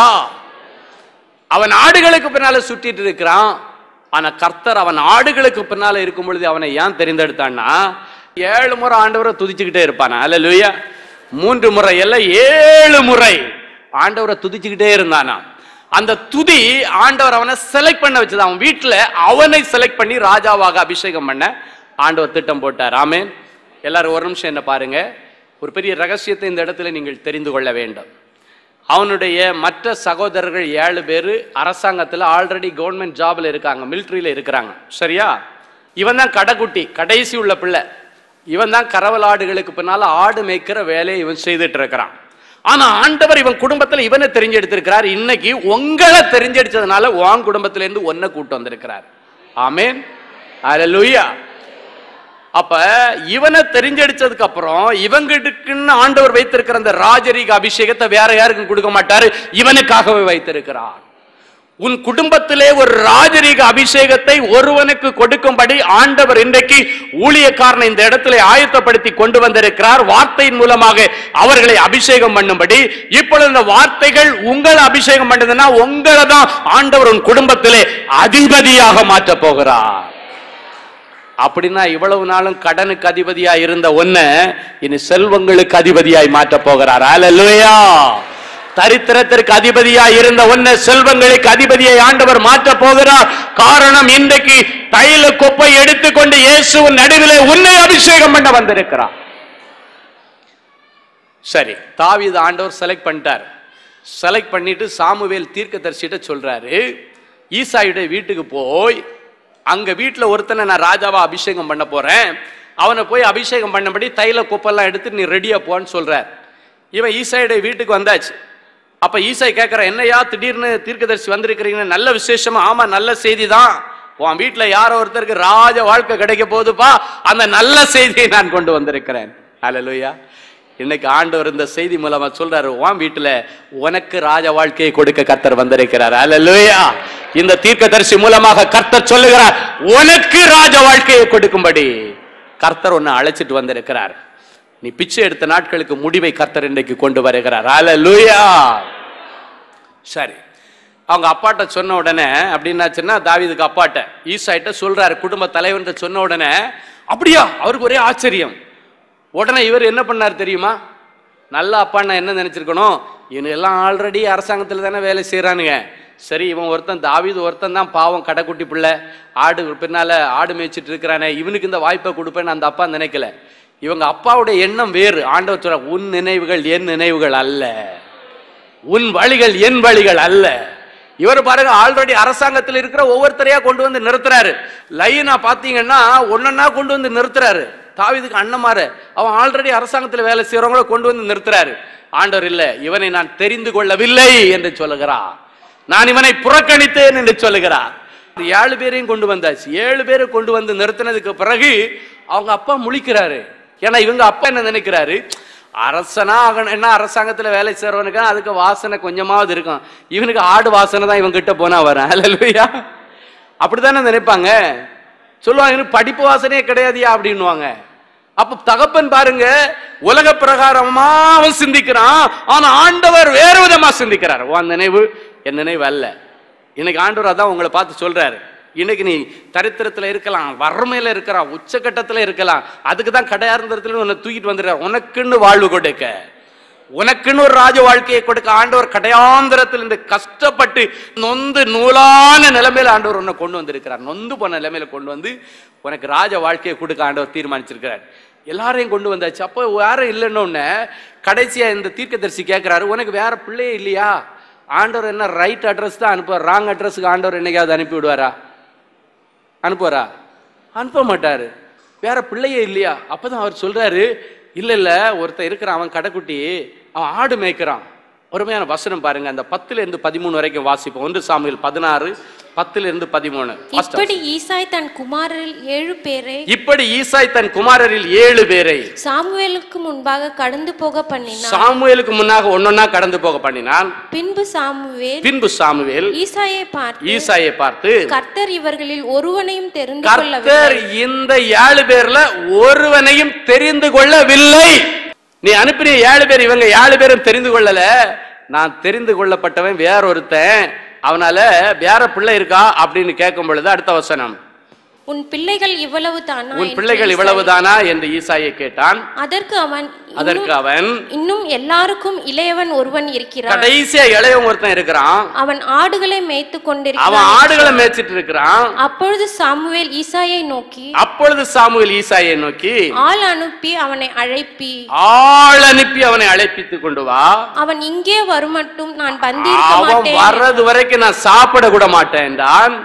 அவன் ஆடுகளுக்கு பின்னால சுற்றிட்டு இருக்கிறான் ஆனா கர்த்தர் அவன் ஆடுகளுக்கு பின்னால இருக்கும் பொழுது அவனை ஏன் தெரிந்தெடுத்தான்னா ஏழு முறை ஆண்டவரை துதிச்சுக்கிட்டே இருப்பான் அல்லேலூயா மூன்று முறை அல்ல ஏழு முறை ஆண்டவரை துதிச்சுக்கிட்டே இருந்தானா அந்த துதி ஆண்டவர் அவனை செலக்ட் பண்ண வச்சது அவன் வீட்டுல அவனை செலக்ட் பண்ணி ராஜாவாக அபிஷேகம் பண்ண ஆண்டவர் திட்டம் போட்டார் ஆமென் எல்லாரும் ஒரு நிமிஷம் என்ன பாருங்க ஒரு பெரிய ரகசியத்தை இந்த இடத்துல நீங்கள் தெரிந்து கொள்ள வேண்டும் அவனுடைய மற்ற சகோதரர்கள் ஏழு பேர் அரசாங்கத்தில் ஆல்ரெடி கவர்மெண்ட் ஜாப்ல இருக்காங்க மிலிட்ரியில் இருக்கிறாங்க சரியா இவன் தான் கடைக்குட்டி கடைசி உள்ள பிள்ளை இவன் தான் கரவல் ஆடுகளுக்கு பின்னால ஆடு மேய்க்கிற வேலையை இவன் செய்துட்டு இருக்கிறான் ஆனா ஆண்டவர் இவன் குடும்பத்துல இவனை தெரிஞ்செடுத்திருக்கிறார் இன்னைக்கு உங்களை தெரிஞ்செடுத்ததுனால உன் குடும்பத்துல இருந்து ஒன்ன கூட்டு வந்திருக்கிறார் ஆமேன் அல்லேலூயா அப்ப இவனை தெரிஞ்செடுத்ததுக்கு அப்புறம் இவங்களுக்குன்னு ஆண்டவர் வைத்திருக்கிற அந்த ராஜரீக அபிஷேகத்தை வேற யாருக்கும் கொடுக்க மாட்டாரு இவனுக்காகவே வைத்திருக்கிறார் உன் குடும்பத்திலே ஒரு ராஜரீக அபிஷேகத்தை ஒருவனுக்கு கொடுக்கும்படி ஆண்டவர் இன்றைக்கு ஊழியக்காரனை இந்த இடத்திலே ஆயத்தப்படுத்தி கொண்டு வந்திருக்கிறார் வார்த்தையின் மூலமாக அவர்களை அபிஷேகம் பண்ணும்படி இப்பொழுது இந்த வார்த்தைகள் உங்களை அபிஷேகம் பண்ணுதுன்னா உங்களை தான் ஆண்டவர் உன் குடும்பத்திலே அதிபதியாக மாற்றப் போகிறார் அப்படின்னா இவ்வளவு நாளும் கடனுக்கு அதிபதியா இருந்த ஒன்ன இனி செல்வங்களுக்கு அதிபதியாய் மாற்ற போகிறார் அல்லேலூயா தரித்திரத்திற்கு அதிபதியா இருந்த ஒன்ன செல்வங்களுக்கு அதிபதியை ஆண்டவர் மாற்ற போகிறார் காரணம் இன்றைக்கு தைல கொப்பை எடுத்துக்கொண்டு இயேசுவின் நடுவிலே உன்னை அபிஷேகம் பண்ண வந்திருக்கிறார் சரி தாவீது ஆண்டவர் செலக்ட் பண்ணிட்டார் செலக்ட் பண்ணிட்டு சாமுவேல் தீர்க்கதரிசிட்ட சொல்றாரு ஈசாயுடைய வீட்டுக்கு போய் அங்க வீட்டுல ஒருத்தனை நான் ராஜாவா அபிஷேகம் பண்ண போறேன் அவனை போய் அபிஷேகம் பண்ணபடி தைல குப்பெல்லாம் எடுத்து நீ ரெடியா போன்னு சொல்றார் இவன் ஈசாயுடைய வீட்டுக்கு வந்தாச்சு அப்ப ஈசாய் கேட்கிற என்னையா திடீர்னு தீர்க்கதரிசி வந்திருக்கிறீங்க நல்ல விசேஷமா ஆமா நல்ல செய்தி தான் உன் வீட்டுல யாரோ ஒருத்தருக்கு ராஜ வாழ்க்கை கிடைக்க போகுதுப்பா அந்த நல்ல செய்தியை நான் கொண்டு வந்திருக்கிறேன் அல்லேலூயா இன்னைக்கு ஆண்டவர் இந்த செய்தி மூலமா சொல்றாரு உன் வீட்டுல உனக்கு ராஜ வாழ்க்கையை கொடுக்க கர்த்தர் வந்திருக்கிறார் அல்லேலூயா இந்த தீர்க்கதரிசி மூலமாக கர்த்தர் சொல்லுகிறார் உனக்கு ராஜ வாழ்க்கையை கொடுக்கும்படி கர்த்தர் உன்னை அழைச்சிட்டு வந்திருக்கிறார் நீ பிச்சை எடுத்த நாட்களுக்கு முடிவை கர்த்தர் இன்றைக்கு கொண்டு வருகிறார் அல்லேலூயா சரி அவங்க அப்பாட்ட சொன்ன உடனே அப்படின்னாச்சுன்னா தாவீதுக்கு அப்பாட்ட ஈசாயிட்ட சொல்றாரு குடும்ப தலைவர்கிட்ட சொன்ன உடனே அப்படியா அவருக்கு ஒரே ஆச்சரியம் உடனே இவர் என்ன பண்ணார் தெரியுமா நல்ல அப்பான்னா என்ன நினைச்சிருக்கணும் இவனு எல்லாம் ஆல்ரெடி அரசாங்கத்தில் தானே வேலை செய்கிறானுங்க சரி இவன் ஒருத்தன் தாவீது ஒருத்தன் தான் பாவம் கடைக்குட்டி பிள்ளை ஆடு பின்னால ஆடு மேய்ச்சிட்டு இருக்கிறானே இவனுக்கு இந்த வாய்ப்பை கொடுப்பேன்னு அந்த அப்பா நினைக்கல இவங்க அப்பாவுடைய எண்ணம் வேறு ஆண்டவர் சொல்ற உன் நினைவுகள் என் நினைவுகள் அல்ல உன் வழிகள் என் வழிகள் அல்ல இவர் பாருங்க ஆல்ரெடி அரசாங்கத்தில் இருக்கிற ஒவ்வொருத்தரையா கொண்டு வந்து நிறுத்துறாரு லைனா பாத்தீங்கன்னா ஒன்னொன்னா கொண்டு வந்து நிறுத்துறாரு தாவீதுக்கு அண்ணமாரு அவன் ஆல்ரெடி அரசாங்கத்தில் வேலை செய்யறவங்கள கொண்டு வந்து நிறுத்துறாரு ஆண்டவர் இல்ல இவனை நான் தெரிந்து கொள்ளவில்லை என்று சொல்லுகிறார் நான் இவனை புறக்கணித்தேன் என்று சொல்லுகிறார் ஏழு பேரையும் கொண்டு வந்தாச்சு ஏழு பேரை கொண்டு வந்து நிறுத்தினதுக்கு பிறகு அவங்க அப்பா முழிக்கிறாரு ஏன்னா இவங்க அப்பா என்ன நினைக்கிறாரு அரசனா ஆகணும் என்ன அரசாங்கத்துல வேலை செய்றவனுக்கு அதுக்கு வாசனை கொஞ்சமாவது இருக்கும் இவனுக்கு ஆடு வாசனை தான் இவன் கிட்ட போனா வரும் அல்லையா அப்படித்தானே நினைப்பாங்க சொல்லுவாங்க இவனுக்கு படிப்பு வாசனையே கிடையாதியா அப்படின்னுவாங்க அப்ப தகப்பன் பாருங்க உலக பிரகாரமா அவன் சிந்திக்கிறான் ஆனா ஆண்டவர் வேறு விதமா சிந்திக்கிறார் உன் நினைவு என் நினைவு அல்ல இன்னைக்கு ஆண்டவர் அதான் உங்களை பார்த்து சொல்றாரு இன்னைக்கு நீ தரித்திரத்துல இருக்கலாம் வறுமையில இருக்கலாம் உச்சக்கட்டத்துல இருக்கலாம் அதுக்கு தான் கடையார்ந்தரத்துல உன்னை தூக்கிட்டு வந்துடுறார் உனக்குன்னு வாழ்வு கொடுக்க உனக்குன்னு ஒரு ராஜ வாழ்க்கையை கொடுக்க ஆண்டவர் கடையாந்திரத்தில் இந்த கஷ்டப்பட்டு நொந்து நூலான நிலைமையில ஆண்டவர் உன்னை கொண்டு வந்திருக்கிறார் நொந்து போன நிலைமையில கொண்டு வந்து உனக்கு ராஜ வாழ்க்கையை கொடுக்க ஆண்டவர் தீர்மானிச்சிருக்கிறார் எல்லாரையும் கொண்டு வந்தாச்சு அப்போ யாரும் இல்லைன்னு உடனே கடைசியா இந்த தீர்க்கதரிசி கேட்கிறாரு உனக்கு வேற பிள்ளையே இல்லையா ஆண்டவர் என்ன ரைட் அட்ரஸ் தான் அனுப்புவார் ராங் அட்ரஸுக்கு ஆண்டவர் என்னைக்காவது அனுப்பி விடுவாரா அனுப்புவாரா அனுப்ப மாட்டாரு வேற பிள்ளையே இல்லையா அப்பதான் அவர் சொல்றாரு இல்ல இல்ல ஒருத்தன் இருக்கிறான் அவன் கடைக்குட்டி அவன் ஆடு மேய்க்கிறான் ஒருமையான வசனம் பாருங்க அந்த பத்துல இருந்து பதிமூணு வரைக்கும் வாசிப்போம் ஒன்று சாமியில் பதினாறு பத்துல இருந்து பதிமூணு First இப்படி ஈசாய் தன் குமாரரில் ஏழு பேரை இப்படி ஈசாய் தன் குமாரரில் ஏழு பேரை சாமுவேலுக்கு முன்பாக கடந்து போக பண்ணினான் சாமுவேலுக்கு முன்னாக ஒன்னொன்னா கடந்து போக பண்ணினான் பின்பு சாமுவேல் பின்பு சாமுவேல் ஈசாயை பார்த்து ஈசாயை பார்த்து கர்த்தர் இவர்களில் ஒருவனையும் தெரிந்து கர்த்தர் கொள்ளவில்லை இந்த ஏழு பேர்ல ஒருவனையும் தெரிந்து கொள்ளவில்லை நீ அனுப்பின ஏழு பேர் இவங்க ஏழு பேரும் தெரிந்து கொள்ளல நான் தெரிந்து கொள்ளப்பட்டவன் வேற ஒருத்தன் அவனால வேற பிள்ளை இருக்கா அப்படின்னு கேட்கும் பொழுது அடுத்த வசனம் உன் பிள்ளைகள் இவ்வளவு தானா உன் பிள்ளைகள் இவ்வளவுதானா என்று ஈசாயை கேட்டான் அதற்கு அவன் அதற்கு இன்னும்- அவன் இன்னும் எல்லாருக்கும் இளையவன் ஒருவன் இருக்கிறான் கடைசியா இளையவன் ஒருத்தன் இருக்கிறான் அவன் ஆடுகளை மேய்த்து அவன் கொண்டிருக்கிறான் ஆடுகளை மேய்ச்சிட்டு இருக்கிறான் அப்பொழுது சாமுவேல் ஈசாயை நோக்கி அப்பொழுது சாமுவேல் ஈசாயை நோக்கி ஆள் அனுப்பி அவனை அழைப்பி ஆள் அனுப்பி அவனை அழைப்பித்து கொண்டு வா அவன் இங்கே வருமட்டும் நான் பந்தியிருக்க அவன் மாட்டேன் வர்றது வரைக்கும் நான் சாப்பிட கூட மாட்டேன் என்றான்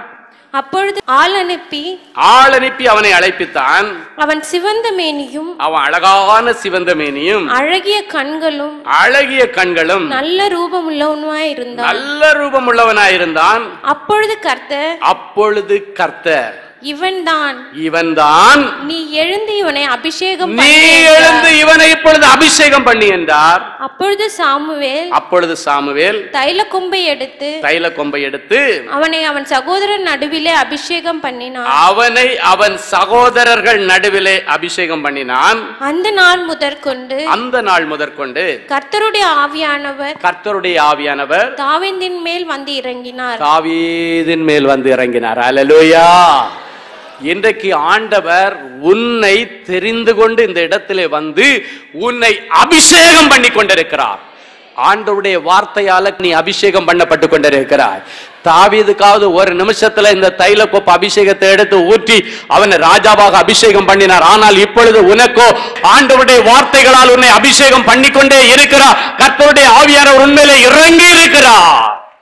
அப்பொழுது ஆள் அனுப்பி ஆள் அனுப்பி அவனை அழைப்பித்தான் அவன் சிவந்த மேனியும் அவன் அழகான சிவந்த மேனியும் அழகிய கண்களும் அழகிய கண்களும் நல்ல ரூபமுள்ளவனுமாய் இருந்தான் நல்ல ரூபம் உள்ளவனாயிருந்தான் அப்பொழுது கர்த்தர் அப்பொழுது கர்த்தர் இவன்தான் இவன்தான் நீ எழுந்து இவனை அபிஷேகம் நீ பண்ணு என்றார். எழுந்து இவனை இப்பொழுது அபிஷேகம் பண்ணி என்றார் அப்பொழுது சாமுவேல் அப்பொழுது சாமுவேல் தைல கொம்பை எடுத்து தைல கொம்பை எடுத்து அவனை அவன் சகோதரன் நடுவிலே அபிஷேகம் பண்ணினான் அவனை அவன் சகோதரர்கள் நடுவிலே அபிஷேகம் பண்ணினான் அந்த நாள் முதற்கொண்டு அந்த நாள் முதற்கொண்டு கர்த்தருடைய ஆவியானவர் கர்த்தருடைய ஆவியானவர் தாவீதின் மேல் வந்து இறங்கினார் தாவீதின் மேல் வந்து இறங்கினார் அல்லேலூயா இன்றைக்கு ஆண்டவர் உன்னை தெரிந்து கொண்டு இந்த இடத்திலே வந்து உன்னை அபிஷேகம் பண்ணி கொண்டிருக்கிறார் ஆண்டவருடைய வார்த்தையால நீ அபிஷேகம் பண்ணப்பட்டு கொண்டிருக்கிறாய் தாவீதுக்காவது ஒரு நிமிஷத்துல இந்த தைல கோப்ப அபிஷேகத்தை எடுத்து ஊற்றி அவனை ராஜாவாக அபிஷேகம் பண்ணினார் ஆனால் இப்பொழுது உனக்கோ ஆண்டவருடைய வார்த்தைகளால் உன்னை அபிஷேகம் பண்ணிக்கொண்டே இருக்கிறார் கர்த்தருடைய ஆவியானவர் உண்மையிலே இறங்கி இருக்கிறார்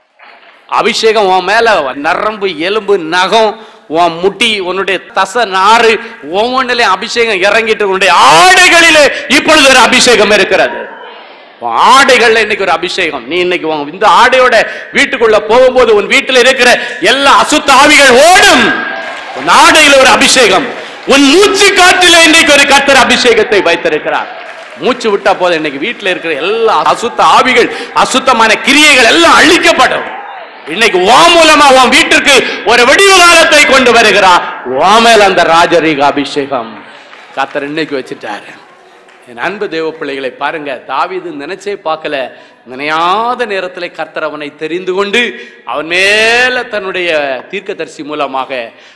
அபிஷேகம் உன் மேல நரம்பு எலும்பு நகம் உன் முட்டி உன்னுடைய தச நாறு ஒவ்வொன்றிலையும் அபிஷேகம் இறங்கிட்டு உன்னுடைய ஆடைகளிலே இப்பொழுது ஒரு அபிஷேகம் இருக்கிறது உன் ஆடைகள்ல இன்னைக்கு ஒரு அபிஷேகம் நீ இன்னைக்கு உன் இந்த ஆடையோட வீட்டுக்குள்ள போகும்போது உன் வீட்டுல இருக்கிற எல்லா அசுத்த ஆவிகள் ஓடும் உன் ஆடையில ஒரு அபிஷேகம் உன் மூச்சு காற்றில இன்னைக்கு ஒரு கர்த்தர் அபிஷேகத்தை வைத்திருக்கிறார் மூச்சு விட்டா போதும் இன்னைக்கு வீட்டுல இருக்கிற எல்லா அசுத்த ஆவிகள் அசுத்தமான கிரியைகள் எல்லாம் அழிக்கப்படும் இன்னைக்கு வா மூலமா உன் வீட்டிற்கு ஒரு விடிவு காலத்தை கொண்டு வருகிறார் வா மேல அந்த ராஜரீக அபிஷேகம் கர்த்தர் இன்னைக்கு வச்சுட்டாரு என் அன்பு தேவ பிள்ளைகளை பாருங்க தாவீது நினைச்சே பார்க்கல நினையாத நேரத்தில் கர்த்தர் அவனை தெரிந்து கொண்டு அவன் மேல தன்னுடைய தீர்க்கதரிசி மூலமாக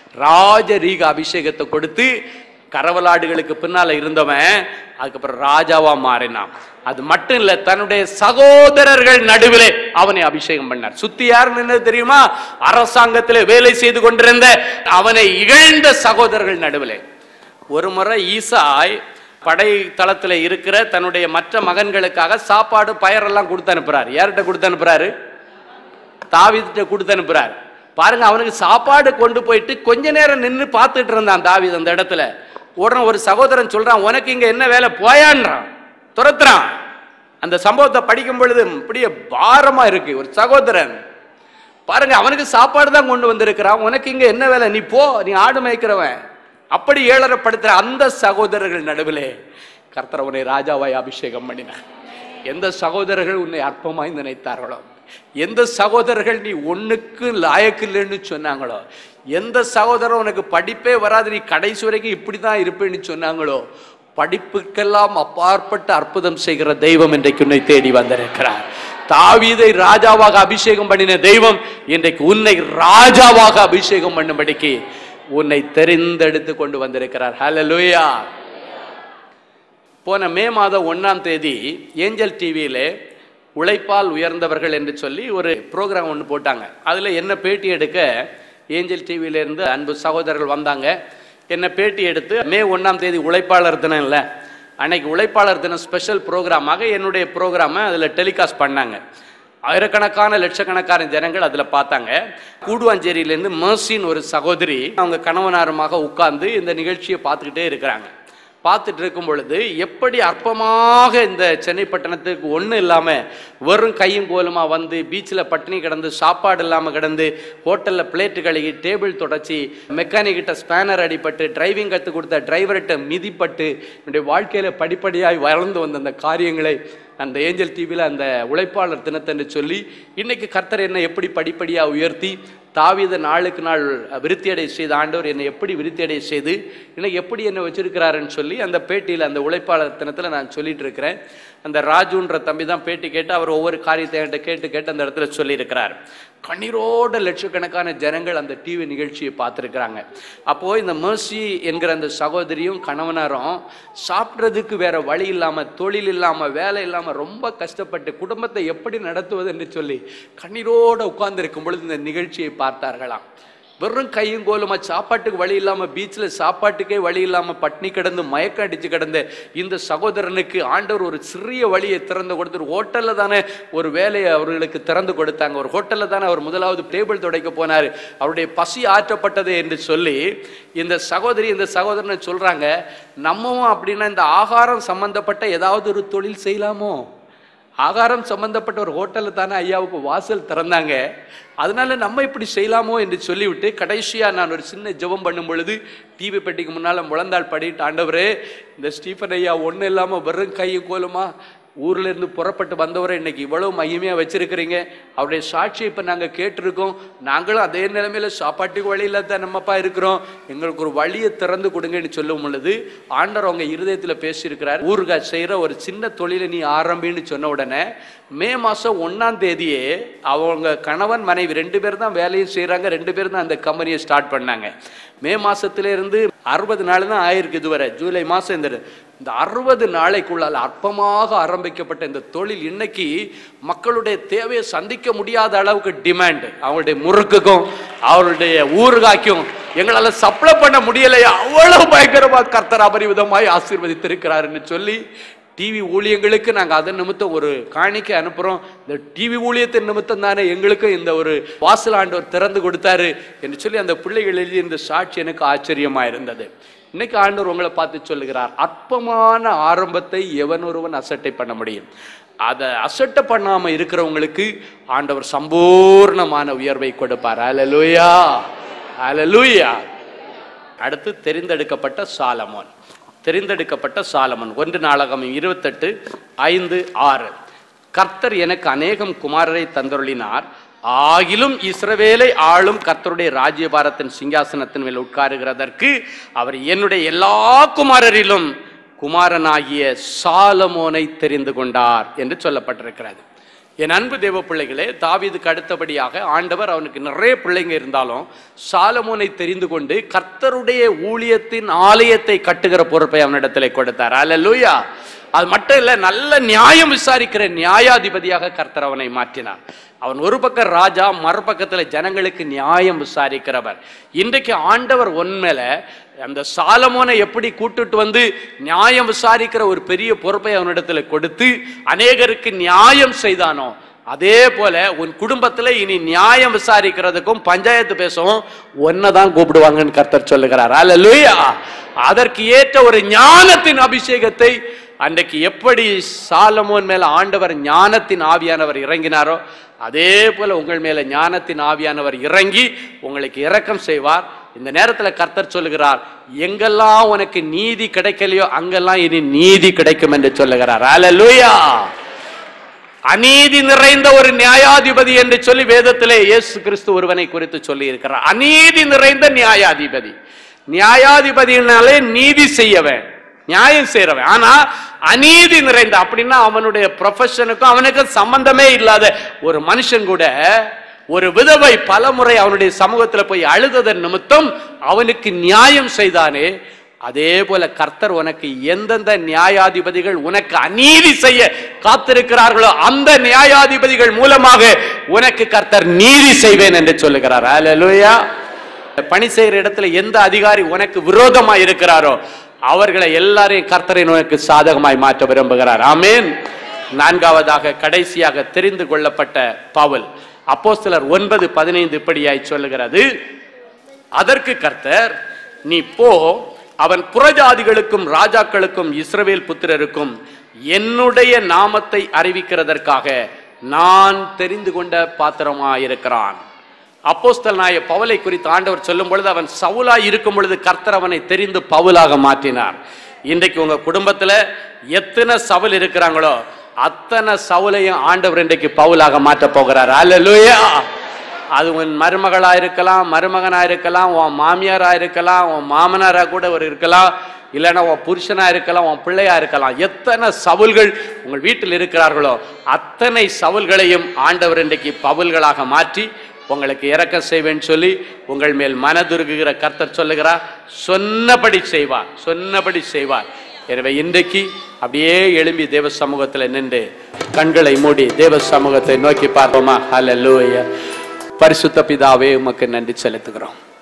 ராஜரீக அபிஷேகத்தை கொடுத்து கரவலாடுகளுக்கு பின்னால இருந்தவன் அதுக்கப்புறம் ராஜாவா மாறினான் அது மட்டும் இல்ல தன்னுடைய சகோதரர்கள் நடுவிலே அவனை அபிஷேகம் பண்ணார் சுத்தி யார் நின்னது தெரியுமா அரசாங்கத்திலே வேலை செய்து கொண்டிருந்த அவனை இகழ்ந்த சகோதரர்கள் நடுவிலே ஒரு முறை ஈசாய் படை தளத்துல இருக்கிற தன்னுடைய மற்ற மகன்களுக்காக சாப்பாடு பயரெல்லாம் கொடுத்து அனுப்புறாரு யார்கிட்ட கொடுத்து அனுப்புறாரு தாவீதுட்ட கொடுத்து அனுப்புறாரு பாருங்க அவனுக்கு சாப்பாடு கொண்டு போயிட்டு கொஞ்ச நேரம் நின்று பார்த்துட்டு இருந்தான் தாவீது அந்த இடத்துல உடனே ஒரு சகோதரன் சொல்றான் உனக்கு இங்க என்ன வேலை போயான்றான் துரத்துறான் அந்த சம்பவத்தை படிக்கும் பொழுது இப்படியே பாரமா இருக்கு ஒரு சகோதரன் பாருங்க அவனுக்கு சாப்பாடு தான் கொண்டு வந்திருக்கிறான் உனக்கு இங்க என்ன வேலை நீ போ நீ ஆடு மேய்க்கிறவன் அப்படி ஏளனப்படுத்துற அந்த சகோதரர்கள் நடுவிலே கர்த்தர் உன்னை ராஜாவாய் அபிஷேகம் பண்ணினார் எந்த சகோதரர்கள் உன்னை அற்பமாய் நினைத்தார்களோ எந்த சகோதரர்கள் நீ ஒண்ணுக்கு லாயக்கில்லைன்னு சொன்னாங்களோ எந்த சகோதரர் உனக்கு படிப்பே வராது நீ கடைசி வரைக்கும் இப்படிதான் இருப்பேன்னு சொன்னாங்களோ படிப்புக்கெல்லாம் அப்பாற்பட்ட அற்புதம் செய்கிற தெய்வம் இன்றைக்கு உன்னை தேடி வந்திருக்கிறார் தாவீதை ராஜாவாக அபிஷேகம் பண்ணின தெய்வம் இன்றைக்கு உன்னை ராஜாவாக அபிஷேகம் பண்ணும்படிக்கு உன்னை தெரிந்தெடுத்து கொண்டு வந்திருக்கிறார் ஹalleluya போன மே மாதம் ஒண்ணாம் தேதி ஏஞ்சல் டிவியில உழைப்பால் உயர்ந்தவர்கள் என்று சொல்லி ஒரு ப்ரோக்ராம் ஒன்று போட்டாங்க அதில் என்ன பேட்டி எடுக்க ஏஞ்சல் டிவியில இருந்து அன்பு சகோதரர்கள் வந்தாங்க என்ன பேட்டி எடுத்து மே ஒண்ணாம் தேதி உழைப்பாளர் தினம் இல்லை அன்னைக்கு உழைப்பாளர் தினம் ஸ்பெஷல் ப்ரோக்ராமாக என்னுடைய ப்ரோக்ராமை அதில் டெலிகாஸ்ட் பண்ணாங்க ஆயிரக்கணக்கான லட்சக்கணக்கான ஜனங்கள் அதில் பார்த்தாங்க கூடுவாஞ்சேரியிலேருந்து மர்சின்னு ஒரு சகோதரி அவங்க கணவனாருமாக உட்கார்ந்து இந்த நிகழ்ச்சியை பார்த்துக்கிட்டே இருக்கிறாங்க பார்த்துட்டு இருக்கும் பொழுது எப்படி அற்பமாக இந்த சென்னை பட்டணத்துக்கு ஒன்றும் இல்லாமல் வெறும் கையும் கோலுமா வந்து பீச்சில் பட்டினி கிடந்து சாப்பாடு இல்லாமல் கிடந்து ஹோட்டலில் பிளேட்டு கழுகி டேபிள் தொடச்சி மெக்கானிக்கிட்ட ஸ்பேனர் அடிபட்டு டிரைவிங் கற்றுக் கொடுத்த டிரைவர்கிட்ட மிதிப்பட்டு என்னுடைய வாழ்க்கையில் படிப்படியாய் வளர்ந்து வந்த அந்த காரியங்களை அந்த ஏஞ்சல் டிவியில் அந்த உழைப்பாளர் தினத்தன்று சொல்லி இன்னைக்கு கர்த்தர் என்னை எப்படி படிப்படியாக உயர்த்தி தாவீத நாளுக்கு நாள் விருத்தியடை செய்த ஆண்டவர் என்னை எப்படி விருத்தியடை செய்து இன்னைக்கு எப்படி என்னை வச்சிருக்கிறாருன்னு சொல்லி அந்த பேட்டியில் அந்த உழைப்பாளர் தினத்தில் நான் சொல்லிட்டு இருக்கிறேன் அந்த ராஜுன்ற தம்பி தான் பேட்டி கேட்டு அவர் ஒவ்வொரு காரியத்தை என்கிட்ட கேட்டு கேட்டு அந்த இடத்துல சொல்லியிருக்கிறார் கண்ணீரோட லட்சக்கணக்கான ஜனங்கள் அந்த டிவி நிகழ்ச்சியை பார்த்துருக்குறாங்க அப்போ இந்த mercy என்கிற அந்த சகோதரியும் கணவனாரும் சாப்பிட்றதுக்கு வேற வழி இல்லாம தொழில் இல்லாம வேலை இல்லாம ரொம்ப கஷ்டப்பட்டு குடும்பத்தை எப்படி நடத்துவது என்று சொல்லி கண்ணீரோட உட்கார்ந்து இருக்கும் பொழுது இந்த நிகழ்ச்சியை பார்த்தார்களாம் வெறும் கையும் கோலுமா சாப்பாட்டுக்கு வழி இல்லாம பீச்சில் சாப்பாட்டுக்கே வழி இல்லாம பட்னி கிடந்து மயக்கம் அடிச்சு கிடந்த இந்த சகோதரனுக்கு ஆண்டவர் ஒரு சிறிய வழியை திறந்து கொடுத்து ஒரு ஹோட்டல்ல தானே ஒரு வேலையை அவர்களுக்கு திறந்து கொடுத்தாங்க ஒரு ஹோட்டல்ல தானே அவர் முதலாவது டேபிள் துடைக்க போனார் அவருடைய பசி ஆற்றப்பட்டது என்று சொல்லி இந்த சகோதரி இந்த சகோதரனை சொல்றாங்க நம்மவும் அப்படின்னா இந்த ஆகாரம் சம்பந்தப்பட்ட ஏதாவது ஒரு தொழில் செய்யலாமோ ஆகாரம் சம்பந்தப்பட்ட ஒரு ஹோட்டலில் தானே ஐயாவுக்கு வாசல் திறந்தாங்க அதனால நம்ம இப்படி செய்யலாமோ என்று சொல்லிவிட்டு கடைசியாக நான் ஒரு சின்ன ஜெபம் பண்ணும் பொழுது டிவி பெட்டிக்கு முன்னால் முழந்தாள் படிட்டு ஆண்டவரே இந்த ஸ்டீஃபன் ஐயா ஒன்றும் இல்லாமல் வெறும் கையும் கோலுமா ஊர்ல இருந்து புறப்பட்டு வந்தவரை இன்னைக்கு இவ்வளவு மகிமையா வச்சிருக்கிறீங்க அவருடைய சாட்சி இப்ப நாங்க கேட்டிருக்கோம் நாங்களும் அதே நிலைமையில சாப்பாட்டுக்கு வழியில தான் நம்மப்பா இருக்கிறோம் எங்களுக்கு ஒரு வழியை திறந்து கொடுங்கன்னு சொல்லும் பொழுது ஆண்டவர் அவங்க இருதயத்துல பேசியிருக்கிறார் ஊறுகாய் செய்யற ஒரு சின்ன தொழிலை நீ ஆரம்பின்னு சொன்ன உடனே மே மாசம் ஒன்னாம் தேதியே அவங்க கணவன் மனைவி ரெண்டு பேர் தான் வேலையும் செய்றாங்க ரெண்டு பேர் தான் அந்த கம்பெனியை ஸ்டார்ட் பண்ணாங்க மே மாசத்துல இருந்து அறுபது நாள் தான் ஆயிருக்கு இதுவரை ஜூலை மாசம் இந்த இந்த அறுபது நாளைக்குள்ளால் அற்பமாக ஆரம்பிக்கப்பட்ட இந்த தொழில் இன்னைக்கு மக்களுடைய தேவையை சந்திக்க முடியாத அளவுக்கு டிமாண்ட் அவங்களுடைய முறுக்குக்கும் அவருடைய ஊறுகாய்க்கும் எங்களால சப்ளை பண்ண முடியலையா அவ்வளவு பயங்கரமா கர்த்தர் அபரிவிதமாய் ஆசீர்வதித்திருக்கிறாருன்னு சொல்லி டிவி ஊழியங்களுக்கு நாங்கள் அதன் நிமித்தம் ஒரு காணிக்கை அனுப்புகிறோம் இந்த டிவி ஊழியத்தின் நிமித்தம் தானே எங்களுக்கும் இந்த ஒரு வாசல் ஆண்டவர் திறந்து கொடுத்தாரு என்று சொல்லி அந்த பிள்ளைகள் எழுதிய இந்த சாட்சி எனக்கு ஆச்சரியமா இருந்தது இன்னைக்கு ஆண்டவர் உங்களை பார்த்து சொல்லுகிறார் அற்பமான ஆரம்பத்தை எவன் ஒருவன் அசட்டை பண்ண முடியும் அதை அசட்டை பண்ணாம இருக்கிறவங்களுக்கு ஆண்டவர் சம்பூர்ணமான உயர்வை கொடுப்பார் அலலுயா அலலுயா அடுத்து தெரிந்தெடுக்கப்பட்ட சாலமோன் தெரிந்தெடுக்கப்பட்ட சாலமன் ஒன்று நாளகம் இருபத்தெட்டு ஐந்து ஆறு கர்த்தர் எனக்கு அநேகம் குமாரரை தந்தருளினார் ஆகிலும் இஸ்ரவேலை ஆளும் கர்த்தருடைய ராஜ்யபாரத்தின் சிங்காசனத்தின் மேல் உட்காருகிறதற்கு அவர் என்னுடைய எல்லா குமாரரிலும் குமாரனாகிய சாலமோனை தெரிந்து கொண்டார் என்று சொல்லப்பட்டிருக்கிறது என் அன்பு தேவ பிள்ளைகளே தாவீதுக்கு அடுத்தபடியாக ஆண்டவர் அவனுக்கு நிறைய பிள்ளைங்க இருந்தாலும் சாலமோனை தெரிந்து கொண்டு கர்த்தருடைய ஊழியத்தின் ஆலயத்தை கட்டுகிற பொறுப்பை அவனிடத்தில் கொடுத்தார் அல்லேலூயா அது மட்டும் இல்ல நல்ல நியாயம் விசாரிக்கிற நியாயாதிபதியாக கர்த்தர் அவனை மாற்றினார் அவன் ஒரு பக்கம் ராஜா மறுபக்கத்துல ஜனங்களுக்கு நியாயம் விசாரிக்கிறவர் இன்றைக்கு ஆண்டவர் உண்மையில அந்த சாலமோனை எப்படி கூட்டுட்டு வந்து நியாயம் விசாரிக்கிற ஒரு பெரிய பொறுப்பை அவனிடத்துல கொடுத்து அநேகருக்கு நியாயம் செய்தானோ அதே போல உன் குடும்பத்துல இனி நியாயம் விசாரிக்கிறதுக்கும் பஞ்சாயத்து பேசவும் ஒன்னதான் கூப்பிடுவாங்கன்னு கர்த்தர் சொல்லுகிறார் அல்லேலூயா அதற்கு ஏற்ற ஒரு ஞானத்தின் அபிஷேகத்தை அன்றைக்கு எப்படி சாலமோன் மேல ஆண்டவர் ஞானத்தின் ஆவியானவர் இறங்கினாரோ அதே போல உங்கள் மேல ஞானத்தின் ஆவியானவர் இறங்கி உங்களுக்கு இரக்கம் செய்வார் இந்த நேரத்துல கர்த்தர் சொல்லுகிறார் எங்கெல்லாம் உனக்கு நீதி கிடைக்கலையோ அங்கெல்லாம் இனி நீதி கிடைக்கும் என்று சொல்லுகிறார் அல்லேலூயா அநீதி நிறைந்த ஒரு நியாயாதிபதி என்று சொல்லி வேதத்திலே இயேசு கிறிஸ்து ஒருவனை குறித்து சொல்லி இருக்கிறார் அநீதி நிறைந்த நியாயாதிபதி நியாயாதிபதினாலே நீதி செய்யவன் நியாயம் செய்யறவன் ஆனா அநீதி நிறைந்த அப்படின்னா அவனுடைய ப்ரொஃபஷனுக்கும் அவனுக்கும் சம்பந்தமே இல்லாத ஒரு மனுஷன் கூட ஒரு விதவை பலமுறை அவனுடைய சமூகத்துல போய் அழுததன் நிமித்தம் அவனுக்கு நியாயம் செய்தானே அதே போல கர்த்தர் உனக்கு எந்தெந்த நியாயாதிபதிகள் உனக்கு அநீதி செய்ய காத்திருக்கிறார்களோ அந்த நியாயாதிபதிகள் மூலமாக உனக்கு கர்த்தர் நீதி செய்வேன் என்று சொல்லுகிறார் அல்லேலூயா பணி செய்கிற இடத்துல எந்த அதிகாரி உனக்கு விரோதமா இருக்கிறாரோ அவர்களை எல்லாரையும் கர்த்தரின் உனக்கு சாதகமாய் மாற்ற விரும்புகிறார் ஆமேன் நான்காவதாக கடைசியாக தெரிந்து கொள்ளப்பட்ட பவுல் அப்போஸ்தலர் ஒன்பது பதினைந்து இப்படியாய் சொல்லுகிறது அதற்கு கர்த்தர் நீ போ அவன் புறஜாதிகளுக்கும் ராஜாக்களுக்கும் இஸ்ரவேல் புத்திரருக்கும் என்னுடைய நாமத்தை அறிவிக்கிறதற்காக நான் தெரிந்து கொண்ட பாத்திரமாயிருக்கிறான் அப்போஸ்தல் நாய பவுலை குறித்து ஆண்டவர் சொல்லும் பொழுது அவன் சவுலாய் இருக்கும் பொழுது கர்த்தர் அவனை தெரிந்து பவுலாக மாற்றினார் இன்றைக்கு உங்க குடும்பத்துல எத்தனை சவுல் இருக்கிறாங்களோ அத்தனை சவுலையும் ஆண்டவர் இன்றைக்கு பவுலாக மாற்ற போகிறார் அல்லேலூயா அது உன் மருமகளா இருக்கலாம் மருமகனா இருக்கலாம் உன் மாமியாரா இருக்கலாம் உன் மாமனாரா கூட ஒரு இருக்கலாம் இல்லைன்னா உன் புருஷனா இருக்கலாம் உன் பிள்ளையா இருக்கலாம் எத்தனை சவுல்கள் உங்கள் வீட்டில் இருக்கிறார்களோ அத்தனை சவுல்களையும் ஆண்டவர் இன்றைக்கு பவுல்களாக மாற்றி உங்களுக்கு இறக்கம் செய்வேன்னு சொல்லி உங்கள் மேல் மனதுருகுகிற கர்த்தர் சொல்லுகிறார் சொன்னபடி செய்வார் சொன்னபடி செய்வார் எனவே இன்றைக்கு அப்படியே எழும்பி தேவ சமூகத்தில் நின்று கண்களை மூடி தேவ சமூகத்தை நோக்கி பார்ப்போமா ஹalleluya பரிசுத்த பிதாவே உமக்கு நன்றி செலுத்துகிறோம்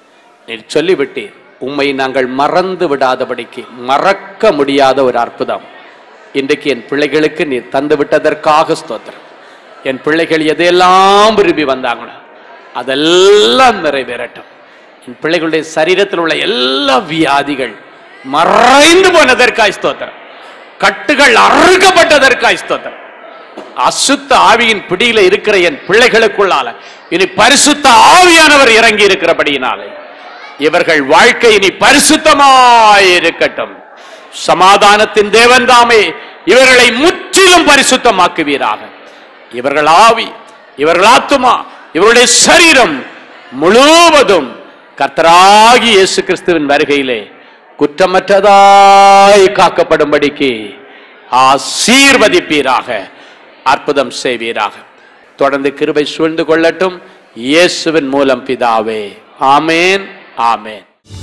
நீர் சொல்லிவிட்டீர் உம்மை நாங்கள் மறந்து விடாதபடிக்கு மறக்க முடியாத ஒரு அற்புதம் இன்றைக்கு என் பிள்ளைகளுக்கு நீர் தந்து விட்டதற்காக ஸ்தோத்திரம் என் பிள்ளைகள் எதையெல்லாம் விரும்பி வந்தாங்களோ அதெல்லாம் நிறைவேறட்டும் என் பிள்ளைகளுடைய சரீரத்தில் உள்ள எல்லா வியாதிகள் மறைந்து போனதற்காய் ஸ்தோத்திரம் கட்டுகள் அறுக்கப்பட்டதற்காய் ஸ்தோத்திரம் அசுத்த ஆவியின் பிடியில இருக்கிற என் பிள்ளைகளுக்குள்ளால இனி பரிசுத்த ஆவியானவர் இறங்கி இருக்கிறபடியினாலே இவர்கள் வாழ்க்கை இனி பரிசுத்தமாய் இருக்கட்டும் சமாதானத்தின் தேவன் தாமே இவர்களை முற்றிலும் பரிசுத்தமாக்குவீராக இவர்கள் ஆவி இவர்கள் ஆத்துமா இவருடைய சரீரம் முழுவதும் கர்த்தராகி இயேசு கிறிஸ்துவின் வருகையிலே குற்றமற்றதாய் காக்கப்படும்படிக்கு ஆசீர்வதிப்பீராக அற்புதம் செய்வீராக தொடர்ந்து கிருபை சூழ்ந்து கொள்ளட்டும் இயேசுவின் மூலம் பிதாவே ஆமேன் ஆமேன்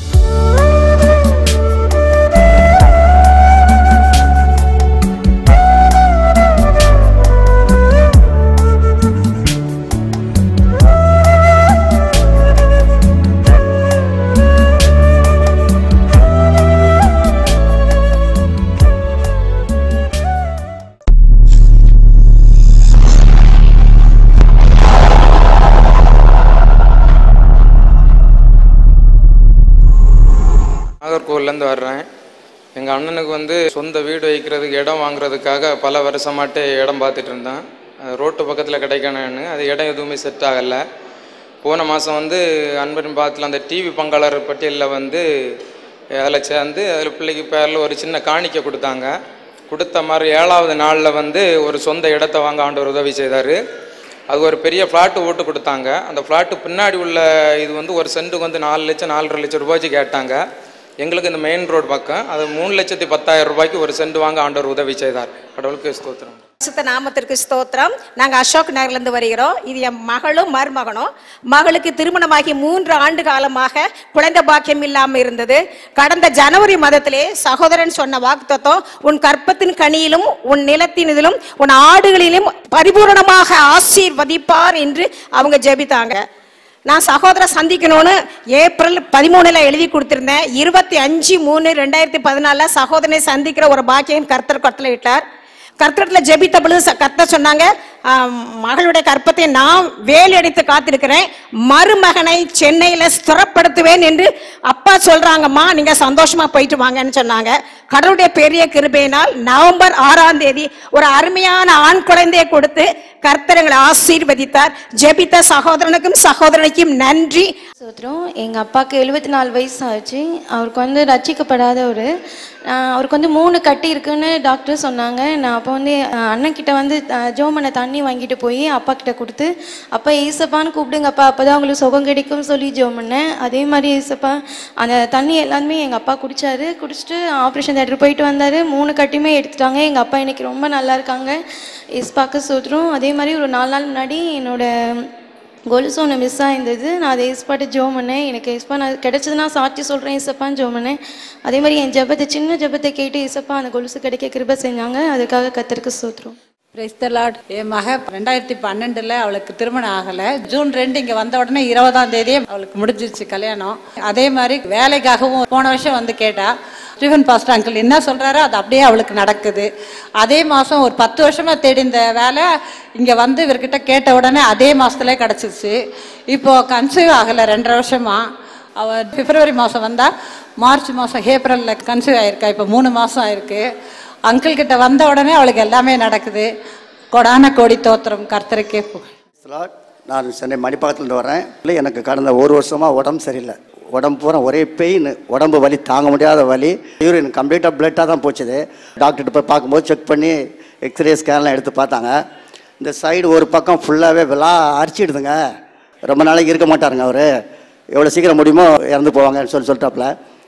நாகர்கோவிலேருந்து வர்றேன் எங்கள் அண்ணனுக்கு வந்து சொந்த வீடு வைக்கிறதுக்கு இடம் வாங்குறதுக்காக பல வருஷமாட்டு இடம் பார்த்துட்டு இருந்தேன் அது ரோட்டு பக்கத்தில் கிடைக்கணும்னு அது இடம் எதுவுமே செட் ஆகலை போன மாதம் வந்து அன்பரின் பாத்தில் அந்த டிவி பங்காளர் பட்டியலில் வந்து அதில் சேர்ந்து அதில் பிள்ளைக்கு பேரில் ஒரு சின்ன காணிக்கை கொடுத்தாங்க கொடுத்த மாதிரி ஏழாவது நாளில் வந்து ஒரு சொந்த இடத்த வாங்க ஆண்டவர் உதவி செய்தார் அது ஒரு பெரிய ஃப்ளாட்டு ஓட்டு கொடுத்தாங்க அந்த ஃப்ளாட்டு பின்னாடி உள்ள இது வந்து ஒரு சென்ட்டுக்கு வந்து நாலு லட்சம் நாலரை லட்சம் ரூபாய்க்கு கேட்டாங்க எங்களுக்கு இந்த மெயின் ரோடு பக்கம் அது மூணு லட்சத்தி பத்தாயிரம் ரூபாய்க்கு ஒரு சென்ட் வாங்க ஆண்டவர் உதவி செய்தார் கடவுளுக்கு ஸ்தோத்திரம் பரிசுத்த நாமத்திற்கு ஸ்தோத்திரம் நாங்கள் அசோக் நகர்லேருந்து வருகிறோம் இது என் மகளும் மருமகனும் மகளுக்கு திருமணமாகி மூன்று ஆண்டு காலமாக குழந்தை பாக்கியம் இல்லாமல் இருந்தது கடந்த ஜனவரி மாதத்திலே சகோதரன் சொன்ன வாக்குத்தத்தம் உன் கற்பத்தின் கனியிலும் உன் நிலத்தின் இதிலும் உன் ஆடுகளிலும் பரிபூரணமாக ஆசீர்வதிப்பார் என்று அவங்க ஜெபித்தாங்க நான் சகோதர சந்திக்கணும்னு ஏப்ரல் பதிமூணுல எழுதி கொடுத்திருந்தேன் இருபத்தி அஞ்சு மூணு ரெண்டாயிரத்தி பதினாலுல சகோதரனை சந்திக்கிற ஒரு பாக்கியம் கர்த்தர் கட்டளையிட்டார் கர்த்தரத்தில் ஜெபித்த பொழுது ச- கர்த்தர் சொன்னாங்க ஆம், மகளுடைய கற்பத்தை நான் வேலி அடித்து காத்திருக்கிறேன் மருமகனை சென்னையில ஸ்திரப்படுத்துவேன் என்று அப்பா சொல்றாங்கம்மா நீங்க சந்தோஷமா போயிட்டு வாங்கன்னு சொன்னாங்க கடவுளுடைய பெரிய கிருபையினால் நவம்பர் ஆறாம் தேதி ஒரு அருமையான ஆண் குழந்தையை கொடுத்து கர்த்தரங்களை ஆசீர்வதித்தார் ஜெபித்த சகோதரனுக்கும் சகோதரனுக்கும் நன்றி சோத்திரம் எங்கள் அப்பாவுக்கு எழுபத்தி நாலு வயசு ஆச்சு அவருக்கு வந்து ரட்சிக்கப்படாத ஒரு அவருக்கு வந்து மூணு கட்டி இருக்குன்னு டாக்டர் சொன்னாங்க நான் அப்போ வந்து அஹ், அண்ணன்கிட்ட வந்து ஜோமனை தண்ணி வாங்கிட்டு போய் அப்பா கிட்ட கொடுத்து அப்பா ஏசப்பான்னு கூப்பிடுங்கப்பா அப்போ தான் உங்களுக்கு சுகம் கிடைக்கும்னு சொல்லி ஜோம் பண்ணேன் அதே மாதிரி ஏசப்பா அந்த தண்ணி எல்லாமே எங்கள் அப்பா குடிச்சாரு குடிச்சிட்டு ஆப்ரேஷன் தேட்டர் போயிட்டு வந்தார் மூணு கட்டியுமே எடுத்துட்டாங்க எங்கள் அப்பா இன்னைக்கு ரொம்ப நல்லா இருக்காங்க ஏசப்பாக்கு சோத்திரம் அதே மாதிரி ஒரு நாலு நாள் முன்னாடி என்னோட கொலுசு ஒன்று மிஸ் ஆயிருந்தது நான் அதை ஏஸ்பாட்டு ஜோ பண்ணேன் எனக்கு ஏஸ்பா நான் கிடைச்சதுன்னா சாட்சி சொல்கிறேன் ஏசப்பான்னு ஜோ பண்ணேன் அதே மாதிரி என் ஜெபத்தை சின்ன ஜெபத்தை கேட்டு ஏசப்பா அந்த கொலுசு கிடைக்க கிருபை செஞ்சாங்க அதுக்காக கத்தருக்கு சோத்துரும் பிரைஸ்தலாட் என் மக ரெண்டாயிரத்தி பன்னெண்டுல அவளுக்கு திருமணம் ஆகலை ஜூன் ரெண்டு இங்கே வந்த உடனே இருபதாம் தேதியே அவளுக்கு முடிஞ்சிருச்சு கல்யாணம் அதே மாதிரி வேலைக்காகவும் போன வருஷம் வந்து கேட்டா ஸ்டீஃபன் பாஸ்டர் அங்கிள் என்ன சொல்றாரோ அது அப்படியே அவளுக்கு நடக்குது அதே மாதம் ஒரு பத்து வருஷமா தேடி இந்த வேலை இங்கே வந்து இவர்கிட்ட கேட்ட உடனே அதே மாதத்துல கிடச்சிருச்சு இப்போ கன்சீவ் ஆகலை ரெண்டரை வருஷமா அவள் பிப்ரவரி மாதம் வந்தா மார்ச் மாதம் ஏப்ரலில் கன்சீவ் ஆயிருக்கா இப்போ மூணு மாதம் ஆயிருக்கு அங்கிள் கிட்ட வந்த உடனே அவளுக்கு எல்லாமே நடக்குது கொடான கோடி தோத்திரம் கர்த்தருக்கே புகழ். ஸ்லாட் நான் சென்னை மணிப்பாக்கத்துலேருந்து வரேன் இல்லை எனக்கு கடந்த ஒரு வருஷமாக உடம்பு சரியில்லை உடம்பு பூரா ஒரே பெயின் உடம்பு வலி தாங்க முடியாத வலி யூரின் கம்ப்ளீட்டாக பிளட்டாக தான் போச்சுது டாக்டர்கிட்ட போய் பார்க்கும்போது செக் பண்ணி எக்ஸ்ரே ஸ்கேன்லாம் எடுத்து பார்த்தாங்க இந்த சைடு ஒரு பக்கம் ஃபுல்லாகவே விழா அரிச்சிடுதுங்க ரொம்ப நாளைக்கு இருக்க மாட்டாருங்க அவர் எவ்வளோ சீக்கிரம் முடியுமோ இறந்து போவாங்கன்னு சொல்லி சொல்லிட்டாப்புல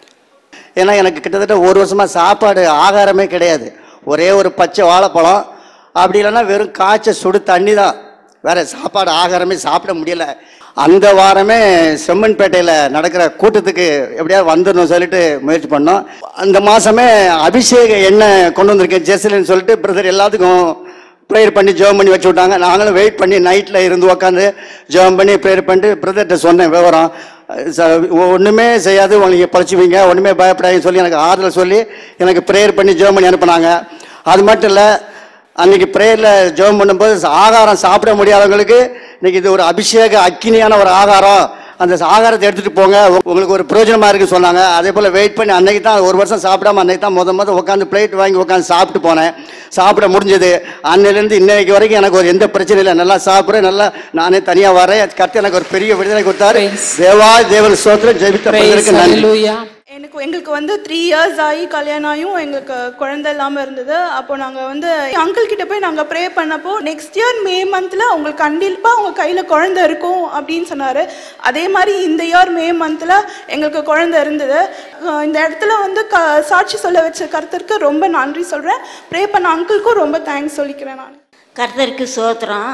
ஏன்னா எனக்கு கிட்டத்தட்ட ஒரு வருஷமாக சாப்பாடு ஆகாரமே கிடையாது ஒரே ஒரு பச்சை வாழைப்பழம் அப்படி இல்லைன்னா வெறும் காய்ச்ச சுடு தண்ணி தான் வேற சாப்பாடு ஆகாரமே சாப்பிட முடியல அந்த வாரமே செம்மன்பேட்டையில் நடக்கிற கூட்டத்துக்கு எப்படியாவது வந்துடணும் சொல்லிட்டு முயற்சி பண்ணோம் அந்த மாதமே அபிஷேக எண்ணெய் கொண்டு வந்திருக்கேன் ஜெர்சிலின்னு சொல்லிட்டு பிரதர் எல்லாத்துக்கும் ப்ரேயர் பண்ணி ஜெபம் பண்ணி வச்சு விட்டாங்க நாங்களும் வெயிட் பண்ணி நைட்டில் இருந்து உக்காந்து ஜெபம் பண்ணி ப்ரேயர் பண்ணிட்டு பிரதர்கிட்ட சொன்னேன் விவரம் ச- ஒண்ணுமே செய்யாது உங்களுக்கு பழிச்சுவீங்க ஒண்ணுமே பயப்படாதுன்னு சொல்லி எனக்கு ஆறுதல் சொல்லி எனக்கு ப்ரேயர் பண்ணி ஜெபம் பண்ணி அனுப்புனாங்க அது மட்டும் இல்லை அன்னைக்கு ப்ரேயரில் ஜெபம் பண்ணும்போது ஆகாரம் சாப்பிட முடியாதவங்களுக்கு இன்னைக்கு இது ஒரு அபிஷேக அக்கினியான ஒரு ஆகாரம் அந்த ஆகாரத்தை எடுத்துட்டு போங்க உ- உங்களுக்கு ஒரு பிரயோஜனமா இருக்கு சொன்னாங்க அதே போல வெயிட் பண்ணி அன்னைக்கு தான் ஒரு வருஷம் சாப்பிடாம அன்னைக்கு தான் முத முத உட்காந்து பிளேட் வாங்கி உட்காந்து சாப்பிட்டு போனேன் சாப்பிட முடிஞ்சது அன்னையிலேருந்து இன்னைக்கு வரைக்கும் எனக்கு ஒரு எந்த பிரச்சனையும் இல்லை நல்லா சாப்பிட்றேன் நல்லா நானே தனியா வரேன் கருத்து எனக்கு ஒரு பெரிய விடுதலை கொடுத்தாரு தேவா தேவன் சோத்திரம் ஜெபித்த பிள்ளைகளுக்கு நன்றி எனக்கு எங்களுக்கு வந்து த்ரீ இயர்ஸ் ஆகி கல்யாணம் ஆகியும் எங்களுக்கு குழந்தை இல்லாமல் இருந்தது அப்போ நாங்கள் வந்து அங்கிள் கிட்ட போய் நாங்கள் ப்ரே பண்ணப்போ நெக்ஸ்ட் இயர் மே மந்தில் உங்களுக்கு கண்டிப்பாக உங்கள் கையில் குழந்தை இருக்கும் அப்படின்னு சொன்னார் அதே மாதிரி இந்த இயர் மே மந்தில் எங்களுக்கு குழந்தை இருந்தது அஹ் இந்த இடத்துல வந்து க சாட்சி சொல்ல வச்ச கருத்திற்கு ரொம்ப நன்றி சொல்கிறேன் ப்ரே பண்ண அங்கிளுக்கும் ரொம்ப தேங்க்ஸ் சொல்லிக்கிறேன் நான் கர்த்தருக்கு சோத்திரம்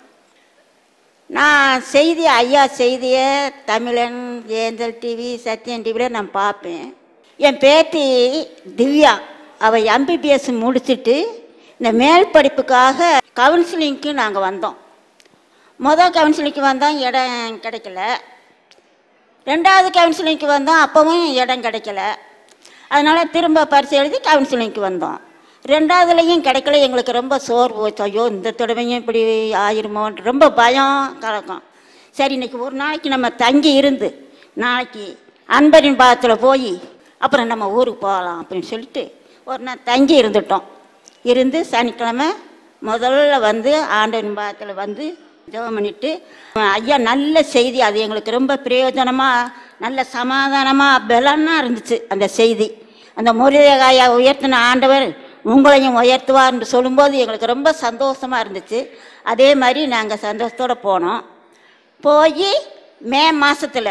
நான் செய்தி ஐயா செய்தியை தமிழன் ஏஞ்சல் டிவி சத்யன் டிவியில் நான் பார்ப்பேன் என் பேத்தி திவ்யா அவள் எம்பிபிஎஸ் முடிச்சுட்டு இந்த மேல் படிப்புக்காக கவுன்சிலிங்க்கு நாங்கள் வந்தோம் மொதல் கவுன்சிலிங்க்கு வந்தோம் இடம் கிடைக்கல ரெண்டாவது கவுன்சிலிங்க்கு வந்தோம் அப்போவும் இடம் கிடைக்கல அதனால் திரும்ப பரிசு எழுதி கவுன்சிலிங்க்கு வந்தோம் ரெண்டாவதுலேயும் கிடைக்கல எங்களுக்கு ரொம்ப சோர்வு போச்சு ஐயோ இந்த தடவையும் இப்படி ஆயிருமோன்னு ரொம்ப பயம் கலக்கம் சரி இன்னைக்கு ஒரு நாளைக்கு நம்ம தங்கி இருந்து நாளைக்கு அன்பரின் பாகத்தில் போய் அப்புறம் நம்ம ஊருக்கு போகலாம் அப்படின்னு சொல்லிட்டு ஒரு நாள் தங்கி இருந்துட்டோம் இருந்து சனிக்கிழமை முதல்ல வந்து ஆண்டவன் பாகத்தில் வந்து ஜெபம் பண்ணிட்டு ஐயா நல்ல செய்தி அது எங்களுக்கு ரொம்ப பிரயோஜனமாக நல்ல சமாதானமாக பலனாக இருந்துச்சு அந்த செய்தி அந்த முருகையா உயர்த்தின ஆண்டவர் உங்களையும் உயர்த்துவார்னு சொல்லும்போது எங்களுக்கு ரொம்ப சந்தோஷமாக இருந்துச்சு அதே மாதிரி நாங்கள் சந்தோஷத்தோடு போனோம் போய் மே மாசத்துல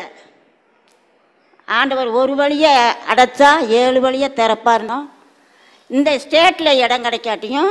ஆண்டவர் ஒரு வழியை அடைச்சா ஏழு வழியை திறப்பாருனோ இந்த ஸ்டேட்டில் இடம் கிடைக்காட்டியும்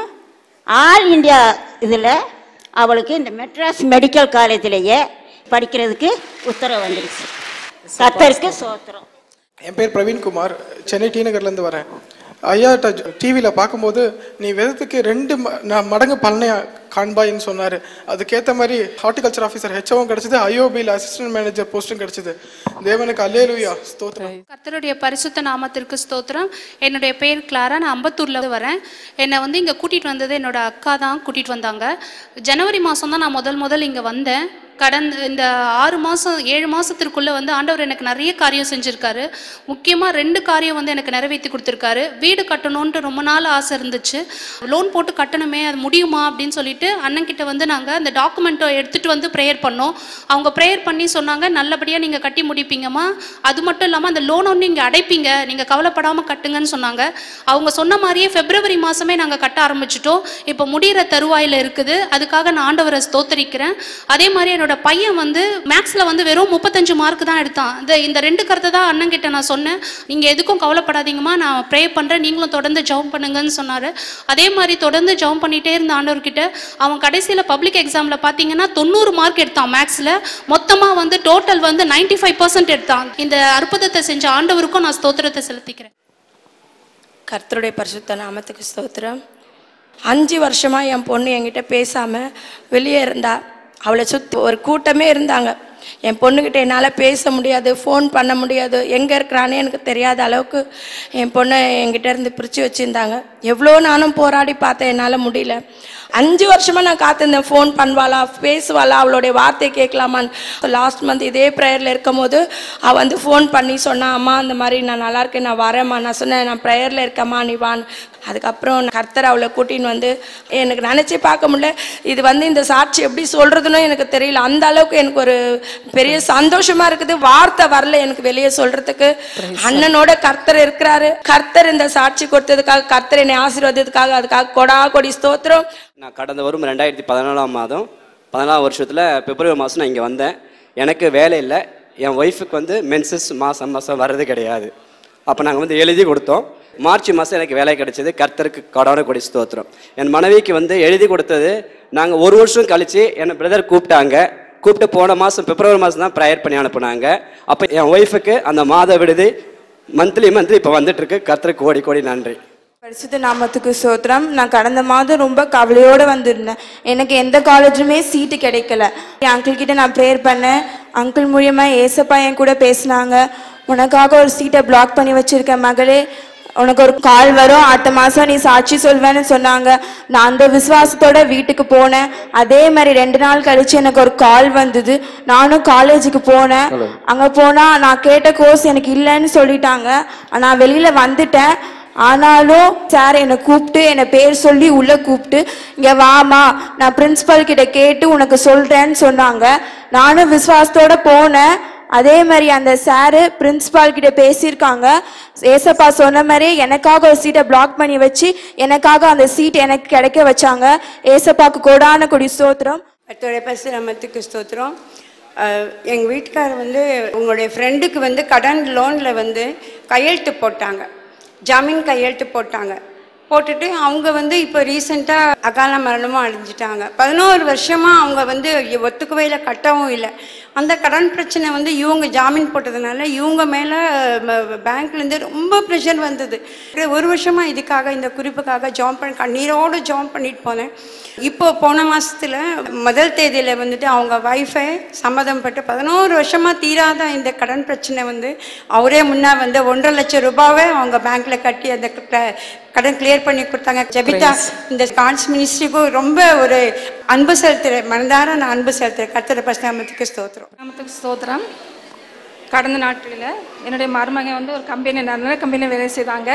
ஆல் இந்தியா இதில் அவளுக்கு இந்த மெட்ராஸ் மெடிக்கல் காலேஜிலேயே படிக்கிறதுக்கு உத்தரவு வந்துருச்சு கத்தருக்கு சோத்திரம் என் பேர் பிரவீன்குமார் சென்னை டி நகர்லேருந்து வரேன் ஐயா டிவியில் பார்க்கும்போது நீ விதத்துக்கு ரெண்டு ம- ந- மடங்கு பலனை காண்பாயின்னு சொன்னார் அதுக்கேற்ற மாதிரி ஹார்டிகல்ச்சர் ஆஃபீஸர் ஹெச்ஓவும் கிடச்சிது ஐஓபியில் அசிஸ்டன்ட் மேனேஜர் போஸ்ட்டும் கிடச்சிது தேவனுக்கு அல்லேலுயா ஸ்தோத்திரம் கர்த்தருடைய பரிசுத்த நாமத்திற்கு ஸ்தோத்திரம் என்னுடைய பேர் கிளாரா நான் அம்பத்தூர்ல இருந்து வரேன் என்னை வந்து இங்கே கூட்டிகிட்டு வந்தது என்னோட அக்கா தான் கூட்டிகிட்டு வந்தாங்க ஜனவரி மாதம் தான் நான் முதல் முதல் இங்கே வந்தேன் கடந்த இந்த ஆறு மாதம் ஏழு மாதத்திற்குள்ளே வந்து ஆண்டவர் எனக்கு நிறைய காரியம் செஞ்சுருக்காரு முக்கியமாக ரெண்டு காரியம் வந்து எனக்கு நிறைவேற்றி கொடுத்துருக்காரு வீடு கட்டணுன்ட்டு ரொம்ப நாள் ஆசை இருந்துச்சு லோன் போட்டு கட்டணுமே அது முடியுமா அப்படின்னு சொல்லிட்டு அண்ணன்கிட்ட வந்து நாங்கள் அந்த டாக்குமெண்ட்டை எடுத்துகிட்டு வந்து ப்ரேயர் பண்ணோம் அவங்க ப்ரேயர் பண்ணி சொன்னாங்க நல்லபடியாக நீங்கள் கட்டி முடிப்பீங்கம்மா அது மட்டும் இல்லாமல் அந்த லோன் ஒன்று நீங்கள் அடைப்பீங்க நீங்கள் கவலைப்படாமல் கட்டுங்கன்னு சொன்னாங்க அவங்க சொன்ன மாதிரியே பிப்ரவரி மாதமே நாங்கள் கட்ட ஆரம்பிச்சிட்டோம் இப்போ முடிகிற தருவாயில் இருக்குது அதுக்காக நான் ஆண்டவரை ஸ்தோத்தரிக்கிறேன் அதே மாதிரி என்னோட பையன் வந்து மேக்ஸில் வந்து வெறும் முப்பத்தஞ்சு மார்க் தான் எடுத்தான் இந்த இந்த ரெண்டு கருத்தை தான் அண்ணன் கிட்ட நான் சொன்னேன் நீங்கள் எதுக்கும் கவலைப்படாதீங்கம்மா நான் ப்ரே பண்ணுறேன் நீங்களும் தொடர்ந்து ஜெபம் பண்ணுங்கன்னு சொன்னார் அதே மாதிரி தொடர்ந்து ஜெபம் பண்ணிகிட்டே இருந்த ஆண்டவர்கிட்ட அவன் கடைசியில் பப்ளிக் எக்ஸாமில் பார்த்தீங்கன்னா தொண்ணூறு மார்க் எடுத்தான் மேக்ஸில் மொத்தமாக வந்து டோட்டல் வந்து 95% ஃபைவ் பர்சன்ட் எடுத்தான் இந்த அற்புதத்தை செஞ்ச ஆண்டவருக்கும் நான் ஸ்தோத்திரத்தை செலுத்திக்கிறேன் கர்த்தருடைய பரிசுத்த நாமத்துக்கு ஸ்தோத்திரம் அஞ்சு வருஷமா என் பொண்ணு என்கிட்ட பேசாம வெளியே இருந்தா அவளை சுற்றி ஒரு கூட்டமே இருந்தாங்க என் பொண்ணுக்கிட்ட என்னால் பேச முடியாது ஃபோன் பண்ண முடியாது எங்கே இருக்கிறானே எனக்கு தெரியாத அளவுக்கு என் பொண்ணை என்கிட்ட இருந்து பிரித்து வச்சுருந்தாங்க எவ்வளோ நானும் போராடி பார்த்தேன் என்னால் முடியல அஞ்சு வருஷமா நான் காத்திருந்தேன் ஃபோன் பண்ணுவாளா பேசுவாளா அவளுடைய வார்த்தை கேட்கலாமான்னு லாஸ்ட் மந்த் இதே ப்ரேயரில் இருக்கும் போது அவள் வந்து ஃபோன் பண்ணி சொன்னா அம்மா இந்த மாதிரி நான் நல்லா இருக்கேன் நான் வரேம்மா நான் சொன்னேன் நான் ப்ரேயரில் இருக்கேம்மா நீ வான்னு அதுக்கப்புறம் கர்த்தர் அவளை கூட்டின்னு வந்து எனக்கு நினச்சி பார்க்க முடியல இது வந்து இந்த சாட்சி எப்படி சொல்கிறதுன்னு எனக்கு தெரியல அந்த அளவுக்கு எனக்கு ஒரு பெரிய சந்தோஷமா இருக்குது வார்த்தை வரல எனக்கு வெளியே சொல்றதுக்கு அண்ணனோட கர்த்தர் இருக்கிறாரு கர்த்தர் இந்த சாட்சி கொடுத்ததுக்காக கர்த்தர் என்னை ஆசீர்வதித்ததுக்காக அதுக்காக கொடா கொடி ஸ்தோத்திரம் நான் கடந்த வரும் ரெண்டாயிரத்தி பதினாலாம் மாதம் பதினாலாம் வருஷத்தில் பிப்ரவரி மாதம் நான் இங்கே வந்தேன் எனக்கு வேலை இல்லை என் ஒய்ஃபுக்கு வந்து மென்சஸ் மாதம் மாதம் வர்றது கிடையாது அப்போ நாங்கள் வந்து எழுதி கொடுத்தோம் மார்ச் மாதம் எனக்கு வேலை கிடைச்சது கர்த்தருக்கு கொடான கொடி ஸ்தோத்திரம் என் மனைவிக்கு வந்து எழுதி கொடுத்தது நாங்கள் ஒரு வருஷம் கழித்து என்னை பிரதர் கூப்பிட்டாங்க கூப்பிட்டு போன மாதம் பிப்ரவரி மாதம் தான் ப்ரேயர் பண்ணி அனுப்புனாங்க அப்போ என் ஒய்ஃபுக்கு அந்த மாத விடுதி மந்த்லி மந்த்லி இப்போ வந்துட்டுருக்கு கர்த்தருக்கு கோடி கோடி நன்றி பரிசுத்த நாமத்துக்கு சோத்திரம் நான் கடந்த மாதம் ரொம்ப கவலையோடு வந்திருந்தேன் எனக்கு எந்த காலேஜுமே சீட்டு கிடைக்கல என் அங்கிள் கிட்ட நான் ப்ரேயர் பண்ணேன் அங்கிள் மூலியமா ஏசப்பா என் கூட பேசினாங்க உனக்காக ஒரு சீட்டை பிளாக் பண்ணி வச்சிருக்கேன் மகளே உனக்கு ஒரு கால் வரும் அடுத்த மாதம் நீ சாட்சி சொல்வேன்னு சொன்னாங்க நான் அந்த விசுவாசத்தோட வீட்டுக்கு போனேன் அதே மாதிரி ரெண்டு நாள் கழிச்சு எனக்கு ஒரு கால் வந்தது நானும் காலேஜுக்கு போனேன் அங்கே போனால் நான் கேட்ட கோர்ஸ் எனக்கு இல்லைன்னு சொல்லிட்டாங்க நான் வெளியில் வந்துட்டேன் ஆனாலும் சார் என்னை கூப்பிட்டு என்னை பேர் சொல்லி உள்ளே கூப்பிட்டு இங்கே வாமா நான் பிரின்சிபல் கிட்ட கேட்டு உனக்கு சொல்கிறேன்னு சொன்னாங்க நானும் விசுவாசத்தோட போனேன் அதே மாதிரி அந்த சாரு பிரின்சிபால் கிட்ட பேசியிருக்காங்க ஏசப்பா சொன்ன மாதிரியே எனக்காக ஒரு சீட்டை பிளாக் பண்ணி வச்சு எனக்காக அந்த சீட் எனக்கு கிடைக்க வச்சாங்க ஏசப்பாக்கு கொடான கொடி ஸ்தோத்திரம் கர்த்தருடைய பரிசு நாமத்துக்கு ஸ்தோத்திரம் எங்கள் வீட்டுக்காரர் வந்து உங்களுடைய ஃப்ரெண்டுக்கு வந்து கடன் லோனில் வந்து கையெழுத்து போட்டாங்க ஜாமீன் கையெழுத்து போட்டாங்க போட்டுட்டு அவங்க வந்து இப்போ ரீசெண்டாக அகால மரணமும் அடைஞ்சிட்டாங்க பதினோரு வருஷமாக அவங்க வந்து ஒத்துக்கவே இல்லை கட்டவும் இல்லை அந்த கடன் பிரச்சனை வந்து இவங்க ஜாமீன் போட்டதுனால இவங்க மேலே பேங்க்லேருந்து ரொம்ப ப்ரெஷர் வந்தது ஒரு வருஷமாக இதுக்காக இந்த குறிப்புக்காக ஜாம் பண்ணி கண்ணீரோடு ஜாம் பண்ணிட்டு போனேன் இப்போ போன மாதத்தில் முதல் தேதியில் வந்துட்டு அவங்க ஒய்ஃபை சம்மதம் பட்டு பதினோரு வருஷமாக தீராத இந்த கடன் பிரச்சனை வந்து அவரே முன்னா வந்து ஒன்றரை லட்சம் ரூபாவை அவங்க பேங்க்கில் கட்டி அந்த க- கடன் கிளியர் பண்ணி கொடுத்தாங்க ஜெபிதா இந்த கான்ஸ் மினிஸ்ட்ரிக்கும் ரொம்ப ஒரு அன்பு செலுத்துகிறேன் மனதார நான் அன்பு செலுத்துகிறேன் கர்த்தர பரிசுநாமத்துக்கு ஸ்தோத்திரம் நாமத்துக்கு ஸ்தோத்திரம் கடந்த நாட்களில் என்னுடைய மருமகன் வந்து ஒரு கம்பெனி நல்ல கம்பெனியில் வேலை செய்தாங்க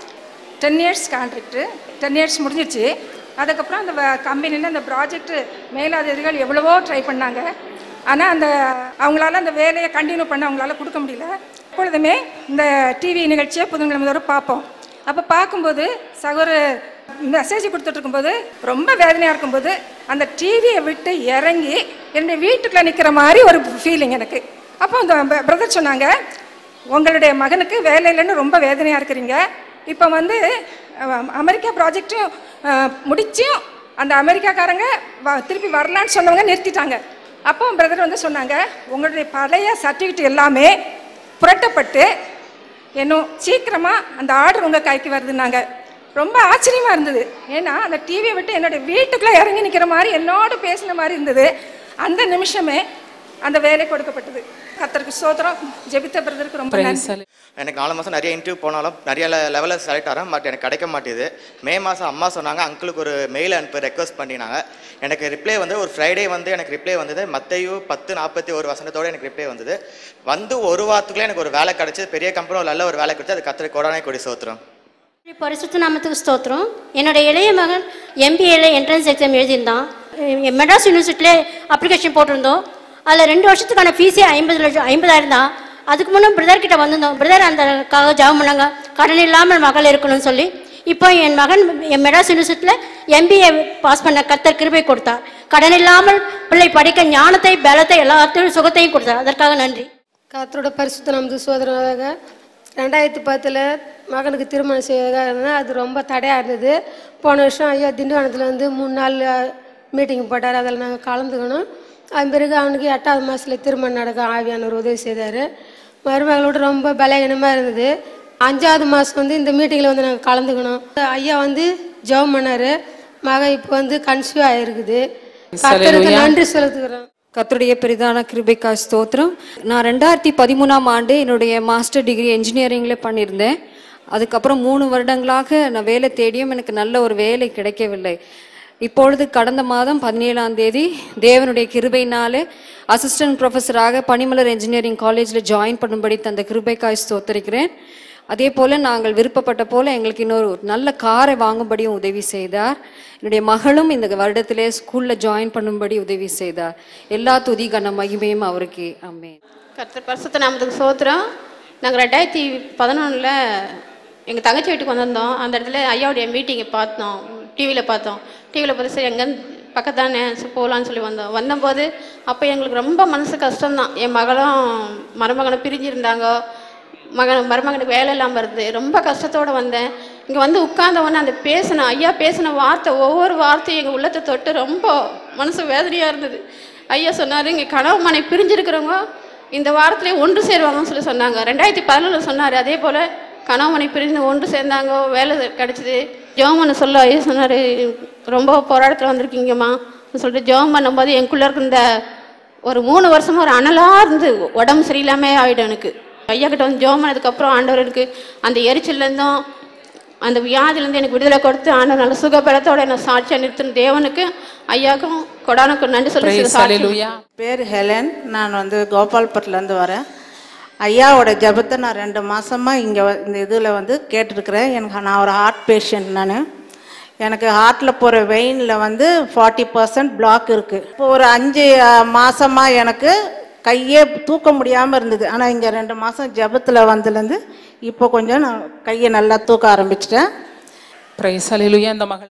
ten years contract ten years முடிஞ்சிருச்சு அதுக்கப்புறம் அந்த கம்பெனியில் அந்த ப்ராஜெக்ட் மேலதிகாரிகள் எவ்வளவோ ட்ரை பண்ணாங்க ஆனால் அந்த அவங்களால அந்த வேலையை கண்டினியூ பண்ண அவங்களால கொடுக்க முடியல எப்பொழுதுமே இந்த டிவி நிகழ்ச்சியை புதன்கிழமை தோறும் பார்ப்போம் அப்போ பார்க்கும்போது சகோதரர் மெசேஜ் கொடுத்துட்டு இருக்கும்போது ரொம்ப வேதனையாக இருக்கும்போது அந்த டிவியை விட்டு இறங்கி என்னுடைய வீட்டுக்குள்ள நிற்கிற மாதிரி ஒரு ஃபீலிங் எனக்கு அப்போ அந்த பிரதர் சொன்னாங்க உங்களுடைய மகனுக்கு வேலை இல்லைன்னு ரொம்ப வேதனையாக இருக்கிறீங்க இப்போ வந்து அஹ், அமெரிக்கா ப்ராஜெக்டும் முடிச்சும் அந்த அமெரிக்காக்காரங்க வ- திருப்பி வரலான்னு சொன்னவங்க நிறுத்திட்டாங்க அப்போ பிரதர் வந்து சொன்னாங்க உங்களுடைய பழைய சர்டிஃபிகேட் எல்லாமே புரட்டப்பட்டு இன்னும் சீக்கிரமாக அந்த ஆர்டர் உங்கள் கைக்கு வருதுன்னாங்க ரொம்ப ஆச்சரியமாக இருந்தது ஏன்னா அந்த டிவியை விட்டு என்னோட வீட்டுக்குள்ளே இறங்கி நிற்கிற மாதிரி என்னோட பேசின மாதிரி இருந்தது அந்த நிமிஷமே அந்த வேலை கொடுக்கப்பட்டது கத்தருக்கு சோத்திரம் ஜெபித்த பிரதருக்கு ரொம்ப நன்றி எனக்கு நாலு மாதம் நிறைய இன்டர்வியூ போனாலும் நிறைய லெவலில் செலக்ட் ஆகிறேன் பட் எனக்கு கிடைக்க மாட்டேது மே மாதம் அம்மா சொன்னாங்க அங்கிளுக்கு ஒரு மெயில் அனுப்பி ரெக்வஸ்ட் பண்ணினாங்க எனக்கு ரிப்ளை வந்து ஒரு ஃப்ரைடே வந்து எனக்கு ரிப்ளை வந்தது மத்தையும் பத்து நாற்பத்தி ஒரு வசனத்தோட எனக்கு ரிப்ளை வந்தது வந்து ஒரு வாரத்துக்குள்ளே எனக்கு ஒரு வேலை கிடச்சி பெரிய கம்பெனி நல்ல ஒரு வேலை கிடைச்சி அது கத்திரி கொடானே கொடி சோத்துறோம் பரிசுத்த நாமத்துக்கு ஸ்தோத்திரம் என்னோட இளைய மகன் எம்பிஏல என்ட்ரன்ஸ் எக்ஸாம் எழுதியிருந்தான் எ- மெட்ராஸ் யூனிவர்சிட்டியில் அப்ளிகேஷன் போட்டிருந்தோம் அதில் ரெண்டு வருஷத்துக்கான ஃபீஸே ஐம்பது லட்சம் ஐம்பதாயிரம் தான் அதுக்கு முன்னே பிரதர் கிட்ட வந்திருந்தோம் பிரதர் அந்தக்காக ஜாப் பண்ணாங்க கடன் இல்லாமல் மகள் இருக்கணும்னு சொல்லி இப்போ என் மகன் என் மெட்ராஸ் யூனிவர்சிட்டியில் எம்பிஏ பாஸ் பண்ண கர்த்தர் கிருபை கொடுத்தார் கடன் இல்லாமல் பிள்ளை படிக்க ஞானத்தை பலத்தை எல்லாத்தையும் சுகத்தையும் கொடுத்தார் அதற்காக நன்றி கர்த்தரோட பரிசுத்த நமது சோதரமாக ரெண்டாயிரத்தி பத்தில் மகனுக்கு திருமணம் செய்வதாக இருந்தது அது ரொம்ப தடையாக இருந்தது போன வருஷம் ஐயா திண்டிவனத்தில் வந்து மூணு நாள் மீட்டிங் போட்டார் அதில் நாங்கள் கலந்துக்கணும் அதன் பிறகு அவனுக்கு எட்டாவது மாதத்தில் திருமணம் நடக்க ஆவியானவர் உதவி செய்தார் மருமகளோட ரொம்ப பலகீனமாக இருந்தது அஞ்சாவது மாதம் வந்து இந்த மீட்டிங்கில் வந்து நாங்கள் கலந்துக்கணும் ஐயா வந்து ஜெபம் பண்ணார் மக இப்போ வந்து கன்சியூவ் ஆகிருக்குது கர்த்தருக்கு நன்றி செலுத்துகிறோம் கர்த்தருடைய பெரிதான கிருபைக்கா ஸ்தோத்திரம் நான் ரெண்டாயிரத்தி பதிமூணாம் ஆண்டு என்னுடைய மாஸ்டர் டிகிரி என்ஜினியரிங்கில் பண்ணியிருந்தேன் அதுக்கப்புறம் மூணு வருடங்களாக நான் வேலை தேடியும் எனக்கு நல்ல ஒரு வேலை கிடைக்கவில்லை இப்பொழுது கடந்த மாதம் பதினேழாம் தேதி தேவனுடைய கிருபையினாலே அசிஸ்டன்ட் ப்ரொஃபஸராக பனிமலர் என்ஜினியரிங் காலேஜில் ஜாயின் பண்ணும்படி தந்த கிருபைக்காய் ஸ்தோத்தரிக்கிறேன் அதே போல் நாங்கள் விருப்பப்பட்ட போல் எங்களுக்கு இன்னொரு நல்ல காரை வாங்கும்படியும் உதவி செய்தார் என்னுடைய மகளும் இந்த வருடத்திலே ஸ்கூலில் ஜாயின் பண்ணும்படி உதவி செய்தார் எல்லா துதி கன மகிமையும் அவருக்கு அம்மேன் கர்த்தர் பரிசுத்த நாமத்துக்கு சோத்திரம் நாங்கள் ரெண்டாயிரத்தி பதினொன்றில் எங்கள் தங்கச்சி வீட்டுக்கு வந்திருந்தோம் அந்த இடத்துல ஐயாவுடைய மீட்டிங்கை பார்த்தோம் டிவியில் பார்த்தோம் டிவியில் பார்த்து சரி எங்கே பக்கத்தானே சரி போகலான்னு சொல்லி வந்தோம் வந்தபோது அப்போ எங்களுக்கு ரொம்ப மனசு கஷ்டம்தான் என் மகளும் மருமகனும் பிரிஞ்சிருந்தாங்க மகன் மருமகனுக்கு வேலை இல்லாமல் இருந்தது ரொம்ப கஷ்டத்தோடு வந்தேன் இங்கே வந்து உட்கார்ந்த உடனே அந்த பேசின ஐயா பேசின வார்த்தை ஒவ்வொரு வார்த்தையும் எங்கள் உள்ளத்தை தொட்டு ரொம்ப மனசு வேதனையாக இருந்தது ஐயா சொன்னார் இங்கே கனவு மனை பிரிஞ்சிருக்கிறவங்க இந்த வாரத்திலே ஒன்று சேருவாங்கன்னு சொல்லி சொன்னாங்க ரெண்டாயிரத்தி பதினொன்று சொன்னார் அதே போல் கணவனை பிரிந்து ஒன்று சேர்ந்தாங்க வேலை கிடச்சிது ஜோம் பண்ண சொல்ல ஐயா சொன்னார் ரொம்ப போராட்டத்தில் வந்திருக்கீங்கம்மா சொல்லிட்டு ஜோம் பண்ணும்போது எனக்குள்ளே இருக்க இந்த ஒரு மூணு வருஷமா ஒரு அனலாக இருந்து உடம்பு சரியில்லாமல் ஆகிடும் எனக்கு ஐயா கிட்ட வந்து ஜோம் பண்ணதுக்கப்புறம் ஆண்டவர் எனக்கு அந்த எரிச்சல்லேருந்தும் அந்த வியாதியிலேருந்து எனக்கு விடுதலை கொடுத்து ஆண்டவர் நல்ல சுகபலத்தோட என்ன சாட்சியாக நிறுத்தின தேவனுக்கு ஐயாக்கும் கொடானுக்கு நன்றி சொல்லி சில சாட்சி பேர் ஹெலன் நான் வந்து கோபால்பட்டிலேருந்து வரேன் ஐயாவோட ஜெபத்தை நான் ரெண்டு மாதமாக இங்கே இந்த இதில் வந்து கேட்டிருக்கிறேன் எனக்கு நான் ஒரு ஹார்ட் பேஷண்ட் நான் எனக்கு ஹார்ட்டில் போகிற வெயினில் வந்து ஃபார்ட்டி பர்சன்ட் பிளாக் இருக்குது இப்போ ஒரு அஞ்சு மாதமாக எனக்கு கையே தூக்க முடியாமல் இருந்தது ஆனால் இங்கே ரெண்டு மாதம் ஜெபத்தில் வந்ததுலேருந்து இப்போ கொஞ்சம் நான் கையை நல்லா தூக்க ஆரம்பிச்சிட்டேன் பிரைஸ் அலையிலுயா இந்த மகள்